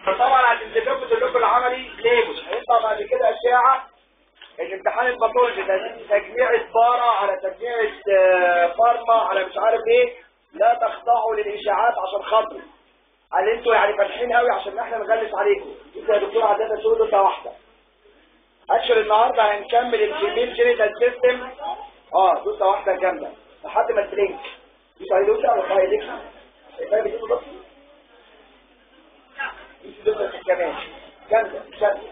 طبعا عشان تثبت اللوب العملي ليبل هيطلع بعد كده اشعه الامتحان الباثولوجي ده تجميع بارا على تجميع فارما على مش عارف ايه لا تخضعوا للاشاعات عشان خاطري قال انتوا يعني فاتحين قوي عشان احنا نغلس عليكم انت يا دكتور عداده تقول له واحده اشهر النهارده هنكمل الفيميل جينيتال سيستم اه دوسه واحده كامله لحد ما ترينك دوسه عليه دوسه ولا عليه دوسه شايفها بتقول بس دوسه كمان كامله كامله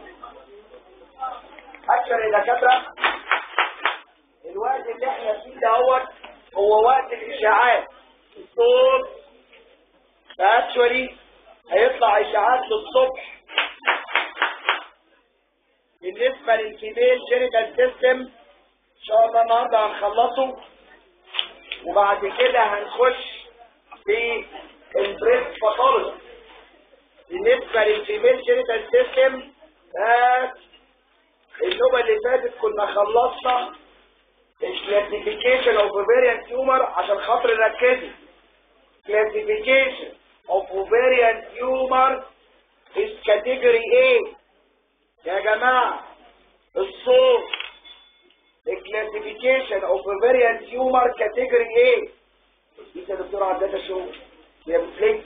اشهر الدكاتره الوقت اللي احنا فيه دوت هو وقت الاشاعات الصوت فاكشولي هيطلع اشاعات للصبح بالنسبة للفيميل جينيتال سيستم ان شاء الله النهاردة هنخلصه وبعد كده هنخش في البريست باثولوجي بالنسبة للفيميل جينيتال سيستم النوبة اللي فاتت كنا خلصنا الكلاسيفيكيشن اوف اوفيريان تيومر عشان خاطر نركزي classification of ovarian tumor is category A يا جماعة الصوت classification of ovarian tumor category A دي يا دكتور عدادة شو هي بتلينك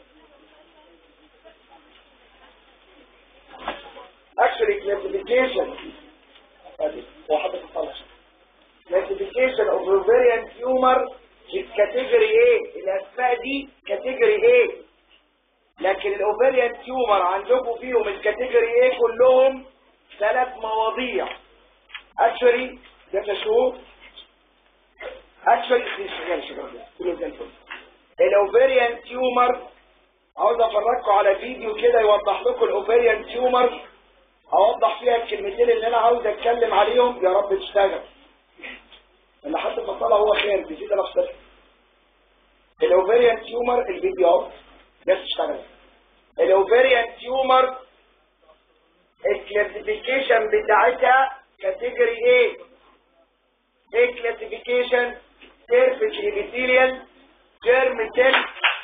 actually classification واحدة تطلع classification of ovarian tumor الكاتيجوري ايه الاسماء دي كاتيجوري ايه لكن الاوفريان تيومر عندكم فيهم الكاتيجوري ايه كلهم ثلاث مواضيع اكشوري ده تشوف اكشوري شغال شغال كله زي الفل الاوفريان تيومر عاوز افرجكم على فيديو كده يوضح لكم الاوفريان تيومر اوضح فيها الكلمتين اللي انا عاوز اتكلم عليهم يا رب تشتغل اللي حد بطلع هو خير بيزيد نفسك الاوفريان تيومر الفيديو بس اشتغل الاوفريان تيومر الكلاسيفيكيشن بتاعتها كاتيجوري ايه ايه كلاسيفيكيشن سيرفيس ايبيثيليال جيرم سيل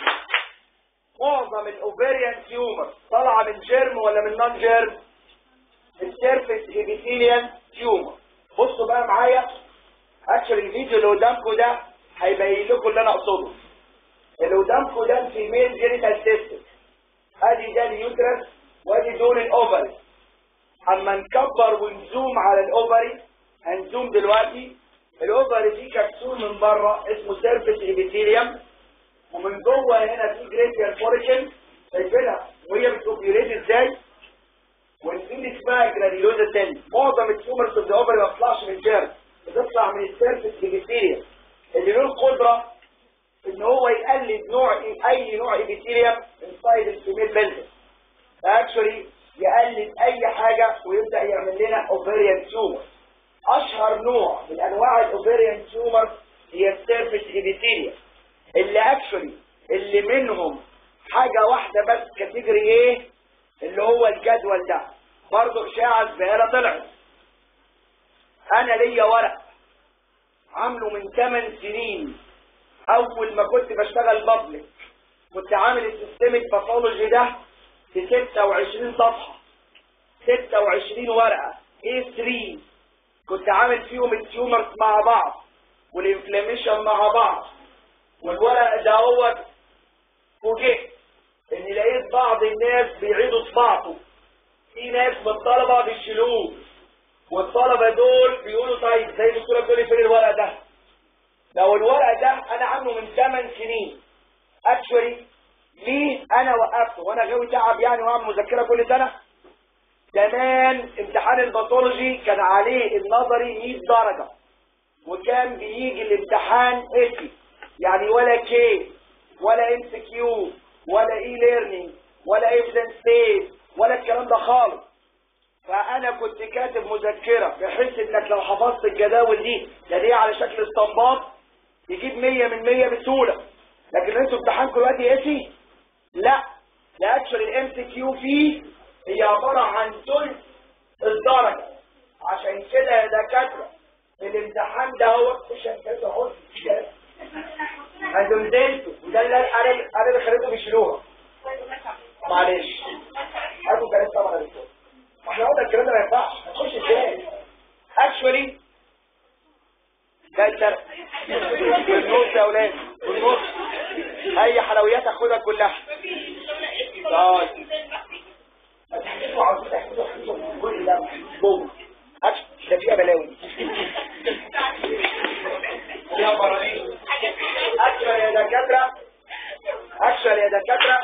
معظم الاوفريان تيومر طالعه من جيرم ولا من نون جيرم السيرفيس ايبيثيليال تيومر بصوا بقى معايا اكشن الفيديو اللي قدامكم ده هيبين لكم اللي انا اقصده اللي قدامكم ده الفيميل جينيتال سيستم ادي ده اليوترس وادي دول الاوفري اما نكبر ونزوم على الاوفري هنزوم دلوقتي الاوفري فيه كبسول من بره اسمه سيرفيس ايبيثيليوم ومن جوه هنا في جريتيال فوريكل شايفينها وهي بتوبيوليت ازاي ودي اسمها جرانيولوزا سيل معظم التيومرز في الاوفري ما بتطلعش من الجيرم بتطلع من السيرفس ايبيثيليوم اللي له القدرة ان هو يقلد نوع اي نوع ايبيثيليوم انسايد الفيميل بلد فاكشولي يقلد اي حاجة ويبدأ يعمل لنا اوفيريان تيومر اشهر نوع من انواع الاوفيريان تيومر هي السيرفس ايبيثيليوم اللي اكشولي اللي منهم حاجة واحدة بس كاتيجوري ايه اللي هو الجدول ده برضه اشاعة زبالة طلعت انا ليا ورق عامله من 8 سنين اول ما كنت بشتغل بابليك كنت عامل السيستميك باثولوجي ده في 26 صفحة 26 ورقة A3 كنت عامل فيهم التيومرز مع بعض والانفلاميشن مع بعض والورق ده هو فوجئت ان لقيت بعض الناس بيعيدوا طباعته في ناس من الطلبة بيشيلوه والطلبة دول بيقولوا طيب زي الدكتورة بتقول لي فين الورق ده لو الورق ده انا عامله من 8 سنين اكشولي ليه انا وقفته وانا غاوي تعب يعني واعمل مذكرة كل سنة زمان امتحان الباثولوجي كان عليه النظري 100 درجة وكان بيجي الامتحان اسي يعني ولا كي ولا ام سي كيو ولا اي ليرنينج ولا ايفيدنس بيس ولا الكلام ده خالص فانا كنت كاتب مذكرة بحيث انك لو حفظت الجداول دي ده دي على شكل استنباط يجيب 100 من 100 بسهولة لكن انتوا امتحانكم دلوقتي اسي لا ده اكشن الام سي كيو فيه هي عبارة عن ثلث الدرجة عشان كده يا دكاترة الامتحان ده هو مش هتكلم اهو انتوا نزلتوا وده اللي انا انا اللي خليتهم يشيلوها معلش بقى الشرق في النص يا ولاد في النص اي حلويات اخدها كلها طيب هتحكوا عاوزين تحكوا كل ده بوم أكش ده فيها بلاوي فيها براغيث اكشن يا دكاتره اكشن يا دكاتره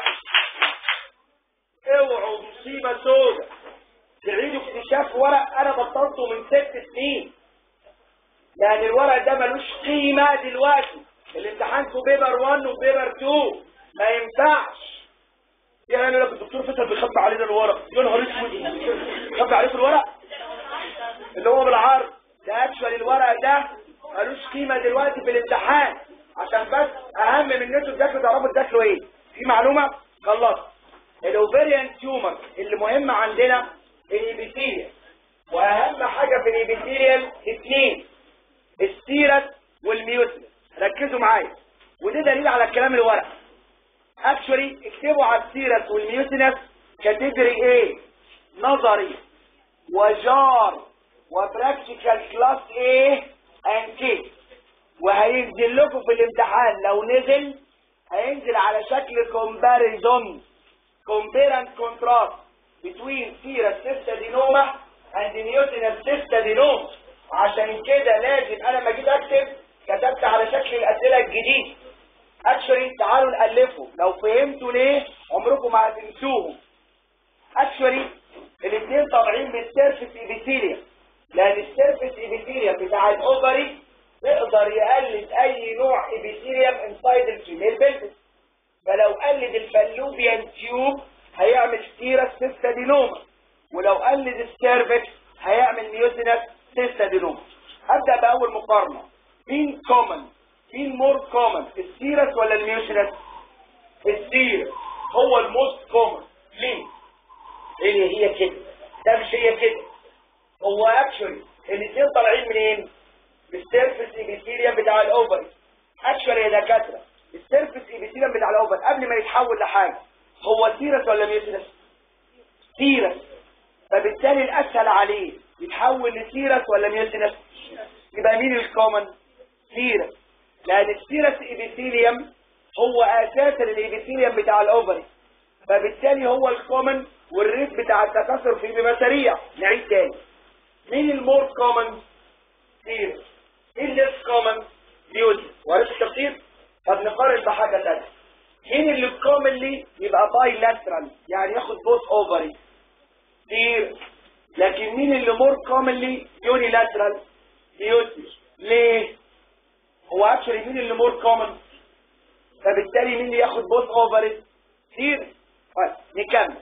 اوعوا مصيبه سودة تعيدوا اكتشاف ورق انا بطلته من ست سنين لان الورق ده ملوش قيمه دلوقتي الامتحان في بيبر 1 وبيبر 2 ما ينفعش يعني لك الدكتور فيصل بيخبي علينا الورق يا نهار اسود خبي عليكم الورق اللي هو بالعرض ده اكشوال الورق ده ملوش قيمه دلوقتي في الامتحان عشان بس اهم من ان انتوا تذاكروا تعرفوا تذاكروا ايه في معلومه خلصت الاوفيريان تيومر اللي مهم عندنا الابيثيليال واهم حاجه في الابيثيليال اثنين السيرس والميوسيس ركزوا معايا وده دليل على الكلام الورق اكشولي اكتبوا على السيرس والميوسينس كاتيجوري ايه نظري وجار وبراكتيكال كلاس ايه ان كي وهينزل لكم في الامتحان لو نزل هينزل على شكل كومباريزون compare and contrast between serous cystadenoma and mutinous cystadenoma عشان كده لازم انا لما جيت اكتب كتبت على شكل الاسئله الجديد اكشولي تعالوا نالفه لو فهمتوا ليه عمركم ما هتنسوهم اكشولي الاثنين طالعين من السيرفس ايبيثيليوم لان السيرفس ايبيثيليوم بتاع الاوفري يقدر يقلد اي نوع ايبيثيليوم انسايد الفيميل بلفس فلو قلد الفالوبيان تيوب هيعمل سيرس سيستادينوما ولو قلد السيرفكس هيعمل ميوسينس سيستادينوما هبدأ بأول مقارنة مين كومن مين مور كومن السيرس ولا الميوسينس السيرس هو الموست كومن ليه هي هي كده ده مش هي كده هو اكشولي الاثنين طالعين منين السيرفس ايبيثيليوم بتاع الاوفري اكشولي يا دكاتره السيرفس ايبيثيليوم بتاع الاوفر قبل ما يتحول لحاجه هو سيرس ولا ميوسينس سيرس فبالتالي الاسهل عليه يتحول لسيرس ولا ميوسينس يبقى مين الكومن سيرس لان السيرس ايبيثيليوم هو اساسا الايبيثيليوم بتاع الاوفري فبالتالي هو الكومن والريت بتاع التكاثر فيه بيبقى سريع نعيد تاني مين المور كومن سيرس مين الليس كومن ميوسينس وعرفت التفسير طب نقارن بحاجه ثانيه مين اللي كومنلي يبقى باي لاترال يعني ياخد بوث اوفري كتير لكن مين اللي مور كومنلي يوني لاترال يوسف ليه هو اكشلي مين اللي مور كومن فبالتالي مين اللي ياخد بوث اوفري كتير طيب نكمل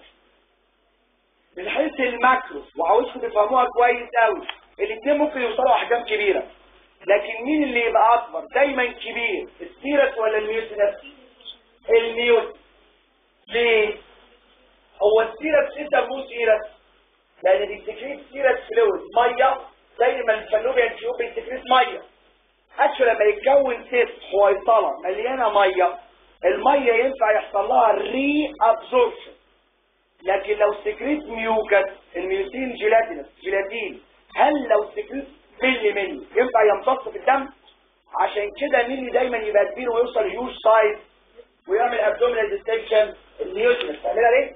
من حيث الماكرو وعاوزكم تفهموها كويس قوي الاثنين ممكن يوصلوا احجام كبيره لكن مين اللي يبقى اكبر دايما كبير السيرس ولا الميوسينس الميوت ليه هو السيرس انت مو سيرس لان بيستكريت سيرس فلويد ميه زي ما الفالوبيان تيوب بيستكريت ميه اكشن لما يتكون سيس حويصله مليانه ميه الميه ينفع يحصل لها ري ابزوربشن لكن لو سكريت ميوكس الميوسين جيلاتينس جيلاتين هل لو سكريت ملي ملي ينفع يمتص في الدم عشان كده ملي دايما يبقى كبير ويوصل هيوج سايز ويعمل ابدومينال ديستنشن النيوترينز تعملها ليه؟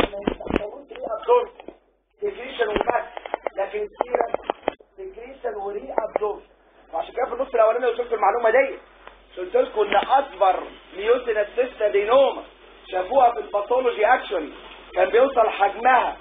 سكريشن وبس لكن سيرة سكريشن وري ابزورب وعشان كده في النص الاولاني قلت لكم المعلومه دي قلت لكم ان اكبر ميوسينس سيستادينوما شافوها في الباثولوجي اكشولي كان بيوصل حجمها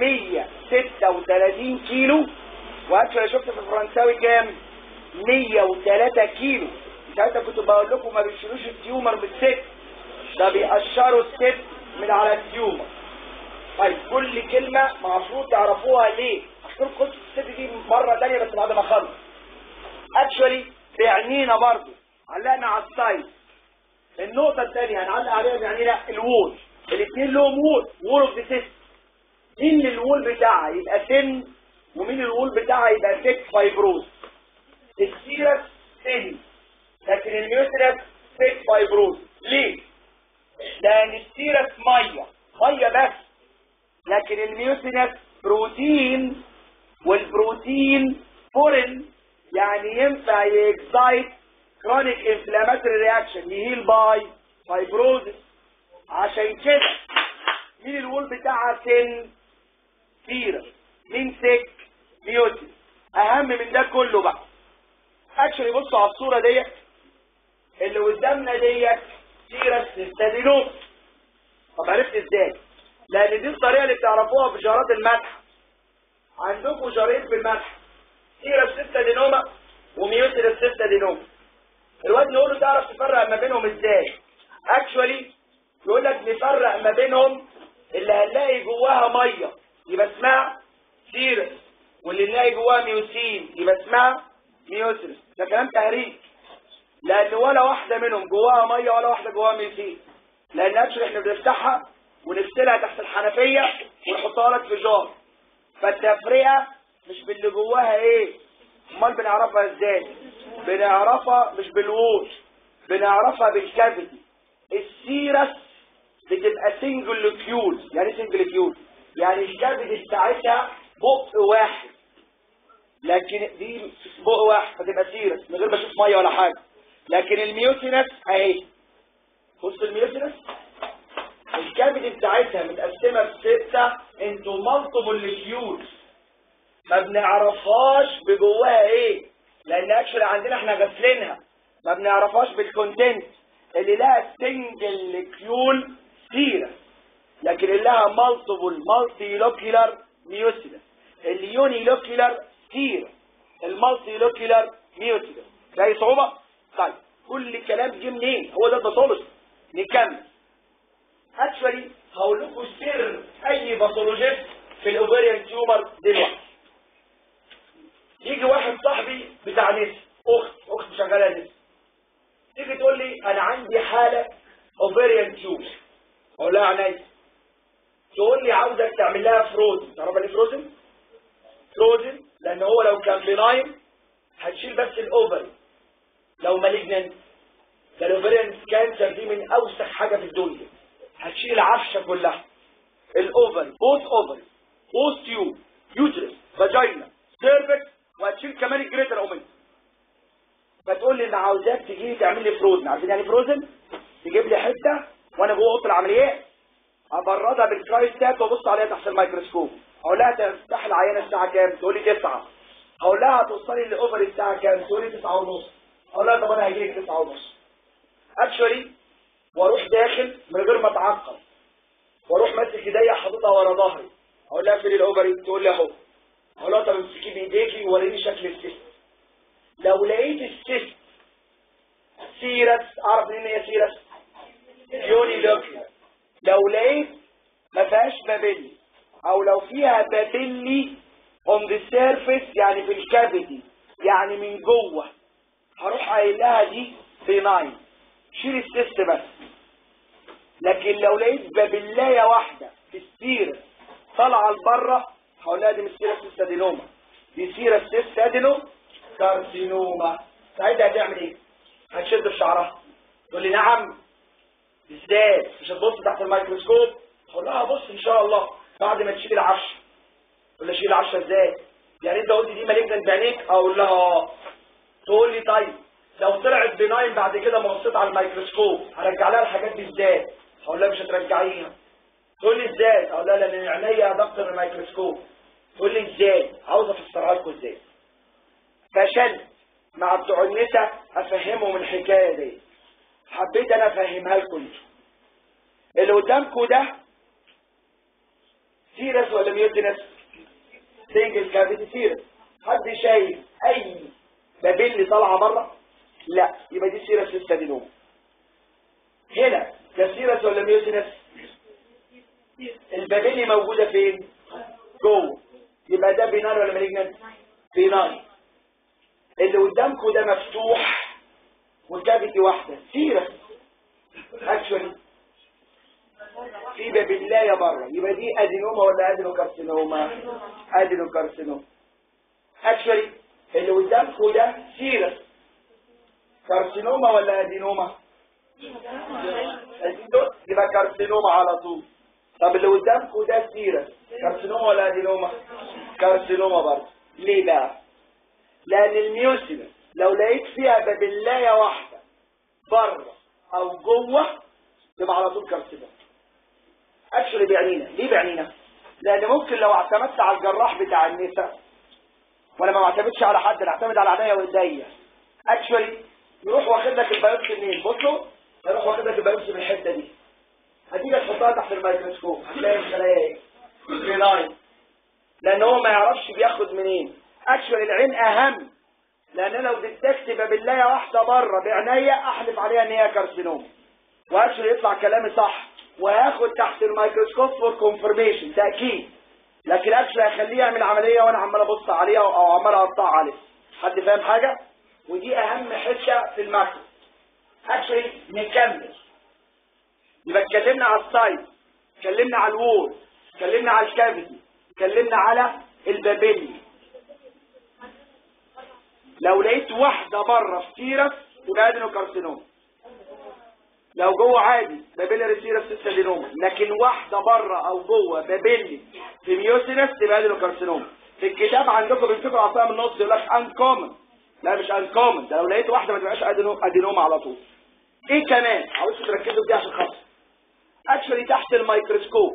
136 كيلو واكشولي شفت في الفرنساوي كام 103 كيلو ساعتها كنت بقول لكم ما بيشيلوش التيومر بالست ده بيقشروا الست من على التيومر طيب كل كلمة المفروض تعرفوها ليه عشان قلت الست دي مرة تانية بس بعد ما اخلص اكشولي بيعنينا برضو علقنا على السايد النقطة الثانية هنعلق عليها بيعنينا الوول الاثنين لهم وول وول اوف ذا سيست مين اللي الوول بتاعها يبقى سن ومين الوول بتاعها يبقى سيك فايبروز السيرس سن لكن الميوترس سيك فايبروز ليه؟ لأن السيرس مية مية بس لكن الميوتنس بروتين والبروتين فورن يعني ينفع يكسايت كرونيك انفلاماتوري رياكشن يهيل باي فايبروزس عشان كده مين الوول بتاعها سن سيرة مين سك ميوتي اهم من ده كله بقى اكشلي بصوا على الصورة ديت اللي قدامنا ديت سيرة ستادينوم طب عرفت ازاي لان دي الطريقة اللي بتعرفوها في جارات المدح عندكم جارين في المدح سيرة ستادينوما وميوتي ستادينوما الواد نقول له تعرف تفرق ما بينهم ازاي اكشولي يقول لك نفرق ما بينهم اللي هنلاقي جواها ميه يبقى اسمها سيرس واللي نلاقي جواها ميوسين يبقى اسمها ميوسيرس ده كلام تهريج لان ولا واحده منهم جواها ميه ولا واحده جواها ميوسين لان اكشولي احنا بنفتحها ونغسلها تحت الحنفيه ونحطها لك في جار فالتفرقه مش باللي جواها ايه امال بنعرفها ازاي بنعرفها مش بالوول بنعرفها بالكافيتي السيرس بتبقى سنجل كيول يعني سنجل كيول يعني الكافيتي بتاعتها بق واحد لكن دي بق واحد فتبقى سيرس من غير ما اشوف ميه ولا حاجه لكن الميوسينس اهي بص الميوسينس الكافيتي بتاعتها متقسمه بسته انتو مالتيبل كيول ما بنعرفهاش بجواها ايه لان اكشلي عندنا احنا غاسلينها ما بنعرفهاش بالكونتنت اللي لها سنجل كيول سيرة لكن اللي لها مالتيبل مالتي لوكيلر ميوسيلر اللي يوني لوكيلر سيرة المالتي لوكيلر ميوسيلر ده صعوبة طيب كل الكلام جه منين هو ده الباثولوجي نكمل اكشولي هقول لكم سر اي باثولوجيست في الاوفيريان تيومر دلوقتي يجي واحد صاحبي بتاع نسا اخت اخت شغاله نسا تيجي تقول لي انا عندي حاله اوفيريان تيومر اقول لها عينيا تقول لي عاوزك تعمل لها فروزن تعرف ايه فروزن فروزن لان هو لو كان بناين هتشيل بس الاوفري لو مالجننت ده الاوفيريان كانسر دي من اوسخ حاجه في الدنيا هتشيل العفشه كلها الاوفري بوث اوفري بوث تيوب يوترس فاجينا سيرفكس وهتشيل كمان الجريتر اومنت فتقول لي ان عاوزاك تجي تعمل لي فروزن عارفين يعني فروزن تجيب لي حته وانا جوه اوضه العمليات ابردها بالكرايستات وابص عليها تحت الميكروسكوب اقول لها تفتح العينه الساعه كام تقول لي 9 اقول لها هتوصلي لاوفر الساعه كام تقول لي 9 ونص اقول لها طب انا هجي لك 9 ونص اكشولي واروح داخل من غير ما اتعقد واروح ماسك ايديا حاططها ورا ظهري اقول لها فين الاوفري تقول لي اهو اقول لها طب امسكي بايديكي ووريني شكل السيست لو لقيت السيست سيرس اعرف منين هي سيرس يوني لوكيا لو لقيت ما فيهاش بابيلي او لو فيها بابيلي on the surface يعني في الكافيتي يعني من جوه هروح قايل لها دي بناين شيل السيست بس لكن لو لقيت بابلايه واحده في السيرس طالعه لبره هقول لها دي مش سيرس ستادينوما دي سيرس ستادينو كارسينوما ساعتها هتعمل ايه؟ هتشد في شعرها تقول لي نعم ازاي مش هتبص تحت الميكروسكوب اقول لها بص ان شاء الله بعد ما تشيل العفشه تقول لي اشيل العفشه ازاي يعني انت قلت دي مالجنت بعينيك اقول لها اه تقول لي طيب لو طلعت بناين بعد كده ما بصيت على الميكروسكوب هرجع لها الحاجات دي ازاي اقول لها مش هترجعيها تقول لي ازاي اقول لها لان عينيا دكتور الميكروسكوب تقول لي ازاي عاوز افسرها لكم ازاي فشلت مع بتوع النسا افهمهم الحكايه دي حبيت انا افهمها لكم انتوا اللي قدامكم ده سيرس ولا ميوتنس سنجل كافيتي سيرس حد شايف اي بابيل طالعه بره لا يبقى دي سيرس للسادينوم هنا ده سيرس ولا ميوتنس البابيلي موجوده فين جوه يبقى ده بينار ولا مالجنت بينار اللي قدامكم ده مفتوح والكافيتي واحده سيرس اكشولي في بابلايه بره يبقى دي ادينوما ولا ادينوكارسينوما ادينوكارسينوما اكشولي اللي قدامكم ده سيرس كارسينوما ولا ادينوما يبقى كارسينوما على طول طب اللي قدامكم ده سيرس كارسينوما ولا ادينوما كارسينوما برضه ليه بقى لان الميوسينس لو لقيت فيها بابلايه واحده بره او جوه تبقى على طول كارسينوم اكشلي بيعنينا ليه بيعنينا لان ممكن لو اعتمدت على الجراح بتاع النساء وانا ما بعتمدش على حد انا اعتمد على عينيا وايديا اكشولي يروح واخد لك البيوبسي منين بصوا يروح واخد لك البيوبسي من الحته دي هتيجي تحطها تحت الميكروسكوب هتلاقي الخلايا ايه بيناين لان هو ما يعرفش بياخد منين اكشولي العين اهم لان لو ديتكت بابلايه واحده بره بعينيا احلف عليها ان هي كارسينوم واكشولي يطلع كلامي صح وهاخد تحت الميكروسكوب فور كونفرميشن تاكيد لكن اكشلي هخليه يعمل عمليه وانا عمال ابص عليها او عمال اقطع عليها حد فاهم حاجه ودي اهم حته في الماكرو اكشلي نكمل يبقى اتكلمنا على السايز اتكلمنا على الوول اتكلمنا على الكافيتي اتكلمنا على البابيلي لو لقيت واحده بره في سيرس يبقى ادينوكارسينوم لو جوه عادي بابيلاري سيرس سيستادينوما لكن واحده بره او جوه بابيلي في ميوسينس تبقى ادينوكارسينوما في الكتاب عندكم بيمسكوا العصايه من النص يقول لك انكومن لا مش انكومن ده لو لقيت واحده ما تبقاش ادينوما على طول ايه كمان عاوزكم تركزوا دي عشان خاطر اكشولي تحت الميكروسكوب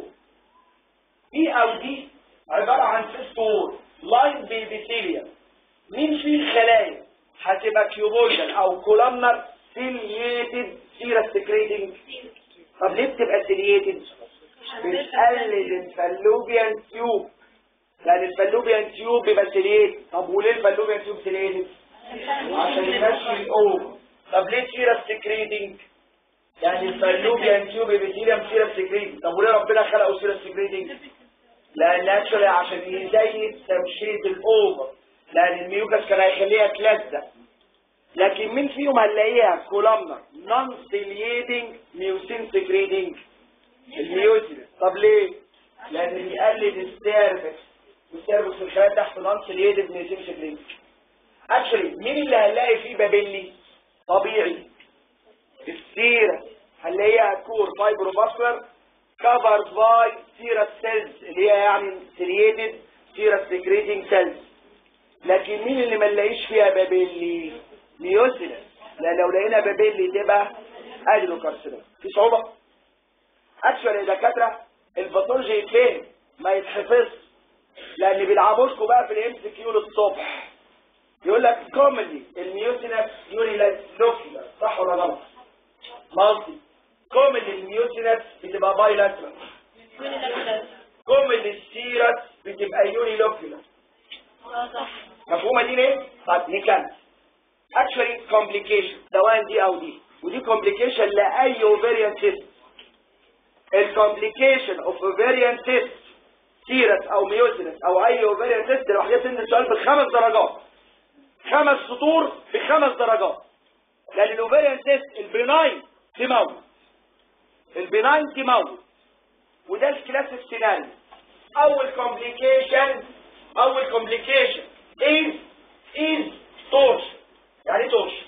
اي او دي عباره عن سيست وول لاين بيبيثيليوم مين فيه الخلايا هتبقى كيوبويدال او كولامنر سيلييتد سيرس سكريتنج طب ليه بتبقى سيلييتد بتقلد الفالوبيان تيوب لان الفالوبيان تيوب بيبقى سيلييت طب وليه الفالوبيان تيوب سيلييتد عشان يمشي الاوفر طب ليه سيرس سكريتنج يعني الفالوبيان تيوب بيبيثيليوم سيرس سكريتنج طب وليه ربنا خلقه سيرس سكريتنج لان اكشولي عشان يزيد تمشيط الاوفر لان الميوكس كان هيخليها تلزق لكن مين فيهم هنلاقيها كولامنا نون سيلييتنج ميوسين سكريتنج الميوسين طب ليه لان بيقلل السيرفكس والسيرفكس الخلايا تحت نون سيلييتنج ميوسين سكريتنج اكشلي مين اللي هنلاقي فيه بابيلي طبيعي السيرة هنلاقيها كور فايبروفاسكولار كفرد باي سيرس سيلز اللي هي يعني سيلييتد سيرس سكريتنج سيلز لكن مين اللي ما نلاقيش فيها بابيلي ميوسينس لان لو لقينا بابيلي تبقى ادينوكارسينوم في صعوبه اكشوال يا دكاتره الباثولوجي يتفهم ما يتحفظش لان بيلعبوشكوا بقى في الام سي كيو للصبح يقول لك كوميدي الميوسينس يوري لوكيولار صح ولا غلط مالتي كوميدي الميوسينس بتبقى بايلاترال كوميدي السيرس بتبقى يوري لوكيولار مفهومه دي ليه؟ طب نكمل actually complication سواء دي او دي ودي complication لاي ovarian cyst الكومبليكيشن اوف ovarian cyst سيرس او ميوسينس او اي ovarian cyst لوحدها سن السؤال بخمس درجات خمس سطور بخمس درجات لان الاوفيريان سيست البناين تموت البناين تموت وده الكلاسيك سيناريو اول كومبليكيشن اول كومبليكيشن از از تورش يعني ايه تورش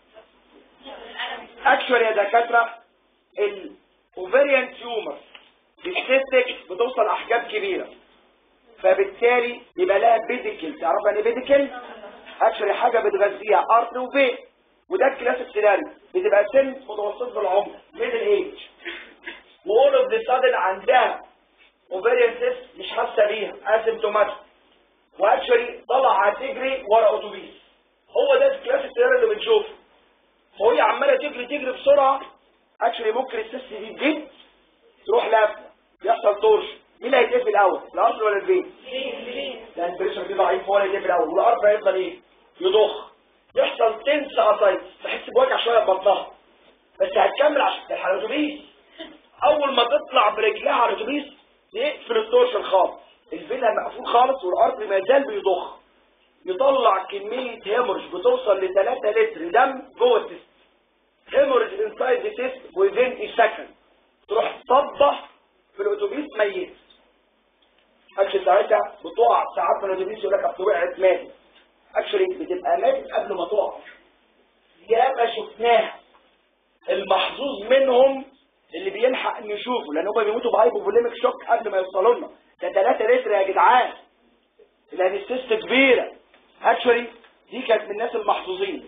اكشوال يا دكاتره الاوفيريان تيومر السيستك بتوصل احجام كبيره فبالتالي يبقى لها بيديكل تعرف يعني بيديكل اكشوالي حاجه بتغذيها ارض وبيت وده الكلاسيك سيناريو بتبقى سن متوسط العمر ميدل ايج وول اوف ذا سادن عندها اوفيريان سيست مش حاسه بيها اسيمتوماتيك واكشوالي طلع تجري ورا اتوبيس هو ده الكلاسيك سيناريو اللي بنشوفه وهي عماله تجري تجري بسرعه اكشوالي ممكن السيست دي تجد تروح لافه يحصل طرش مين اللي هيتقفل الاول الارض ولا البيت لان البريشر دي ضعيف هو اللي يتقفل الاول والارض هيفضل ايه يضخ يحصل تنس اسايتس تحس بوجع شويه في بطنها بس هتكمل عشان تلحق الاتوبيس اول ما تطلع برجلها على الاتوبيس يقفل التورشن خالص الفيلا مقفول خالص والارض ما زال بيضخ يطلع كميه هيمورج بتوصل ل 3 لتر دم جوه السيست هيمورج انسايد ذا سيست within a second تروح تصبح في الاتوبيس ميت اكشلي ساعتها بتقع ساعات من الاتوبيس يقول لك اصل وقعت ماتت اكشلي بتبقى ماتت قبل ما تقع ياما شفناها المحظوظ منهم اللي بيلحق نشوفه لان هم بيموتوا بهايبوفوليميك شوك قبل ما يوصلوا لنا ده 3 لتر يا جدعان لان السيست كبيره اكشولي دي كانت من الناس المحظوظين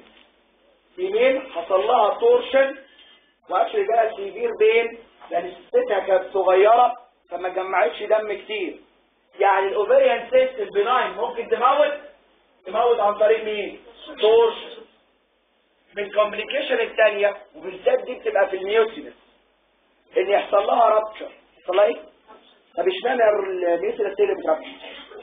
فيميل حصل لها تورشن واكشلي بقى سيفير بين لان ستتها كانت صغيره فما جمعتش دم كتير يعني الاوفريان سيست البناين ممكن تموت تموت عن طريق مين تورشن من الكومبليكيشن الثانيه وبالذات دي بتبقى في الميوسينس ان يحصل لها رابتشر يحصل لها ايه طب اشمعنى الميوسينس هي اللي بترابتشر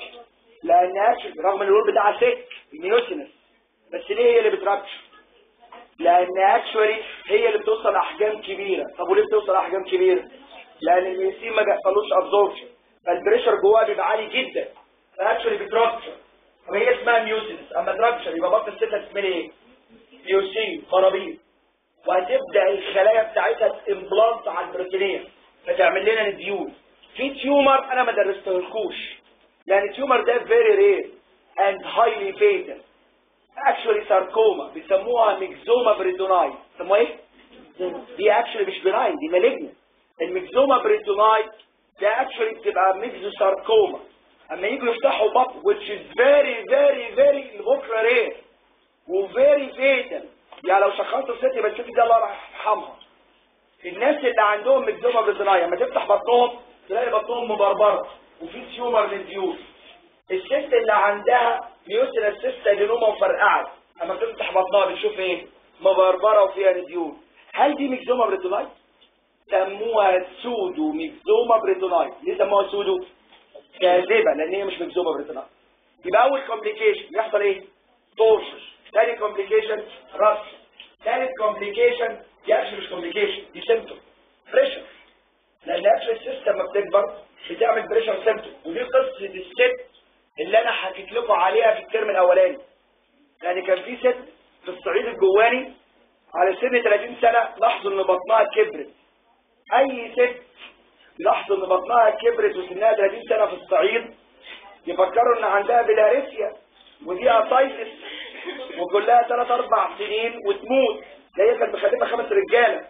لان اكشن رغم ان الرول بتاعها سيك الميوسينس بس ليه هي اللي بترابتشر لان اكشولي هي اللي بتوصل احجام كبيره طب وليه بتوصل احجام كبيره لان الميوسين ما بيحصلوش ابزوربشن فالبريشر جواها بيبقى عالي جدا فاكشولي بترابتشر طب هي اسمها ميوسينس اما ترابتشر يبقى بطن الستة اسمها ايه ميوسين خرابيط وهتبدا الخلايا بتاعتها تمبلانت على البروتينيه فتعمل لنا نديول في تيومر انا ما درستهولكوش لان التيومر ده فيري رير اند هايلي فيتال اكشولي ساركوما بيسموها ميكزوما بريتوناي بيسموها ايه دي اكشولي مش بناين دي مالجنت الميكزوما بريتوناي ده اكشولي بتبقى ميكزو ساركوما اما يجوا يفتحوا بطن which is very very very ultra rare و very fatal يعني لو شخصت الست يبقى تشوفي ده الله يرحمها الناس اللي عندهم ميكزوما بريتوناي اما تفتح بطنهم تلاقي بطنهم مبربره وفي تيومر للديوز الست اللي عندها ميوسينس سيستا لينوما وفرقعت اما تفتح بطنها بتشوف ايه مبربره وفيها نديول هل دي ميكزوما بريتوناي سموها سودو ميكزوما بريتوناي ليه سموها سودو كاذبه لان هي مش ميكزوما بريتوناي يبقى اول كومبليكيشن يحصل ايه تورشن ثاني كومبليكيشن رش ثالث كومبليكيشن دي اكشن مش كومبليكيشن دي سيمتوم بريشر لان اكشن السيستم لما بتكبر بتعمل بريشر سيمتوم ودي قصه الست اللي انا حكيت لكم عليها في الترم الاولاني يعني كان في ست في الصعيد الجواني على سن 30 سنة لاحظوا ان بطنها كبرت اي ست لاحظوا ان بطنها كبرت وسنها 30 سنة في الصعيد يفكروا ان عندها بلاريسيا ودي اسايتس وكلها 3 4 سنين وتموت هي كانت مخلفه خمس رجاله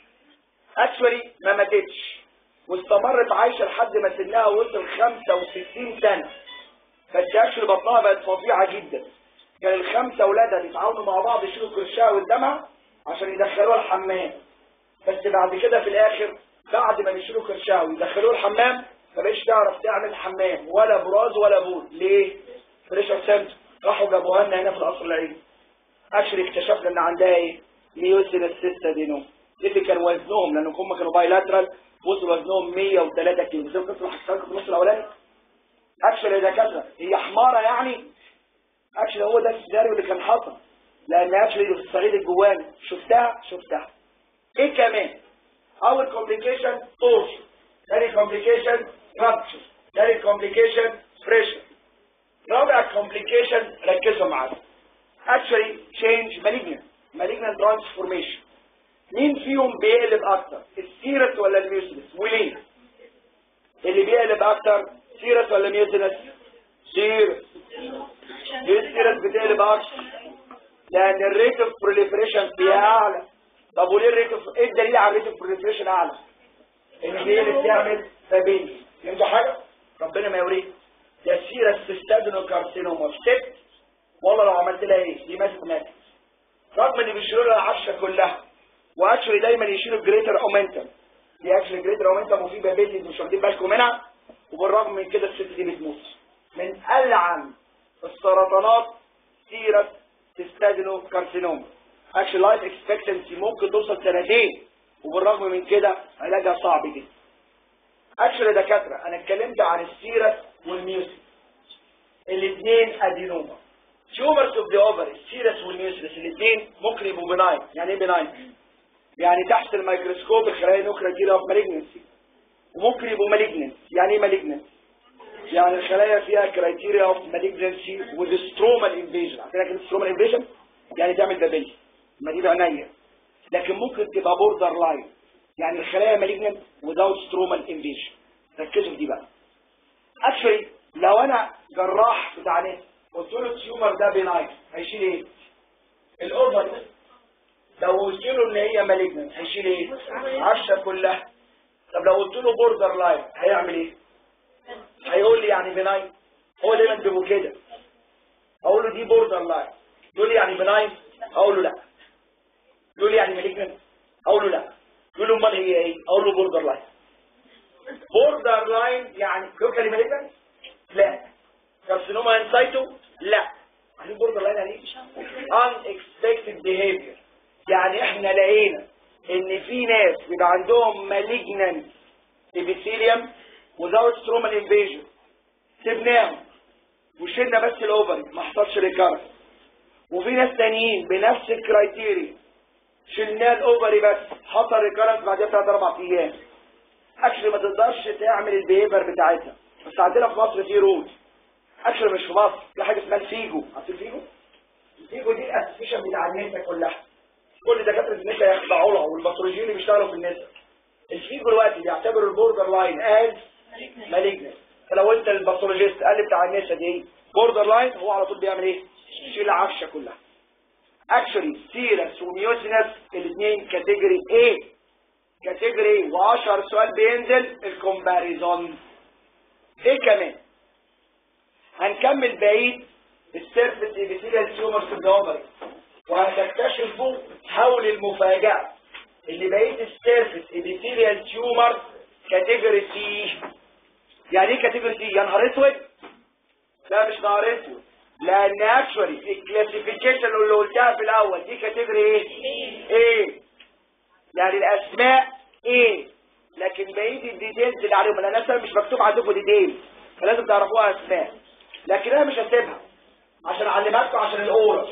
اكشولي ما ماتتش واستمرت عايشه لحد ما سنها وصل 65 سنه بس اكشولي بطنها بقت فظيعه جدا كان الخمسه اولادها بيتعاونوا مع بعض يشيلوا كرشها قدامها عشان يدخلوها الحمام بس بعد كده في الاخر بعد ما يشيلوا كرشها ويدخلوها الحمام ما بقتش تعرف تعمل حمام ولا براز ولا بول ليه؟ بريشر سنت راحوا جابوها لنا هنا في القصر العيني اشري اكتشفنا ان عندها ايه؟ ميوسينس سيستا دينوم اللي كان وزنهم لان هم كانوا بايلاترال وصل وزنهم 103 كيلو زي القصه اللي حكيتها في النص الاولاني اكشن يا دكاتره هي حماره يعني اكشن هو ده السيناريو اللي كان حاصل لان اكشن في الصعيد الجواني شفتها شفتها ايه كمان اول كومبليكيشن تورشن ثاني كومبليكيشن رابتشر ثالث كومبليكيشن بريشر رابع كومبليكيشن ركزوا معايا actually change malignant malignant transformation مين فيهم بيقلب اكتر السيرس ولا الميوسينس وليه اللي بيقلب اكتر سيرس ولا ميوسينس سيرس ليه السيرس بتقلب اكتر لان الريت اوف بروليفريشن فيها اعلى طب وليه الريت اوف ايه الدليل على الريت اوف بروليفريشن اعلى ان هي اللي بتعمل فابيلي فهمتوا حاجه ربنا ما يوريك يا سيرس تستادنو كارسينوما في ست والله لو عملت لها ايه دي ماتت ماتت رغم ان بيشيلوا لها العشره كلها واكشلي دايما يشيلوا الجريتر اومنتم دي اكشلي جريتر اومنتم وفي بابيلي انتوا مش واخدين بالكم منها وبالرغم من كده الست دي بتموت من العن السرطانات سيرس تستادنو كارسينوما اكشلي لايف اكسبكتنسي ممكن توصل سنتين وبالرغم من كده علاجها صعب جدا اكشلي دكاتره انا اتكلمت عن السيرس والميوسيس الاثنين ادينوما تيومرز اوف ذا اوفر السيرس والميوسيس الاثنين ممكن يبقوا بناين يعني ايه بناين يعني تحت الميكروسكوب الخلايا نوكرا كده اوف مالجنسي وممكن يبقوا مالجننت يعني ايه مالجننت يعني الخلايا فيها كرايتيريا اوف مالجنسي وذ سترومال انفيجن عارفين كلمه سترومال انفيجن يعني تعمل بابلي ما دي بعينيا لكن ممكن تبقى بوردر لاين يعني الخلايا مالجننت without سترومال انفيجن ركزوا في دي بقى اكشلي لو انا جراح بتاع ناس قلت له التيومر ده بناين هيشيل ايه الاوفر لو قلت له ان هي مالجننت هيشيل ايه عشرة كلها طب لو قلت له بوردر لاين هيعمل ايه هيقول لي يعني بناين هو دايما بيبقوا كده اقول له دي بوردر لاين يقول لي يعني بناين اقول له لا يقول لي يعني مالجنت اقول له لا يقول له امال هي ايه اقول له بوردر لاين بوردر لاين يعني لوكالي مالجنت لا كارسينوما انسايتو لا يعني بوردر لاين يعني unexpected behavior يعني احنا لقينا ان في ناس بيبقى عندهم malignant epithelium without stromal invasion سيبناهم وشلنا بس الاوفري ما حصلش ريكارس وفي ناس تانيين بنفس الكرايتيريا شلناه الاوفري بس حصل ريكارنس بعدها ثلاث اربع ايام اكشلي ما تقدرش تعمل البيهيفير بتاعتها بس عندنا في مصر في رول اكشلي مش في مصر في حاجه اسمها الفيجو عارف الفيجو الفيجو دي الاسوشيشن بتاع النساء كلها كل دكاتره النساء يخضعوا لها والباثولوجيين اللي بيشتغلوا في النساء الفيجو دلوقتي بيعتبروا البوردر لاين از مالجنس فلو انت الباثولوجيست قال لي بتاع النساء دي بوردر لاين هو على طول بيعمل ايه؟ يشيل العفشه كلها اكشولي سيرس وميوسينس الاثنين كاتيجوري A كاتيجوري واشهر سؤال بينزل الكومباريزون ايه كمان هنكمل بعيد السيرفس ايبيثيليال تيومر في الاوفري وهتكتشفوا حول المفاجأة اللي بقيت السيرفس ايبيثيليال تيومر كاتيجوري سي يعني ايه كاتيجوري سي يا نهار اسود لا مش نهار اسود لان اكشولي الكلاسيفيكيشن اللي قلتها في الاول دي كاتيجوري ايه ايه يعني الاسماء ايه لكن بقيه الديتيلز اللي عليهم لان انا مش مكتوب عندكم ديتيلز فلازم تعرفوها اسماء لكن انا مش هسيبها عشان اعلمكم عشان الاورال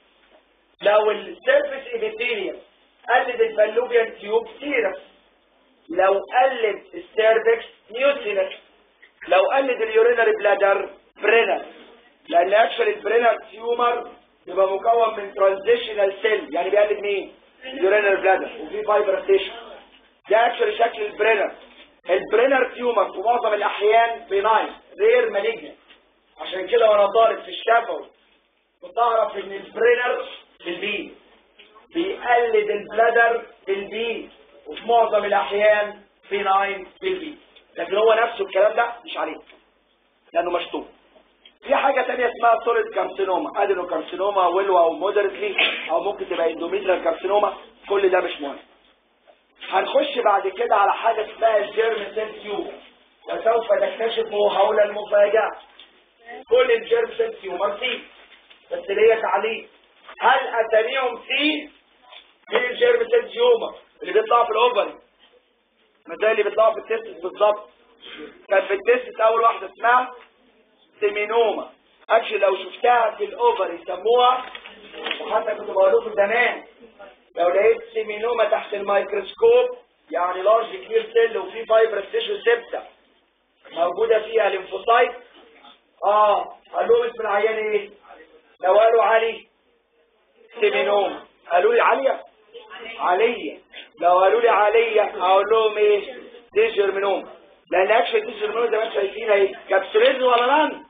لو السيرفيس ايبيثيليوم قلد الفالوبيان تيوب سيرس لو قلد السيرفكس نيوسينس لو قلد اليورينري بلادر برينر لان اكشن البرينر تيومر يبقى مكون من ترانزيشنال سيل يعني بيقلد مين اليورينري بلادر وفي فايبر ستيشن ده اكشن شكل البرينر البرينر تيومر في معظم الاحيان بناين غير مالجنت عشان كده وانا طالب في الشفوي كنت اعرف ان البرينر في البي بيقلد البلادر في البي وفي معظم الاحيان بناين في البي لكن هو نفسه الكلام ده مش عليه لانه مشطوب في حاجة تانية اسمها سوليد كارسينوما ادينو كارسينوما ولو او مودريتلي او ممكن تبقى اندوميتريال كارسينوما كل ده مش مهم هنخش بعد كده على حاجة اسمها الجيرم سيل تيومر وسوف نكتشف حول المفاجأة كل الجيرم سيل تيومر فيه بس ليا تعليق هل اساميهم فيه مين الجيرم سيل تيومر اللي بيطلع في الاوفري ما زي اللي بيطلعوا في التستس بالظبط كان في التستس اول واحدة اسمها سيمينوما اكشلي لو شفتها في الاوفر يسموها وحتى كنت بقول لكم زمان لو لقيت سيمينوما تحت الميكروسكوب يعني لارج كبير سيل وفي فايبر تيشو سيبتا موجوده فيها ليمفوسايت اه قال لهم اسم العيان ايه لو قالوا علي سيمينوما قالوا لي عليا عليا لو قالوا لي عليا اقول لهم ايه دي جيرمينوما لان اكشن دي جيرمينوما زي ما انتم شايفين اهي كابسوليز ولا لان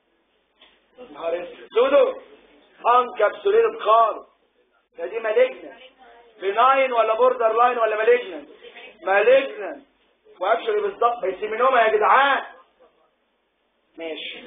سودو انكابسوليتد خالص ده دي مالجنت بناين ولا بوردر لاين ولا مالجنت مالجنت واكشولي بالظبط بيسمينوما يا جدعان ماشي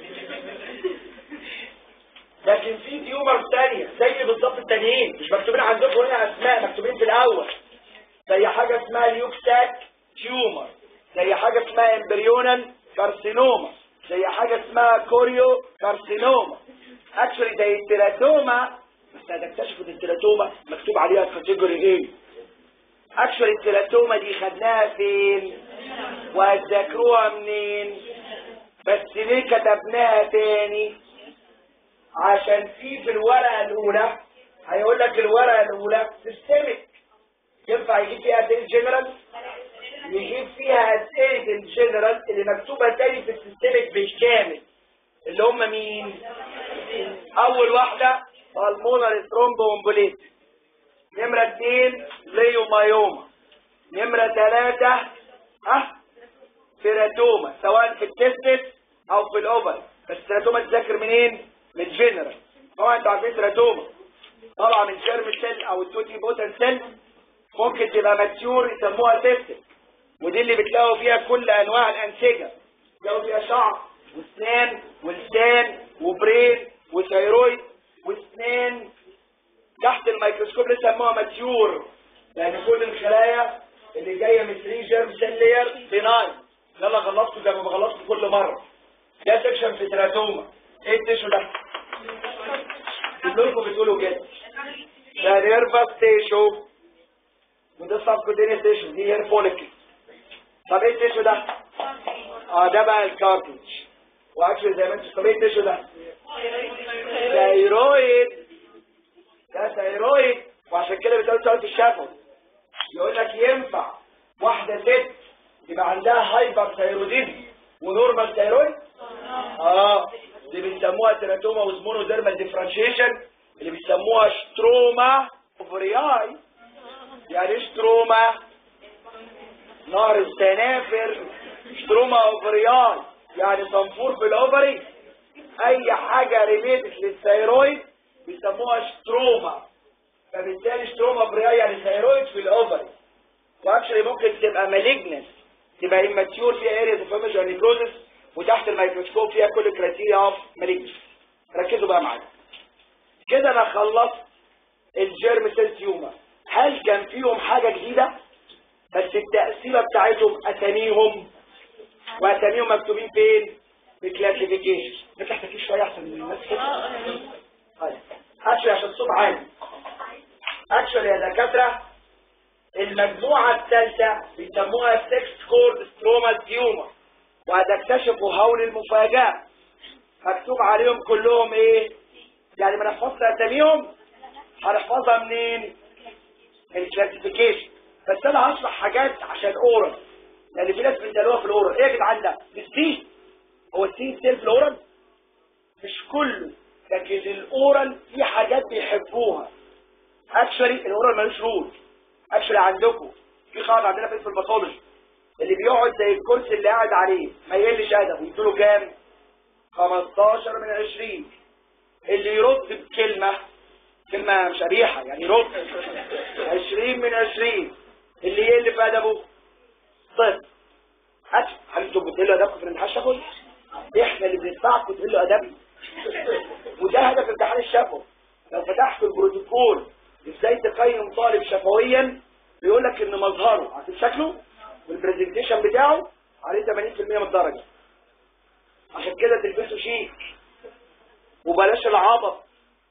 لكن في تيومر ثانيه زي بالظبط التانيين مش مكتوبين عندكم هنا اسماء مكتوبين في الاول زي حاجه اسمها اليوكساك تيومر زي حاجه اسمها امبريونال كارسينوما زي حاجه اسمها كوريو كارسينوما اكشولي زي التيراتوما بس هتكتشفوا ان التيراتوما مكتوب عليها كاتيجوري ايه اكشولي التيراتوما دي خدناها فين وهتذاكروها منين بس ليه كتبناها تاني عشان في في الورقه الاولى هيقول لك الورقه الاولى سيستمك ينفع يجيب فيها اسئله جنرال يجيب فيها اسئله الجنرال اللي مكتوبه تاني في السيستمك بالكامل اللي هم مين اول واحده بالمونر ثرومبومبوليت نمره اثنين ليومايوما نمره ثلاثه ها تيراتوما سواء في التستس او في الاوفر بس التيراتوما تذاكر منين من الجنرال طبعا انتوا عارفين تيراتوما طالعه من جيرم سيل او التوتي بوتن سيل ممكن تبقى ماتيور يسموها تستس ودي اللي بتلاقوا فيها كل انواع الانسجه بتلاقوا فيها شعر واسنان ولسان وبرين وثيرويد واثنين تحت الميكروسكوب اللي سموها ماتيور لان كل الخلايا اللي جايه من 3 جيرم سيل لير بناين يلا خلصتوا زي ما بخلصكم كل مره ده سكشن في تراتوما ايه التشو ده؟ كلكم بتقولوا كده ده نيرفس تيشو وده سبكوتينيوس تيشو دي هير فوليكل طب ايه التيشو ده؟ اه ده بقى الكارتج واكشن زي ما انتوا طب ايه التيشو ده؟ ثايرويد ده ثايرويد وعشان كده بتقول سؤال في الشفوي يقول لك ينفع واحدة ست يبقى عندها هايبر ثايروديزم ونورمال ثايرويد اه دي بيسموها تيراتوما وزمونوديرمال ديفرنشيشن اللي بيسموها ستروما اوفرياي يعني ايه ستروما نهر السنافر ستروما اوفرياي يعني صنفور في الاوفري اي حاجه ريليتد للثايرويد بيسموها ستروما فبالتالي ستروما اوفرياي يعني ثايرويد في الاوفري واكشلي ممكن تبقى مالجنس تبقى immature فيها اريا اوف نيكروزس وتحت الميكروسكوب فيها كل كريتيريا اوف مالجنس ركزوا بقى معايا كده انا خلصت الجيرم سيل تيومر هل كان فيهم حاجه جديده بس التقسيمه بتاعتهم اساميهم واساميهم مكتوبين فين بكلاسيفيكيشن نفتح تكييف شويه احسن من الناس كده طيب اكشلي عشان الصوت عالي اكشلي يا دكاتره المجموعة الثالثة بيسموها سكس كورد ستروما تيومر وهتكتشفوا هول المفاجأة مكتوب عليهم كلهم ايه يعني ما نحفظش اساميهم هنحفظها منين الكلاسيفيكيشن بس انا هشرح حاجات عشان اورال لان في ناس بيسالوها في الاورال ايه يا جدعان ده السي هو السي سيل في الاورال مش كله لكن الاورال في حاجات بيحبوها اكشولي الاورال ملوش رول اكشولي عندكم في قاعده عندنا في الباثولوجي اللي بيقعد زي الكرسي اللي قاعد عليه ما يقلش ادب ويدوا كام 15 من 20 اللي يرد بكلمه كلمه مش قبيحه يعني يرد 20 من 20 اللي يقل في ادبه طيب هات هل انتوا بتقولوا ادبكم في الامتحان الشفوي احنا اللي بندفعكم تقولوا ادبي وده هدف امتحان الشفوي لو فتحت البروتوكول ازاي تقيم طالب شفويا بيقول لك ان مظهره عارف شكله والبرزنتيشن بتاعه عليه 80% من الدرجه عشان كده تلبسوا شيك وبلاش العبط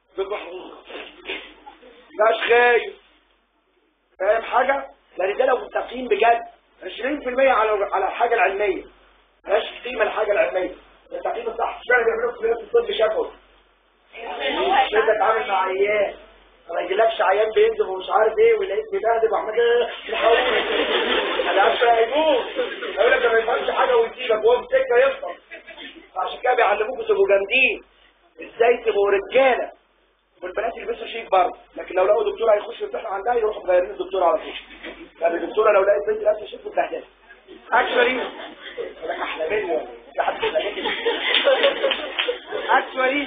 مبقاش خايف فاهم حاجه لان ده لو تقييم بجد 20% على على الحاجه العلميه ملهاش قيمه الحاجه العلميه ده التقييم الصح اشمعنى بيعملوا في الطب شفوي مش انت تتعامل مع عيان ما يجيلكش عيان بينزف ومش عارف ايه ويلاقيك بيبهدل وعمال كده تحاول انا عارف هيموت يقول لك ما يفهمش حاجه ويسيبك وهو في سكه يفطر فعشان كده بيعلموكوا تبقوا جامدين ازاي تبقوا رجاله والبنات يلبسوا شيك برضه لكن لو لقوا دكتور هيخش يمتحن عندها يروحوا مغيرين الدكتور على طول يعني الدكتوره لو لقيت بنت لابسه شيك بتبهدلها اكشولي لك احلى مني في حد اكشولي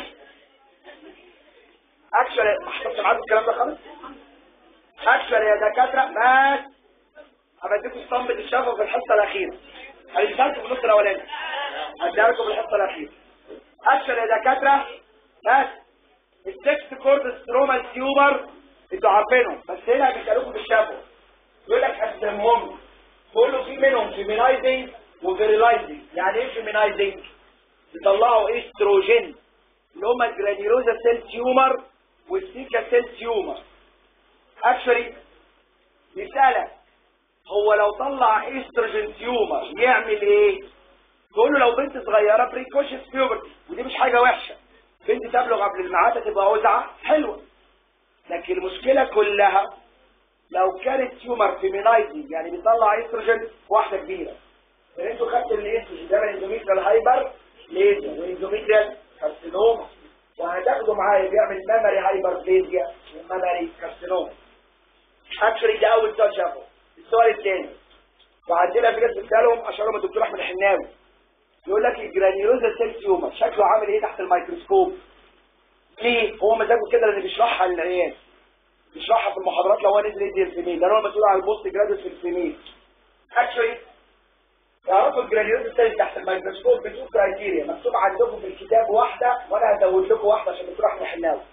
اكشولي ما حصلش معاكم الكلام ده خالص اكشولي يا دكاتره بس هبديكم اسطمبة الشفا في الحصه الاخيره هديها لكم في النص الاولاني هديها لكم في الحصه الاخيره اكشولي يا دكاتره بس السكس كورد ستروما تيوبر انتوا عارفينهم بس هنا بيسالوكم في الشفا يقول لك قسمهم تقول له في منهم فيمينايزنج وفيريلايزنج يعني ايه فيمينايزنج يطلعوا استروجين اللي هم الجرانيولوزا سيل تيومر والسيكا سيل تيومر اكشولي يسالك هو لو طلع استروجين تيومر يعمل ايه تقول له لو بنت صغيره بريكوشس بيوبرتي ودي مش حاجه وحشه بنت تبلغ قبل الميعاد تبقى وزعه حلوه لكن المشكله كلها لو كانت تيومر فيمينايزنج يعني بيطلع استروجين واحده كبيره لان انتوا خدتوا الاستروجين ده من اندوميتريال هايبر ليزر واندوميتريال كارسينوما وهتاخدوا معايا بيعمل ميموري هايبربليزيا وميموري كارسينوما اكشلي ده اول سؤال شافه السؤال الثاني وعندنا في ناس بتسالهم اشهرهم الدكتور احمد الحناوي يقول لك الجرانيولوزا سيل تيومر شكله عامل ايه تحت الميكروسكوب ليه هو مزاجه كده اللي بيشرحها للعيال بيشرحها في المحاضرات لو هو نزل يدي الفيميل ده هو المسؤول عن البوست جرادوس في الفيميل اكشلي تعرفوا الجرانيولوزا سيل تحت الميكروسكوب بتشوف كرايتيريا مكتوب عندكم في الكتاب واحده وانا هزود لكم واحده عشان الدكتور احمد الحناوي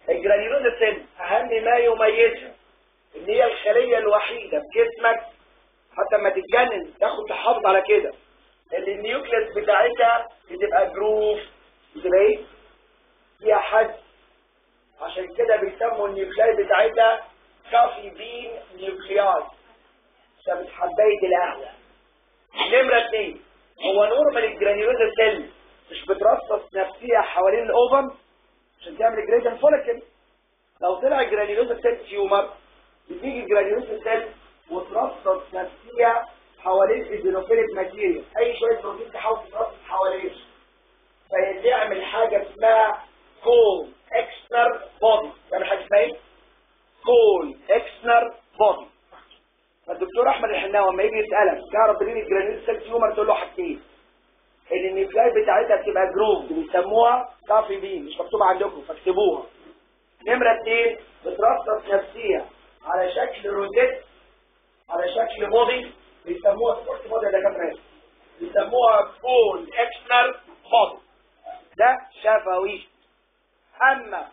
الجرانيولوزا سيل اهم ما يميزها ان هي الخليه الوحيده في جسمك حتى ما تتجنن تاخد تحافظ على كده ان النيوكليس بتاعتها بتبقى جروف بتبقى ايه فيها حد عشان كده بيسموا النيوكلاي بتاعتها كافي بين نيوكلياي شبه حبايه القهوه نمره اثنين هو نورمال الجرانيولوزا سيل مش بترصص نفسيها حوالين الاوفن عشان تعمل جريدن فوليكل لو طلع الجرانيولوزا سيل تيومر بتيجي الجرانيولوزا سيل وترصص نفسيها حوالين الزينوفيليك ماتيريال اي شويه بروتين تحاول ترصص حواليه فيعمل حاجه اسمها كول اكستر بودي تعمل حاجه اسمها ايه؟ كول اكستر بودي فالدكتور احمد الحناوي لما يجي يسالك تعرف منين الجرانيول سيل تيومر تقول له حاجتين ان النيوكلاي بتاعتها بتبقى جروب بيسموها كافي بين مش مكتوبه عندكم فاكتبوها نمره اثنين بترصص نفسيها على شكل روزيت على شكل بودي بيسموها سبورت بودي ده كمان بيسموها فول اكستر بودي ده شفوي اما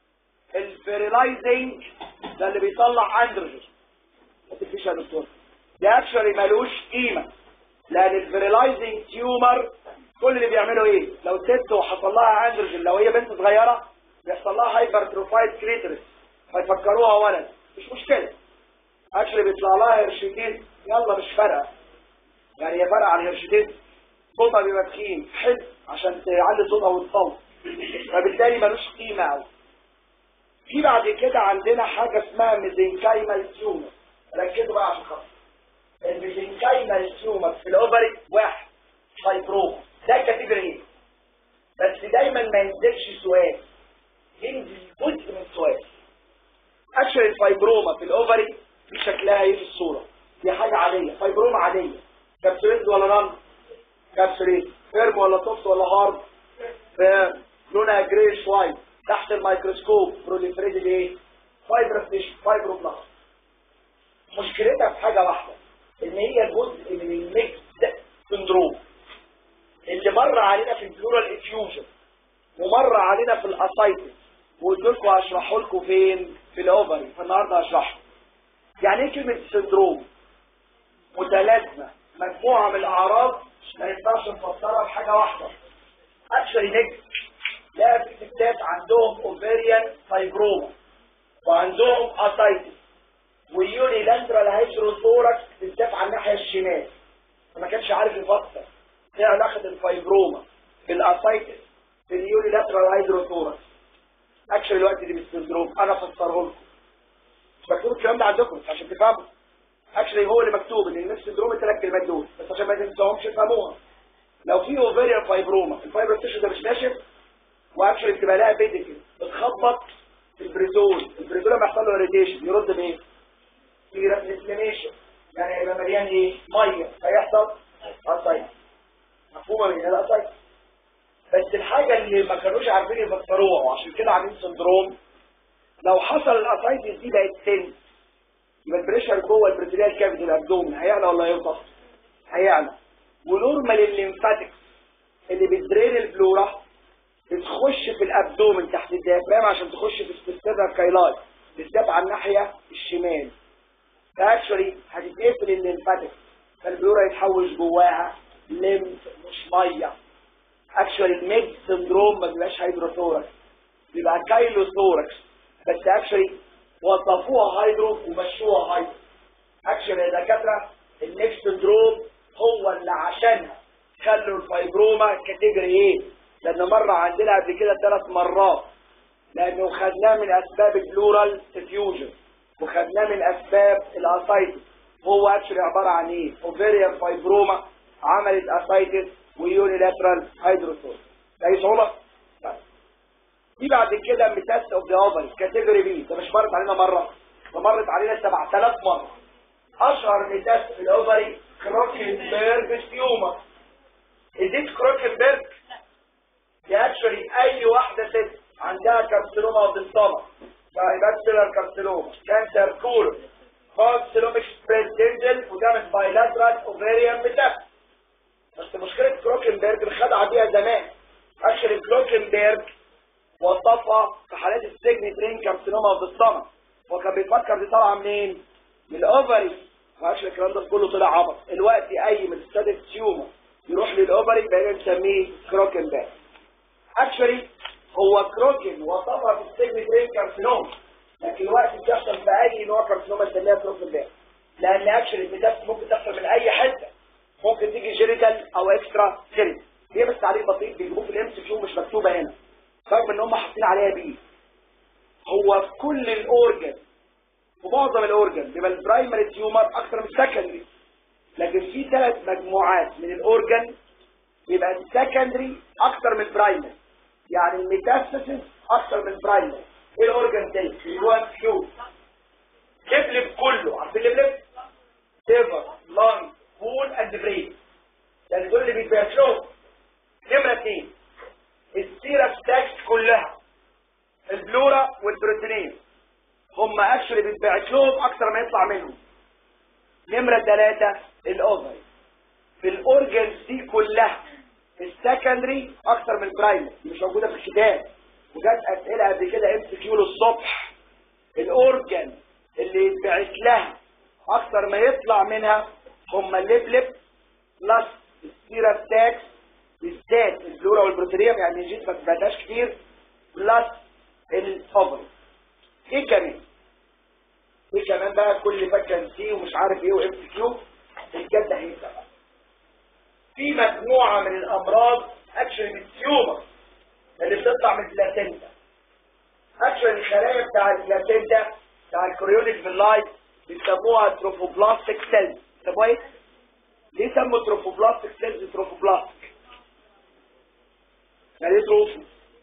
الفيريلايزنج ده اللي بيطلع اندروجين ما تفيش يا دكتور ده اكشولي ملوش قيمه لان الفيريلايزنج تيومر كل اللي بيعملوا ايه لو ست وحصل لها اندروجين لو هي بنت صغيره بيحصل لها هايبر تروفايد كريترس فيفكروها ولد مش مشكله اكشولي بيطلع لها هرشيتيز يلا مش فارقه يعني هي فارقه عن هرشيتيز صوتها بيبقى تخين حد عشان تعلي صوتها وتصوت فبالتالي ملوش قيمه قوي في بعد كده عندنا حاجه اسمها ميزنكايمال تيومر ركزوا بقى عشان خاطر الميزنكايمال تيومر في الاوفري واحد فايبروما ده كاتيجوري ايه بس دايما ما ينزلش سؤال ينزل جزء من سؤال اشهر الفايبروما في الاوفري دي شكلها ايه في الصوره دي حاجه عاديه فايبروما عاديه كابسوليت ولا نان كابسوليت فيرم ولا توفت ولا هارد فيرم لونها جريش وايت تحت الميكروسكوب بروليفريتد ايه فايبروفيش فايبروبلاست مشكلتها في حاجه واحده ان هي جزء من الميكس سندروم اللي مر علينا في البلورال افيوجن ومر علينا في الاسايتس وقلت لكم هشرحه لكم فين في الاوفري فالنهارده هشرحه يعني ايه كلمه سندروم متلازمه مجموعه من الاعراض ما ينفعش نفسرها بحاجه واحده اكشلي نجد لا في ستات عندهم اوفيريان فايبروما وعندهم اسايتس ويوني لاندرال هيدروثوركس بالذات على الناحيه الشمال فما كانش عارف يفسر ايه علاقه الفايبروما بالاسايتس باليوني لاترال هيدروثوركس اكشن الوقت دي بالسندروم انا فسره لكم مش مكتوب الكلام ده عندكم عشان تفهموا اكشن هو اللي مكتوب ان النفس سندروم الثلاث كلمات دول بس عشان ما تنساهمش تفهموها لو في اوفيريان فايبروما الفايبر تيشو ده مش ناشف واكشن بتبقى لها بيديكل بتخبط في البريتول البريتول لما يحصل له ريديشن يرد بايه؟ في انفلاميشن يعني هيبقى مليان ايه؟ ميه هيحصل اسايتس مفهومه من هنا اسايتس بس الحاجة اللي ما كانوش عارفين يفسروها وعشان كده عاملين سندروم لو حصل الاسايتس دي بقت سن يبقى البريشر جوه البريتيليال كافيتي الابدومن هيعلى ولا ينقص؟ هيعلى ونورمال الليمفاتكس اللي بتدرين البلورا بتخش في الابدومن تحت الديافرام عشان تخش في السبستيفا كايلاي بالذات على الناحية الشمال فاكشولي هتتقفل الليمفاتكس فالبلورا يتحوش جواها ليمف مش ميه اكشولي الميج سندروم ما بيبقاش هيدروثوركس بيبقى كايلوثوركس بس اكشولي وظفوها هيدرو ومشوها هيدرو اكشولي يا دكاتره الميج سندروم هو اللي عشانها خلوا الفايبروما كاتيجوري ايه لان مر عندنا قبل كده ثلاث مرات لانه خدناه من اسباب البلورال افيوجن وخدناه من اسباب الاسايتس هو اكشولي عباره عن ايه اوفيريان فايبروما عملت اسايتس ويونيلاترال هيدروسول اي صعوبة؟ طيب دي بعد كده ميتاست اوف ذا اوفري كاتيجوري بي ده مش مرت علينا مرة ده مرت علينا 7000 مرة اشهر ميتاست في الاوفري كروكنبرج تيومر ازيد كروكنبرج دي اكشولي اي واحدة ست عندها كارسينوما اوف ذا ستومك بايباكسيلر كارسينوما كانسر كولون كارسينوميك سبريد تنزل وتعمل بايلاترال اوفريان ميتاست بس مشكلة كروكنبرج الخدعة بيها زمان اخر كروكنبرج وصفها في حالات السجن ترين كارسينوما اوف ذا هو كان بيفكر دي طالعه منين؟ من الاوفري ما الكلام ده كله طلع عبط الوقت اي من ستاتيك تيومر يروح للاوفري بقينا نسميه كروكن باك اكشولي هو كروكن وصفها في السجن ترين كارسينوما لكن الوقت بيحصل في اي نوع كارسينوما نسميها كروكن باك لان اكشولي الميتاستس ممكن تحصل من اي حته ممكن تيجي جينيتال او اكسترا جينيتال هي بس تعليق بسيط بيجيبوه في الام سي كيو مش مكتوبه هنا رغم ان هم حاطين عليها بي هو في كل الاورجن ومعظم الاورجن بيبقى البرايمري تيومر اكتر من السكندري لكن في ثلاث مجموعات من الاورجن بيبقى السكندري اكتر من البرايمري يعني الميتاستاسيس اكتر من البرايمري ايه الاورجن تاني اللي هو كيو لبلب كله عارفين لبلب ليفر لانج بول اند برين يعني دول اللي بيتبعتلهم نمرة اثنين السيرة ستاكس كلها البلورا والبروتينين هم اكشلي بيتبعت لهم اكتر ما يطلع منهم نمرة ثلاثة الاوفري في الاورجنز دي كلها السكندري اكتر من البرايمري مش موجودة في الكتاب وجات اسئلة قبل كده ام سي كيو للصبح الاورجن اللي يتبعت لها اكتر ما يطلع منها هم اللبلب بلس السيرة ستاكس بالذات الفلورا والبروتينيوم يعني الجيت ما تبعتهاش كتير بلس الاوفري ايه كمان ايه كمان بقى كل فكان سي ومش عارف ايه وام سي كيو الجد هيبدا في مجموعه من الامراض اكشن التيومر اللي بتطلع من البلاسينتا اكشن الخلايا بتاع البلاسينتا بتاع الكوريونيك باللايت بيسموها تروفوبلاستيك سيلز بيسموها ايه؟ ليه سموا تروفوبلاستيك سيلز تروفوبلاستيك؟ يعني ايه تروفو؟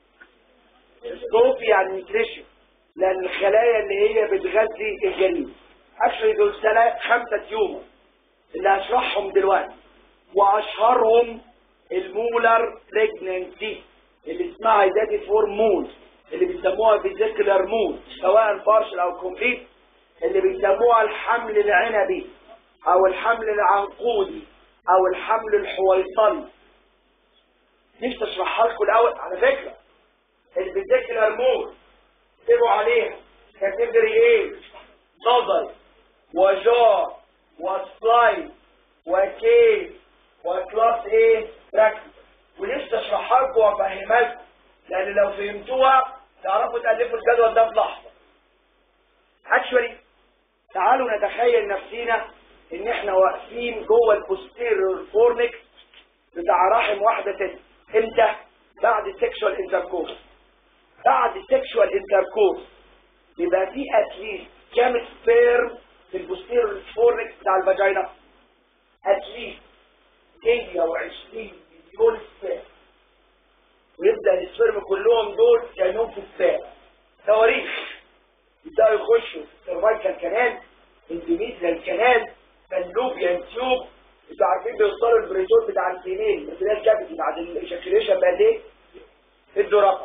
تروفي يعني نيوتريشن لان الخلايا اللي هي بتغذي الجنين اكشلي دول سنة خمسة تيومر اللي هشرحهم دلوقتي واشهرهم المولر بريجننسي اللي اسمها ايداتي فور مول اللي بيسموها فيزيكولار مول سواء بارشل او كومبليت اللي بيسموها الحمل العنبي او الحمل العنقودي او الحمل الحويصلي نفسي اشرحها لكم الاول على فكره الفيزيكولار مول اكتبوا عليها كاتيجوري ايه نظري وجار وسلايد وكيس وكلاس ايه براكتس ولسه اشرحها لكم وافهمها لكم لان لو فهمتوها تعرفوا تالفوا الجدول ده في لحظه اكشولي تعالوا نتخيل نفسينا ان احنا واقفين جوه البوستيريور فورنكس بتاع رحم واحده ست امتى بعد السكشوال انتركورس بعد سيكشوال انتركورس يبقى في اتليست كام سبيرم في البوستيريور فورنكس بتاع الفاجينا اتليست 120 مليون سبيرم ويبدا السبيرم كلهم دول كانهم في الساعه تواريخ يبداوا يخشوا السيرفايكال كانال اندوميتريال كانال فاللوبيان تيوب انتوا عارفين بيوصلوا البريتون بتاع الفيميل بس ده الكابيتي بعد الايجاكيوليشن بقد ايه؟ ادوا رقم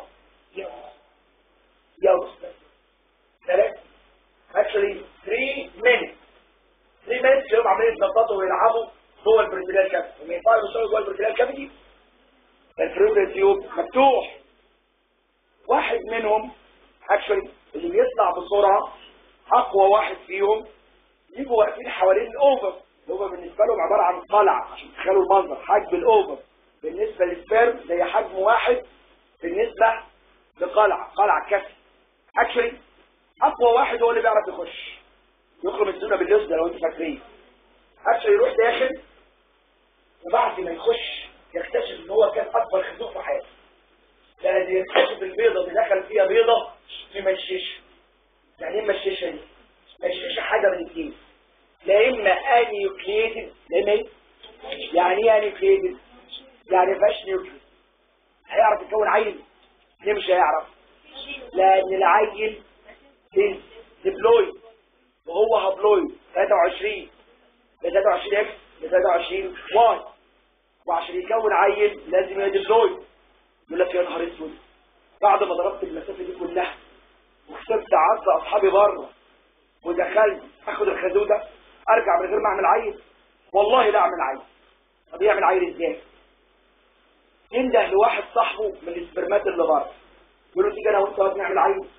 يوم ثلاثة actually 3 minutes 3 minutes يوم عمالين يتنططوا ويلعبوا جوه البريتيلال كابيتي وما ينفعش يوصلوا جوه البريتيلال كابيتي الفريوري تيوب مفتوح واحد منهم actually اللي بيطلع بسرعة اقوى واحد فيهم يجوا واقفين حوالين الاوفر الاوفر بالنسبة لهم عبارة عن قلعة عشان تخيلوا المنظر حجم الاوفر بالنسبة للسبيرم زي حجم واحد بالنسبة لقلعة قلعة كسر اكشلي اقوى واحد هو اللي بيعرف يخش يخرم السنة باليسرى لو انتوا فاكرين اكشلي يروح داخل وبعد ما يخش يكتشف ان هو كان اكبر خازوق في حياته لان يكتشف البيضة اللي دخل فيها بيضة في مشيشة يعني ايه مشيشة دي؟ مشيشة حاجة من اثنين لا اما انيوكليتد لا اما ايه؟ يعني ايه انيوكليتد؟ يعني فاش نيوكليد هيعرف يكون عيل ليه مش هيعرف لان العيل ديبلوي وهو هابلوي 23 ب 23 اكس ب 23 واي وعشان يكون عيل لازم يديبلوي يقول لك يا نهار اسود بعد ما ضربت المسافه دي كلها وكسبت عز اصحابي بره ودخلت اخد الخازوق ده ارجع من غير ما اعمل عيل والله لا اعمل عيل طب يعمل عيل ازاي ينده لواحد صاحبه من السبرمات اللي بره يقول له تيجي انا وانت نعمل عين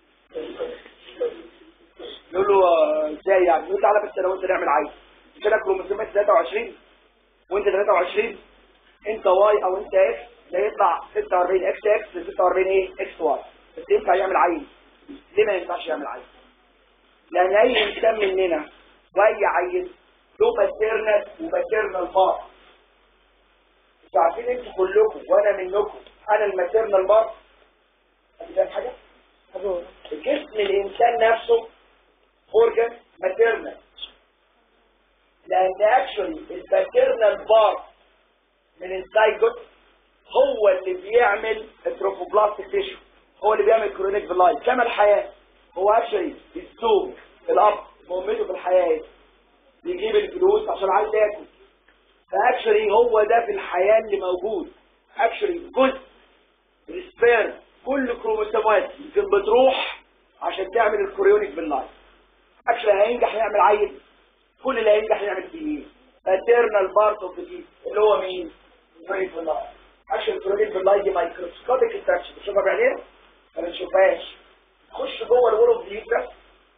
يقول له آه، ازاي يعني يقول تعالى بس انا وانت نعمل عين مش انا كروموسومات 23 وانت 23 انت واي او انت اكس ده يطلع 46 اكس اكس ل 46 ايه اكس واي بس ينفع يعمل عين ليه ما ينفعش يعمل عين لان اي انسان مننا واي عين له ماتيرنال وماتيرنال بار انتوا عارفين انتوا كلكم وانا منكم انا الماتيرنال بار فاهم حاجه جسم الانسان نفسه اورجان ماتيرنال لان اكشولي الماتيرنال بار من الزيجوت هو اللي بيعمل التروفوبلاستيك تيشو هو اللي بيعمل كرونيك باللايف كما الحياه هو اكشولي الزوج الاب مهمته في الحياه بيجيب الفلوس عشان عايز ياكل فاكشولي هو ده في الحياه اللي موجود اكشولي جزء السبيرم كل كروموسومات يمكن بتروح عشان تعمل الكوريونيك باللايف اكشلي هينجح يعمل عيل كل اللي هينجح يعمل فيه ايه maternal part of the teeth اللي هو مين كوريونيك باللايف اكشلي الكوريونيك باللايف دي مايكروسكوبيك ستراكشر بتشوفها بعينينا ما بنشوفهاش تخش جوه الورم ديوترس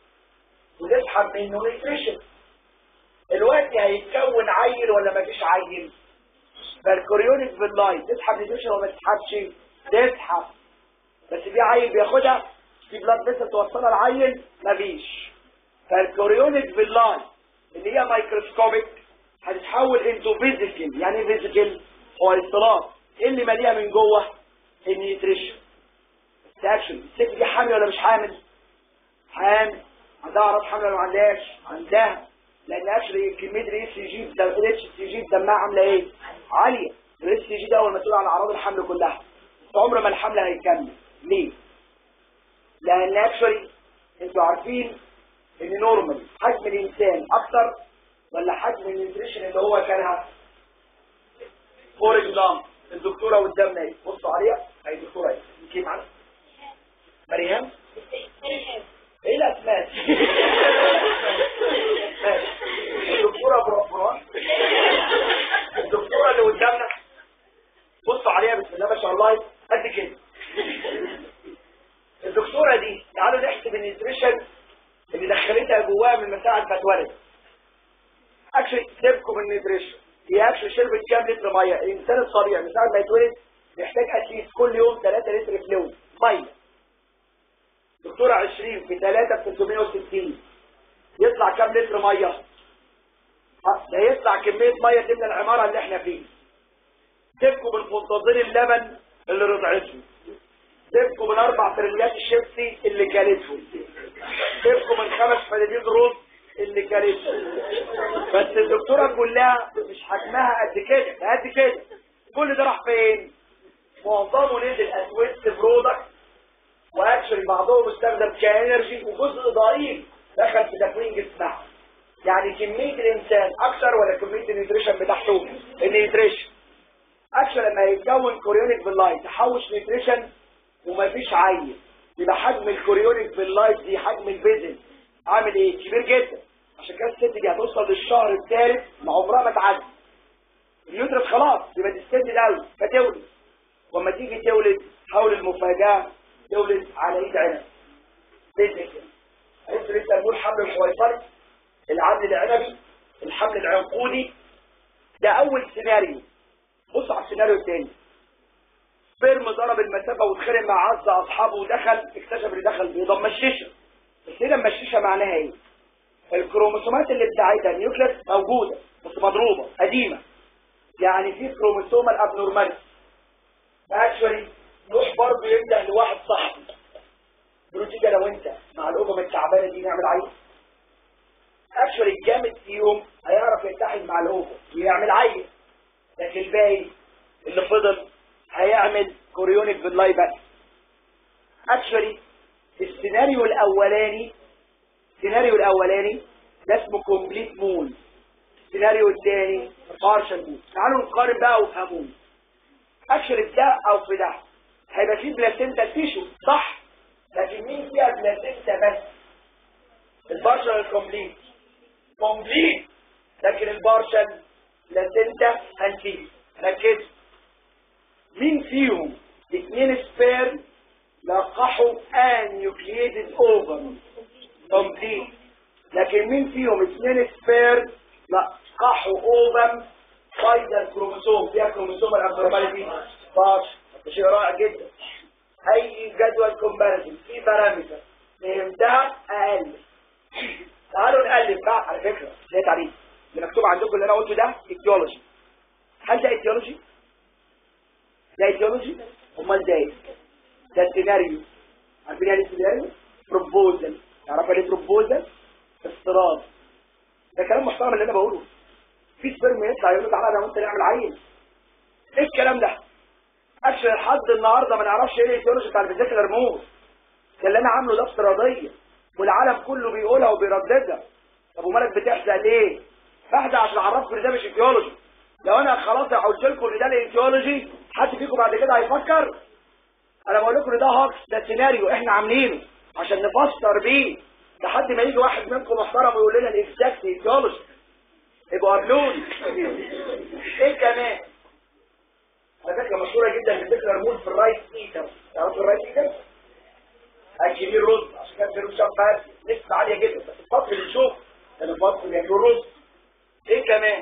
وتسحب منه نيوتريشن الوقت هيتكون عيل ولا مفيش عيل فالكوريونيك باللايف تسحب نيوتريشن ولا ما تسحبش تسحب بس في عيل بياخدها في بلاد بس توصلها العيل مفيش فالكوريونيك باللاين اللي هي مايكروسكوبيك هتتحول انتو فيزيكال يعني ايه فيزيكال هو الاختلاط ايه اللي ماليها من جوه النيوتريشن اكشن الست دي حامل ولا مش حامل حامل عندها اعراض حمل ولا ما عندهاش عندها لان اكشلي كميه الاس سي جي الاتش سي جي دمها عامله ايه عاليه الاس سي جي ده هو المسؤول عن اعراض الحمل كلها عمر ما الحمل هيكمل ليه لان اكشولي انتوا عارفين ان نورمال حجم الانسان اكتر ولا حجم النيوتريشن اللي هو كانها فور اكزامبل الدكتوره قدامنا ايه بصوا عليها اي دكتوره ايه كيف معانا مريم ايه الاسماء الدكتوره برافران الدكتوره اللي قدامنا بصوا عليها بسم الله ما شاء الله قد كده الدكتوره دي تعالوا نحسب النيوتريشن اللي دخلتها جواها من مساعد ما اتولد اكشن سيبكم من النيوتريشن هي اكشن شربت كام لتر ميه الانسان الطبيعي من ساعه ما يتولد بيحتاج اتليست كل يوم 3 لتر فلويد ميه دكتوره 20 في 3 في 360 يطلع كام لتر ميه ده يطلع كميه ميه تملى العماره اللي احنا فيه سيبكم من منتظرين اللبن اللي رضعته سيبكم من اربع فرنجات الشيبسي اللي كلتهم سيبكم من خمس فناديل رز اللي كلتهم بس الدكتوره كلها مش حجمها قد كده ده قد كده كل ده راح فين معظمه نزل اسويست برودكت واكشن بعضهم استخدم كانرجي وجزء ضئيل دخل في تكوين جسمها يعني كميه الانسان اكثر ولا كميه النيوتريشن بتاعته النيوتريشن اكشن لما يتكون كوريونيك باللايت تحوش نيوتريشن ومفيش عيل يبقى حجم الكوريونيك باللايت دي حجم البيزن عامل ايه كبير جدا عشان كده الست دي هتوصل للشهر الثالث ما عمرها ما تعدي اليوترس خلاص يبقى تستند قوي فتولد وما تيجي تولد حول المفاجاه تولد على ايد عنب باذن الله عرفت لسه نقول حمل الحويصري العمل العنبي الحمل العنقودي ده اول سيناريو بص على السيناريو الثاني سبيرم ضرب المسافه واتخانق مع عز اصحابه ودخل اكتشف ان دخل بيضه مششه بس هنا مششه معناها ايه الكروموسومات اللي بتاعتها النيوكليس موجوده بس مضروبه قديمه يعني في كروموسوم الابنورماليتي اكشولي نروح برضه ينده لواحد صاحبي يقول تيجي لو انت مع الامم التعبانه دي نعمل عيل اكشولي الجامد فيهم هيعرف يتحد مع الامم ويعمل عيل لكن الباقي اللي فضل هيعمل كوريونيك باللاي بس اكشولي السيناريو الاولاني السيناريو الاولاني ده اسمه كومبليت مون السيناريو الثاني بارشل مون تعالوا نقارن بقى وافهموني اكشولي في ده او في ده هيبقى فيه بلاسينتا تيشو صح لكن مين فيها بلاسينتا بس البارشل الكومبليت كومبليت لكن البارشل بلاسينتا انتي ركز مين فيهم اتنين سبيرم لا is over complete لكن مين فيهم اثنين سبير لا قحوا اوبم فايدر كروموسوم فيها كروموسوم الابنورماليتي باش شيء رائع جدا اي جدول كومباريزن في بارامتر فهمتها اقل تعالوا نقلب بقى على فكره ده تعريف اللي مكتوب عندكم اللي انا قلته ده ايتيولوجي هل ده ايتيولوجي ده ايتيولوجي امال ده ايه ده سيناريو عارفين يعني سيناريو بروبوزل تعرفوا ليه بروبوزل افتراض ده كلام محترم اللي انا بقوله في سبرم يطلع يقول له تعالى انا وانت نعمل عيل ايه الكلام ده اكشن لحد النهارده ما نعرفش ايه الايديولوجي بتاع الفيزيكال ريموف ده اللي انا عامله ده افتراضيه والعالم كله بيقولها وبيرددها طب ومالك بتحزق ليه بحزق عشان اعرفكم ان ده مش ايديولوجي لو انا خلاص قلت لكم ان ده الايديولوجي حد فيكم بعد كده هيفكر انا بقول لكم ان ده هاكس ده سيناريو احنا عاملينه عشان نفسر بيه لحد ما يجي واحد منكم محترم ويقول لنا الاكزاكت ايديولوجي يبقوا قابلوني ايه كمان على فكره مشهوره جدا بفكره رموز في الرايت ايتر تعرفوا الرايت ايتر اكل الرز عشان كده بيقولوا شفاف نسبه عاليه جدا بس الفصل اللي نشوف كان الفصل بياكلوا الرز ايه كمان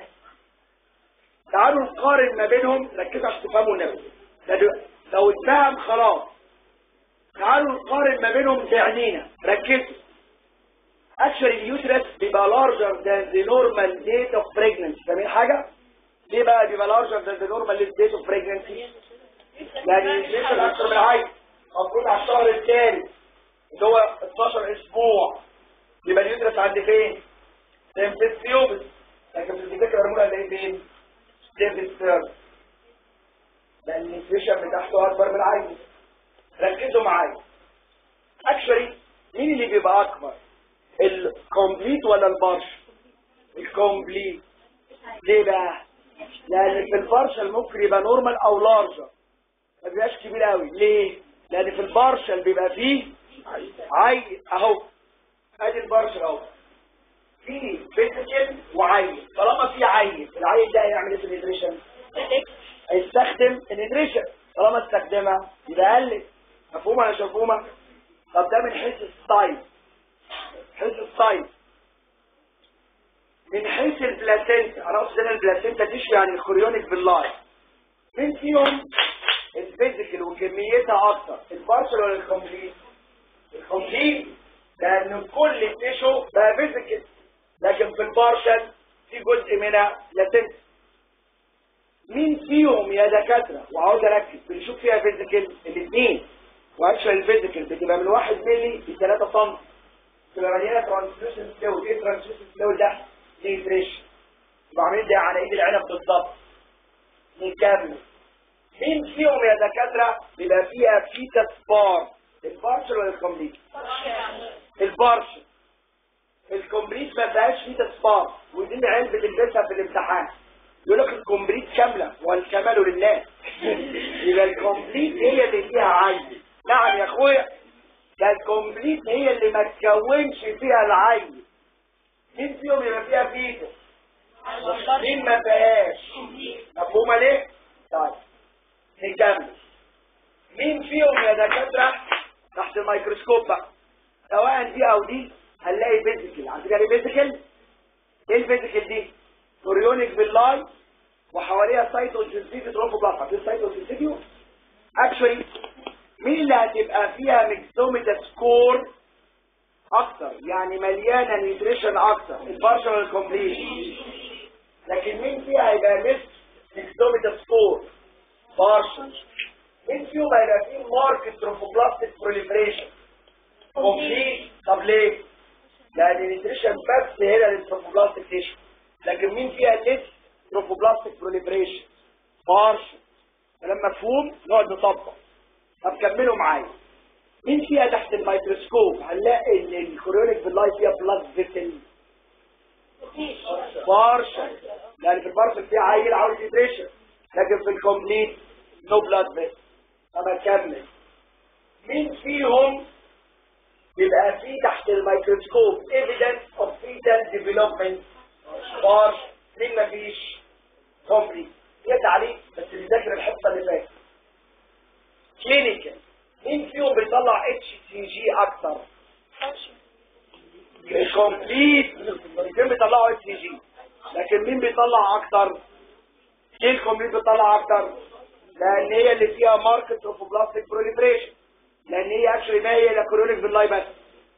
تعالوا نقارن ما بينهم ركزوا عشان تفهموا النبي لو اتفهم خلاص تعالوا نقارن ما بينهم بعينينا ركزوا actually اليوترس بيبقى larger than the normal date of pregnancy فاهمين حاجة؟ ليه بقى بيبقى larger than the normal date of pregnancy؟ يعني الجسم أكثر من العين المفروض على الشهر الثالث اللي هو 12 أسبوع يبقى اليوترس عند فين؟ في الثيوبس لكن في الذكر هرمون هنلاقيه فين؟ في الثيرد لأن النيوتريشن بتاعته أكبر من العين ركزوا معايا actually مين اللي بيبقى أكبر؟ الكومبليت ولا البارش الكومبليت ليه بقى لان في البارشل ممكن يبقى نورمال او لارجر ما بيبقاش كبير قوي ليه لان في البارشل بيبقى فيه عي اهو ادي البارشل اهو في فيزيكال وعين طالما في عين العين ده هيعمل ايه في النيتريشن هيستخدم النيتريشن طالما استخدمها يبقى قلت مفهومه ولا مش مفهومه طب ده من حيث السايز حيث السايز من حيث البلاسينتا انا اقصد ان البلاسينتا تشبه عن الكوريونيك باللاي مين فيهم الفيزيكال وكميتها اكتر البارشل ولا الكومبليت الكومبليت لان كل التيشو بقى فيزيكال لكن في البارشل في جزء منها بلاسينتا مين فيهم يا دكاتره وعاوز اركز بنشوف فيها فيزيكال الاثنين واكشن الفيزيكال بتبقى من 1 مللي ل 3 سم تبقى مليانه ترانسلوسنت فلويد ايه ترانسلوسنت فلويد ده نيتريشن يبقى عاملين ده على ايد العنب بالظبط نكمل مين فيهم يا دكاتره بيبقى فيها فيتا سبار البارشل ولا الكومبليت البارشل الكومبليت ما فيهاش فيتا سبار ودي العيال بتلبسها في الامتحان يقول لك الكومبليت كامله والكمال لله يبقى الكومبليت هي اللي فيها عين نعم يا اخويا ده الكومبليت هي اللي ما تكونش فيها العين مين فيهم يبقى فيها فيتا مين ما فيهاش مفهومه ليه طيب نكمل مين فيهم يا دكاتره تحت الميكروسكوب بقى سواء دي او دي هنلاقي فيزيكال عندك يعني فيزيكال ايه الفيزيكال دي كوريونيك باللاي وحواليها سايتوسينثيتي تروفوبلاست عارفين السايتوسينثيتي اكشولي مين اللي هتبقى فيها ميكسوميتا سكور اكتر يعني مليانه نيوتريشن اكتر البارشل والكومبليت لكن مين فيها هيبقى مس ميكسوميتا سكور بارشل مين فيهم هيبقى فيه ماركت تروفوبلاستيك بروليفريشن كومبليت طب ليه لان النيوتريشن بس هنا للتروفوبلاستيك تيشو لكن مين فيها ليس تروفوبلاستيك بروليفريشن بارشل كلام مفهوم نقعد نطبق طب كملوا معايا مين فيها تحت الميكروسكوب هنلاقي ان الكوريونيك باللاي فيها بلاد فيسل بارشل لان في البارشل فيها عيل عاوز نيوتريشن لكن في الكومبليت نو بلاد فيسل طب اكمل مين فيهم بيبقى فيه تحت الميكروسكوب evidence of fetal development بارش مين مفيش كومبليت هي تعليق بس بيذاكر الحصه اللي فاتت كلينيكال مين فيهم بيطلع اتش سي جي اكتر الكومبليت الاثنين بيطلعوا اس جي لكن مين بيطلع اكتر ليه الكومبليت بيطلع اكتر لان هي اللي فيها ماركت تروفوبلاستيك بروليفريشن لان هي اكشلي ما هي الاكرونيك باللاي بس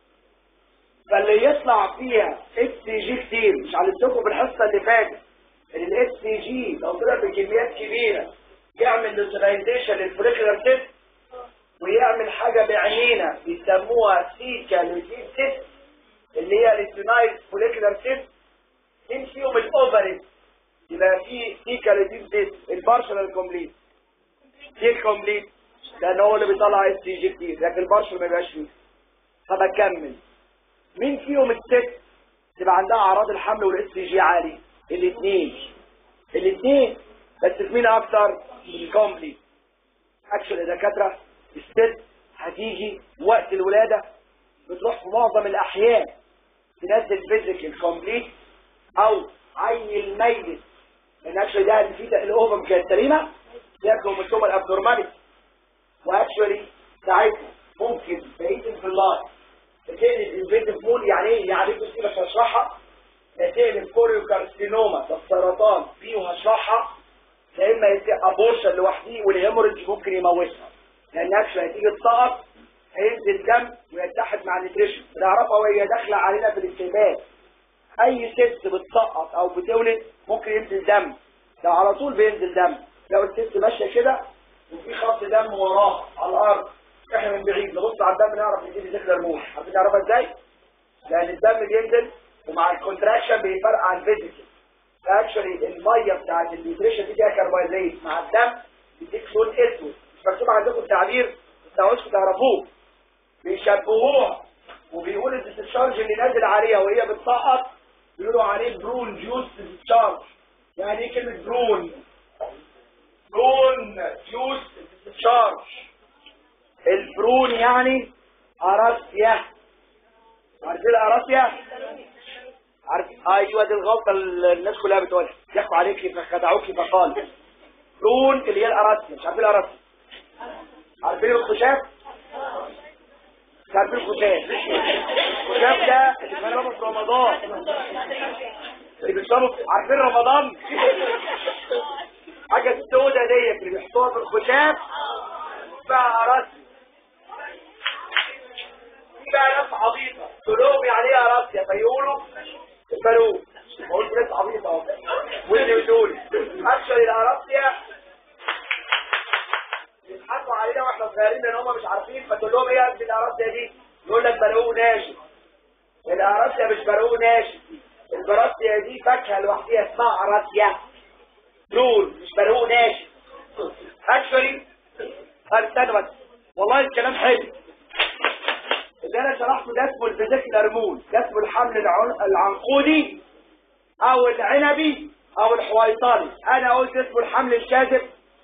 فاللي يطلع فيها اس جي كتير مش علمتكم في الحصه اللي فاتت ان الاس جي لو طلع بكميات كبيره يعمل نيوتراليزيشن للفوليكولار سيست ويعمل حاجه بعينينا بيسموها سيكا لوتين سيست اللي هي الاسينايل فوليكولار سيست مين فيهم الاوفرز يبقى في سيكا لوتين سيست البارشل كومبليت دي الكومبليت لان هو اللي بيطلع اس جي كتير لكن البارشل ما يبقاش فيه فبكمل مين فيهم الست تبقى عندها اعراض الحمل والاس جي عالي الاثنين الاثنين بس في مين اكتر الكومبليت اكشن الدكاتره الست هتيجي وقت الولاده بتروح في معظم الاحيان تنزل فيزيكال كومبليت او عيل ميت لان اكشن ده اللي فيه الاوفم كانت سليمه ده كروموسوم الابنورماليتي واكشولي ساعتها ممكن بقيه الفلاي تقلب البيت مول يعني ايه يعني بصي بس هشرحها تقلب كوريوكارسينوما ده السرطان دي وهشرحها يا اما يبقى ابورشن لوحده والهيموريدج ممكن يموتها لان اكشن هتيجي تسقط هينزل دم ويتحد مع النيتريشن بنعرفها وهي داخله علينا في الاستقبال اي ست بتسقط او بتولد ممكن ينزل دم ده على طول بينزل دم لو الست ماشيه كده وفي خط دم وراها على الارض احنا من بعيد نبص على الدم نعرف نجيب ذكر الموت عارفين نعرفها ازاي لان الدم بينزل ومع الكونتراكشن بيفرق عن الفيزيكال اكشولي الميه بتاعت النيوتريشن دي فيها كربوهيدرات مع الدم بيديك لون اسود مش مكتوب عندكم التعبير بس عاوزكم تعرفوه بيشبهوها وبيقول الديسشارج اللي نازل عليها وهي بتسقط بيقولوا عليه برون جوس ديسشارج يعني ايه كلمه برون برون جوس ديسشارج البرون يعني اراسيا عارفين الاراسيا عارف ايوه دي الغلطه اللي الناس كلها بتقولها ضحكوا عليكي فخدعوكي فقال برون اللي هي الاراسيا مش عارفين الاراسيا عارفين الخشاف مش عارفين الخشاف الخشاف ده اللي بنشربه في رمضان اللي بيشربوا عارفين رمضان حاجه السوداء ديت اللي بيحطوها في الخشاف بقى اراسيا في بقى ناس عبيطه تقولهم يعني ايه اراسيا فيقولوا الفاروق بقول ناس عبيطه اهو واللي يقول اكشن الاراسيا يضحكوا علينا واحنا صغيرين لان هم مش عارفين فتقول لهم ايه يا ابني الاراسيا دي يقول لك برقوق ناشف الاراسيا مش برقوق ناشف البراسيا دي فاكهه لوحديها اسمها اراسيا دول مش برقوق ناشف اكشولي استنى بس والله الكلام حلو اللي انا شرحته ده اسمه الفيزيكال مول ده اسمه الحمل العن- العنقودي او العنبي او الحويطاني انا قلت اسمه الحمل الكاذب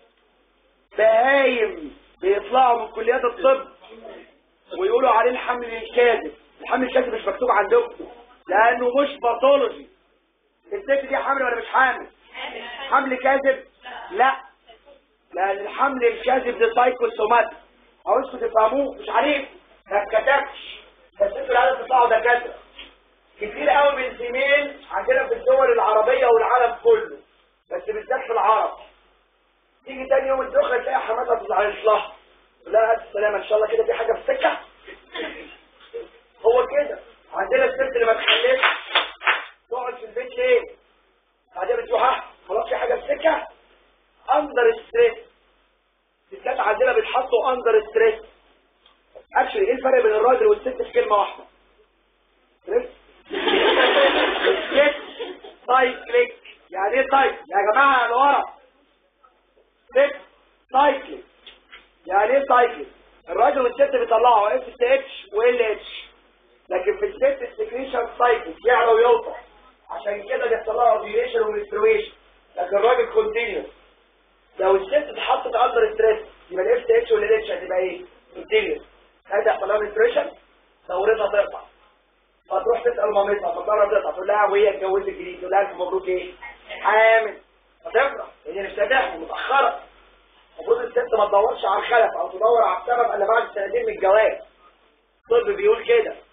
بهايم بيطلعوا من كليات الطب ويقولوا عليه الحمل الكاذب الحمل الكاذب مش مكتوب عندكم لانه مش باثولوجي الست دي حامل ولا مش حامل حمل كاذب لا لان الحمل الكاذب ده سايكوسوماتيك عاوزكم تفهموه مش عليك ما اتكتبش بس انتوا العالم تطلعوا دكاتره كتير قوي من الفيميل عندنا في الدول العربيه والعالم كله بس بالذات في العرب تيجي تاني يوم الدخله تلاقي حماتها تزعل لها تقول لها الف سلامه ان شاء الله كده في حاجه في السكه هو كده عندنا الست اللي ما تخلفش تقعد في البيت ليه؟ بعدين بتقول ها خلاص في حاجه في السكه اندر ستريس الستات عندنا بيتحطوا اندر ستريس اكشلي ايه الفرق بين الراجل والست في كلمه واحده ستريس الست سايكليك يعني ايه سايكل يا جماعه اللي ورا ست سايكليك يعني ايه سايكليك الراجل والست بيطلعوا اف تي اتش وال اتش لكن في الست السكريشن سايكل يعلى ويوطى عشان كده بيحصل لها اوفيوليشن ومنسترويشن لكن الراجل كونتينيوس لو الست اتحطت اندر ستريس يبقى الاف تي اتش والال اتش هتبقى ايه؟ كونتينيوس هيدا يحصل لها منستريشن دورتها تقطع فتروح تسال مامتها فتقرر تقطع تقول لها وهي اتجوزت جديد تقول لها الف مبروك ايه؟ حامل فتفرح هي مش تابعها متاخره المفروض الست ما تدورش على الخلف او تدور على السبب الا بعد سنتين من الجواز الطب بيقول كده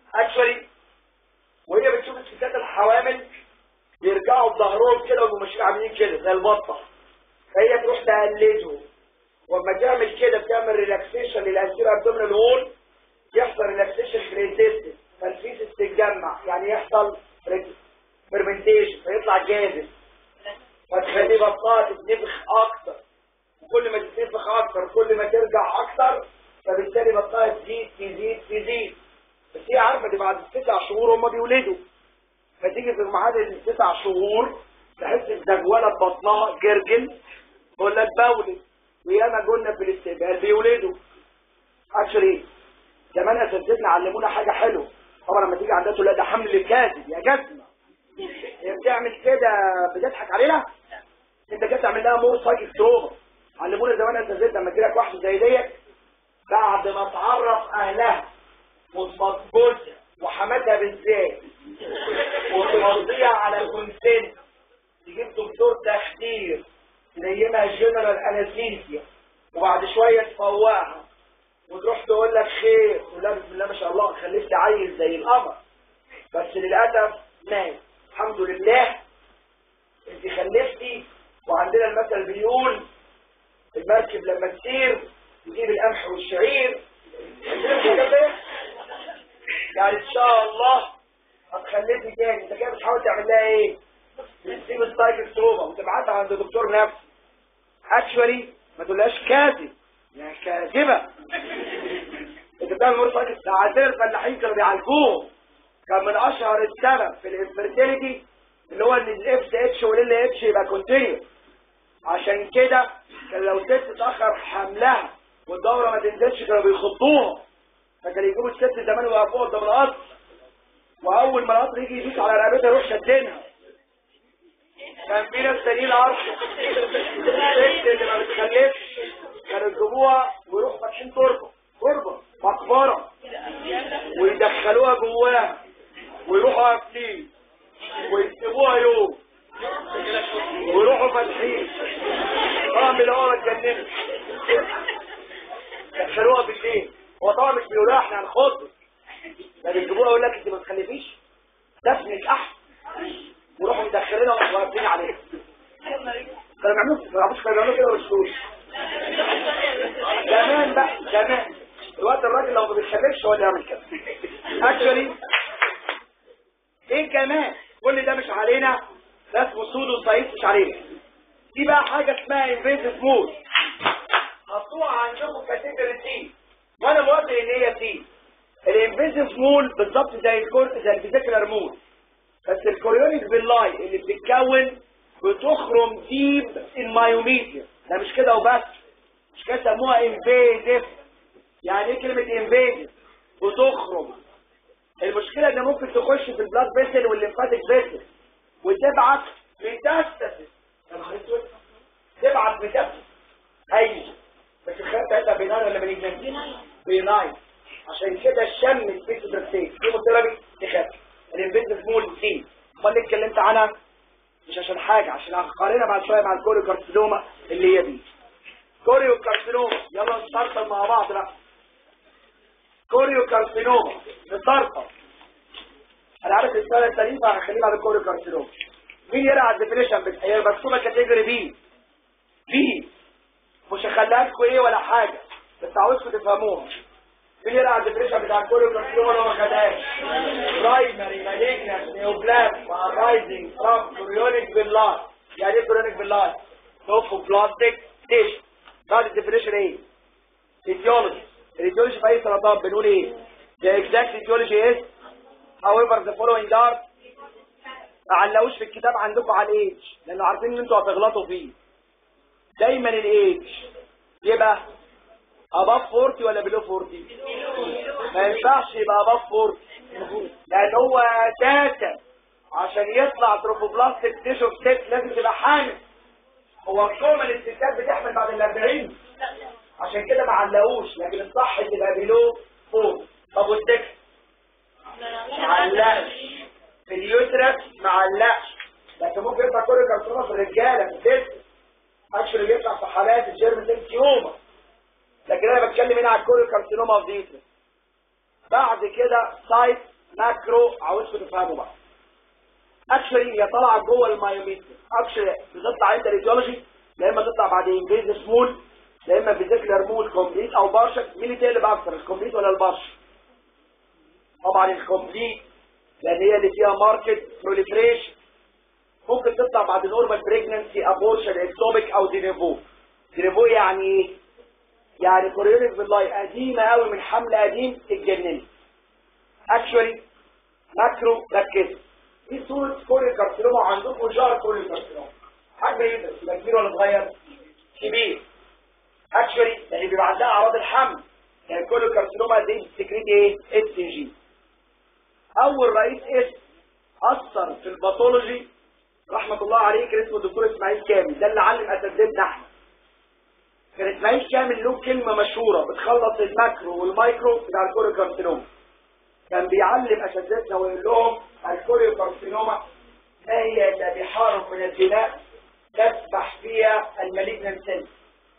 اكشولي وهي بتشوف الستات الحوامل بيرجعوا بظهرهم كده ويبقوا ماشيين عاملين كده زي البطه فهي تروح تقلدهم واما تعمل كده بتعمل ريلاكسيشن للانسير ابدومينال وول يحصل ريلاكسيشن كريتيستس فالفيسس تتجمع يعني يحصل فيرمنتيشن فيطلع جاذب فتخلي بطاقه تتنفخ اكتر وكل ما تتنفخ اكتر كل ما ترجع اكتر فبالتالي بطاقه تزيد تزيد تزيد بس هي عارفه دي بعد تسع شهور هم بيولدوا فتيجي في ميعاد التسع شهور تحس الزجوله ببطنها جرجل تقول لك بولد وياما قلنا في الاستقبال بيولدوا اكشلي زمان اساتذتنا علمونا حاجه حلوه طبعا لما تيجي عندها تقول لا ده حمل كاذب يا جسمه هي بتعمل كده بتضحك علينا انت كده تعمل لها مور سايكل تروما علمونا زمان اساتذتنا لما تجيلك واحده زي ديت بعد ما تعرف اهلها وتبصبصها وحماتها بالذات وتمضيها على الكونسنت تجيب دكتور تخدير تنيمها جنرال انستيزيا وبعد شويه تفوقها وتروح تقول لك خير تقول لها بسم الله ما شاء الله خلفت عيل زي القمر بس للاسف مات الحمد لله انت خلفتي وعندنا المثل بيقول المركب لما تسير تجيب القمح والشعير يعني ان شاء الله هتخلفي تاني انت كده بتحاول تعمل لها ايه؟ تسيب السايكل تروما وتبعتها عند دكتور نفسي اكشولي ما تقولهاش كاذب يعني كاذبه انت بتعمل مور سايكل عندنا الفلاحين كانوا بيعالجوهم كان من اشهر السبب في الانفرتيليتي اللي هو ان الاف اتش والال اتش يبقى كونتينيوس عشان كده كان لو ست تاخر حملها والدوره ما تنزلش كانوا بيخضوها فكان يجيبوا الست زمان ويقفوها قدام القطر واول ما القطر يجي يدوس على رقبتها يروح شدينها كان في ناس تانيين عرض الست اللي ما بتخلفش كانوا يجيبوها ويروحوا فاتحين تربه تربه مقبره ويدخلوها جواها ويروحوا قافلين ويسيبوها يوم ويروحوا فاتحين طبعا بالهوا اتجننت دخلوها بالليل هو طبعا مش بيقولوا لها احنا هنخطب ده بيجيبوها يقول لك انت ما تخلفيش دفنك احسن ويروحوا مدخلينها وقافلين عليها كانوا بيعملوا ما يعرفوش كانوا بيعملوا كده وشوش زمان بقى زمان الوقت الراجل لو ما بيتخلفش هو اللي يعمل كده اكشولي ايه كمان كل ده مش علينا ده اسمه سودو سايت مش علينا دي بقى حاجه اسمها انفيزيف مود مقطوعه عندكم كاتيجوري سي وانا موافق ان هي سي الانفيزيف مول بالظبط زي الكور زي الفيزيكولار مول بس الكوريونيك باللاي اللي بتتكون بتخرم ديب المايوميديا ده مش كده وبس مش كده سموها انفيزيف يعني ايه كلمه انفيزيف بتخرم المشكله ان ممكن تخش في البلاد فيسل والليمفاتيك فيسل وتبعت ميتاستاسيس يا نهار اسود تبعت ميتاستاسيس ايوه بس الخلايا بتاعتها بيناين ولا مالجنت بيناين عشان كده الشم الفيزيوثيرابي كيموثيرابي تخاف الانفيزيف مول سي امال ليه اتكلمت عنها مش عشان حاجه عشان هقارنها بعد شويه مع الكوريو كارسينوما اللي هي دي كوريو كارسينوما يلا نسرطن مع بعض بقى كوريو كارسينوما نسرطن انا عارف السنه التاريخ هخليه بعد الكوريو كارسينوما مين يقرا على الديفينيشن بتاع هي مرسومه كاتيجوري بي بي مش هخليها لكم ايه ولا حاجه بس عاوزكم تفهموها مين يقرا على الديفينيشن بتاع الكوريو كارسينوما لو ما خدهاش برايمري مالجنس نيوبلازم arising from chorionic villi يعني ايه chorionic villi توفوبلاستيك تيشن بعد الديفينيشن ايه ايديولوجي الايديولوجي في اي سرطان بنقول ايه the exact etiology is however the following are ما علقوش في الكتاب عندكم على الايدج لانه عارفين ان انتوا هتغلطوا فيه دايما الايدج يبقى above 40 ولا below 40 ما ينفعش يبقى above 40 لان هو اساسا عشان يطلع تروفوبلاستيك تيشو ست لازم تبقى حامل هو كومن الستات بتحمل بعد ال 40 عشان كده ما علقوش لكن الصح تبقى بيلو فوق طب والتكس ما علقش في اليوترس ما علقش لكن ممكن يطلع كل كارسوما في الرجاله في الجسم اكشلي بيطلع في حالات الجيرم سيل تيوما لكن انا بتكلم هنا على الكوريو كارسينوما اوف ديترس بعد كده سايت ماكرو عاوزكم تفهموا بقى اكشلي هي طالعه جوه المايوميتر اكشلي بتطلع انت ريديولوجي يا اما تطلع بعد انجليزي سمول يا اما فيزيكلر مول كومبليت او بارشل مين اللي تقلب اكتر الكومبليت ولا البارشل طبعا الكومبليت لان هي اللي فيها ماركت بروليفريشن ممكن تطلع بعد نورمال بريجننسي ابورشن اكتوبيك او دينيفو دينيفو يعني ايه يعني كوريونيك بالله قديمه قوي من حمل قديم اتجننت اكشولي ماكرو ركز دي صوره كوريو كارسينوما عندكم جار كوريو كارسينوما حاجه يقدر يبقى كبير ولا صغير كبير اكشولي يعني بيبقى عندها اعراض الحمل يعني كوريو كارسينوما دي بتسكريت ايه اس جي اول رئيس اسم اثر في الباثولوجي رحمه الله عليه كان اسمه الدكتور اسماعيل كامل ده اللي علم اساتذتنا احنا كان اسماعيل كامل له كلمه مشهوره بتخلص الماكرو والمايكرو بتاع الكوريو كارسينوما كان بيعلم اساتذتنا ويقول لهم الكوريو كارسينوما ما هي الا بحار من الدماء تسبح فيها المالجنان سيل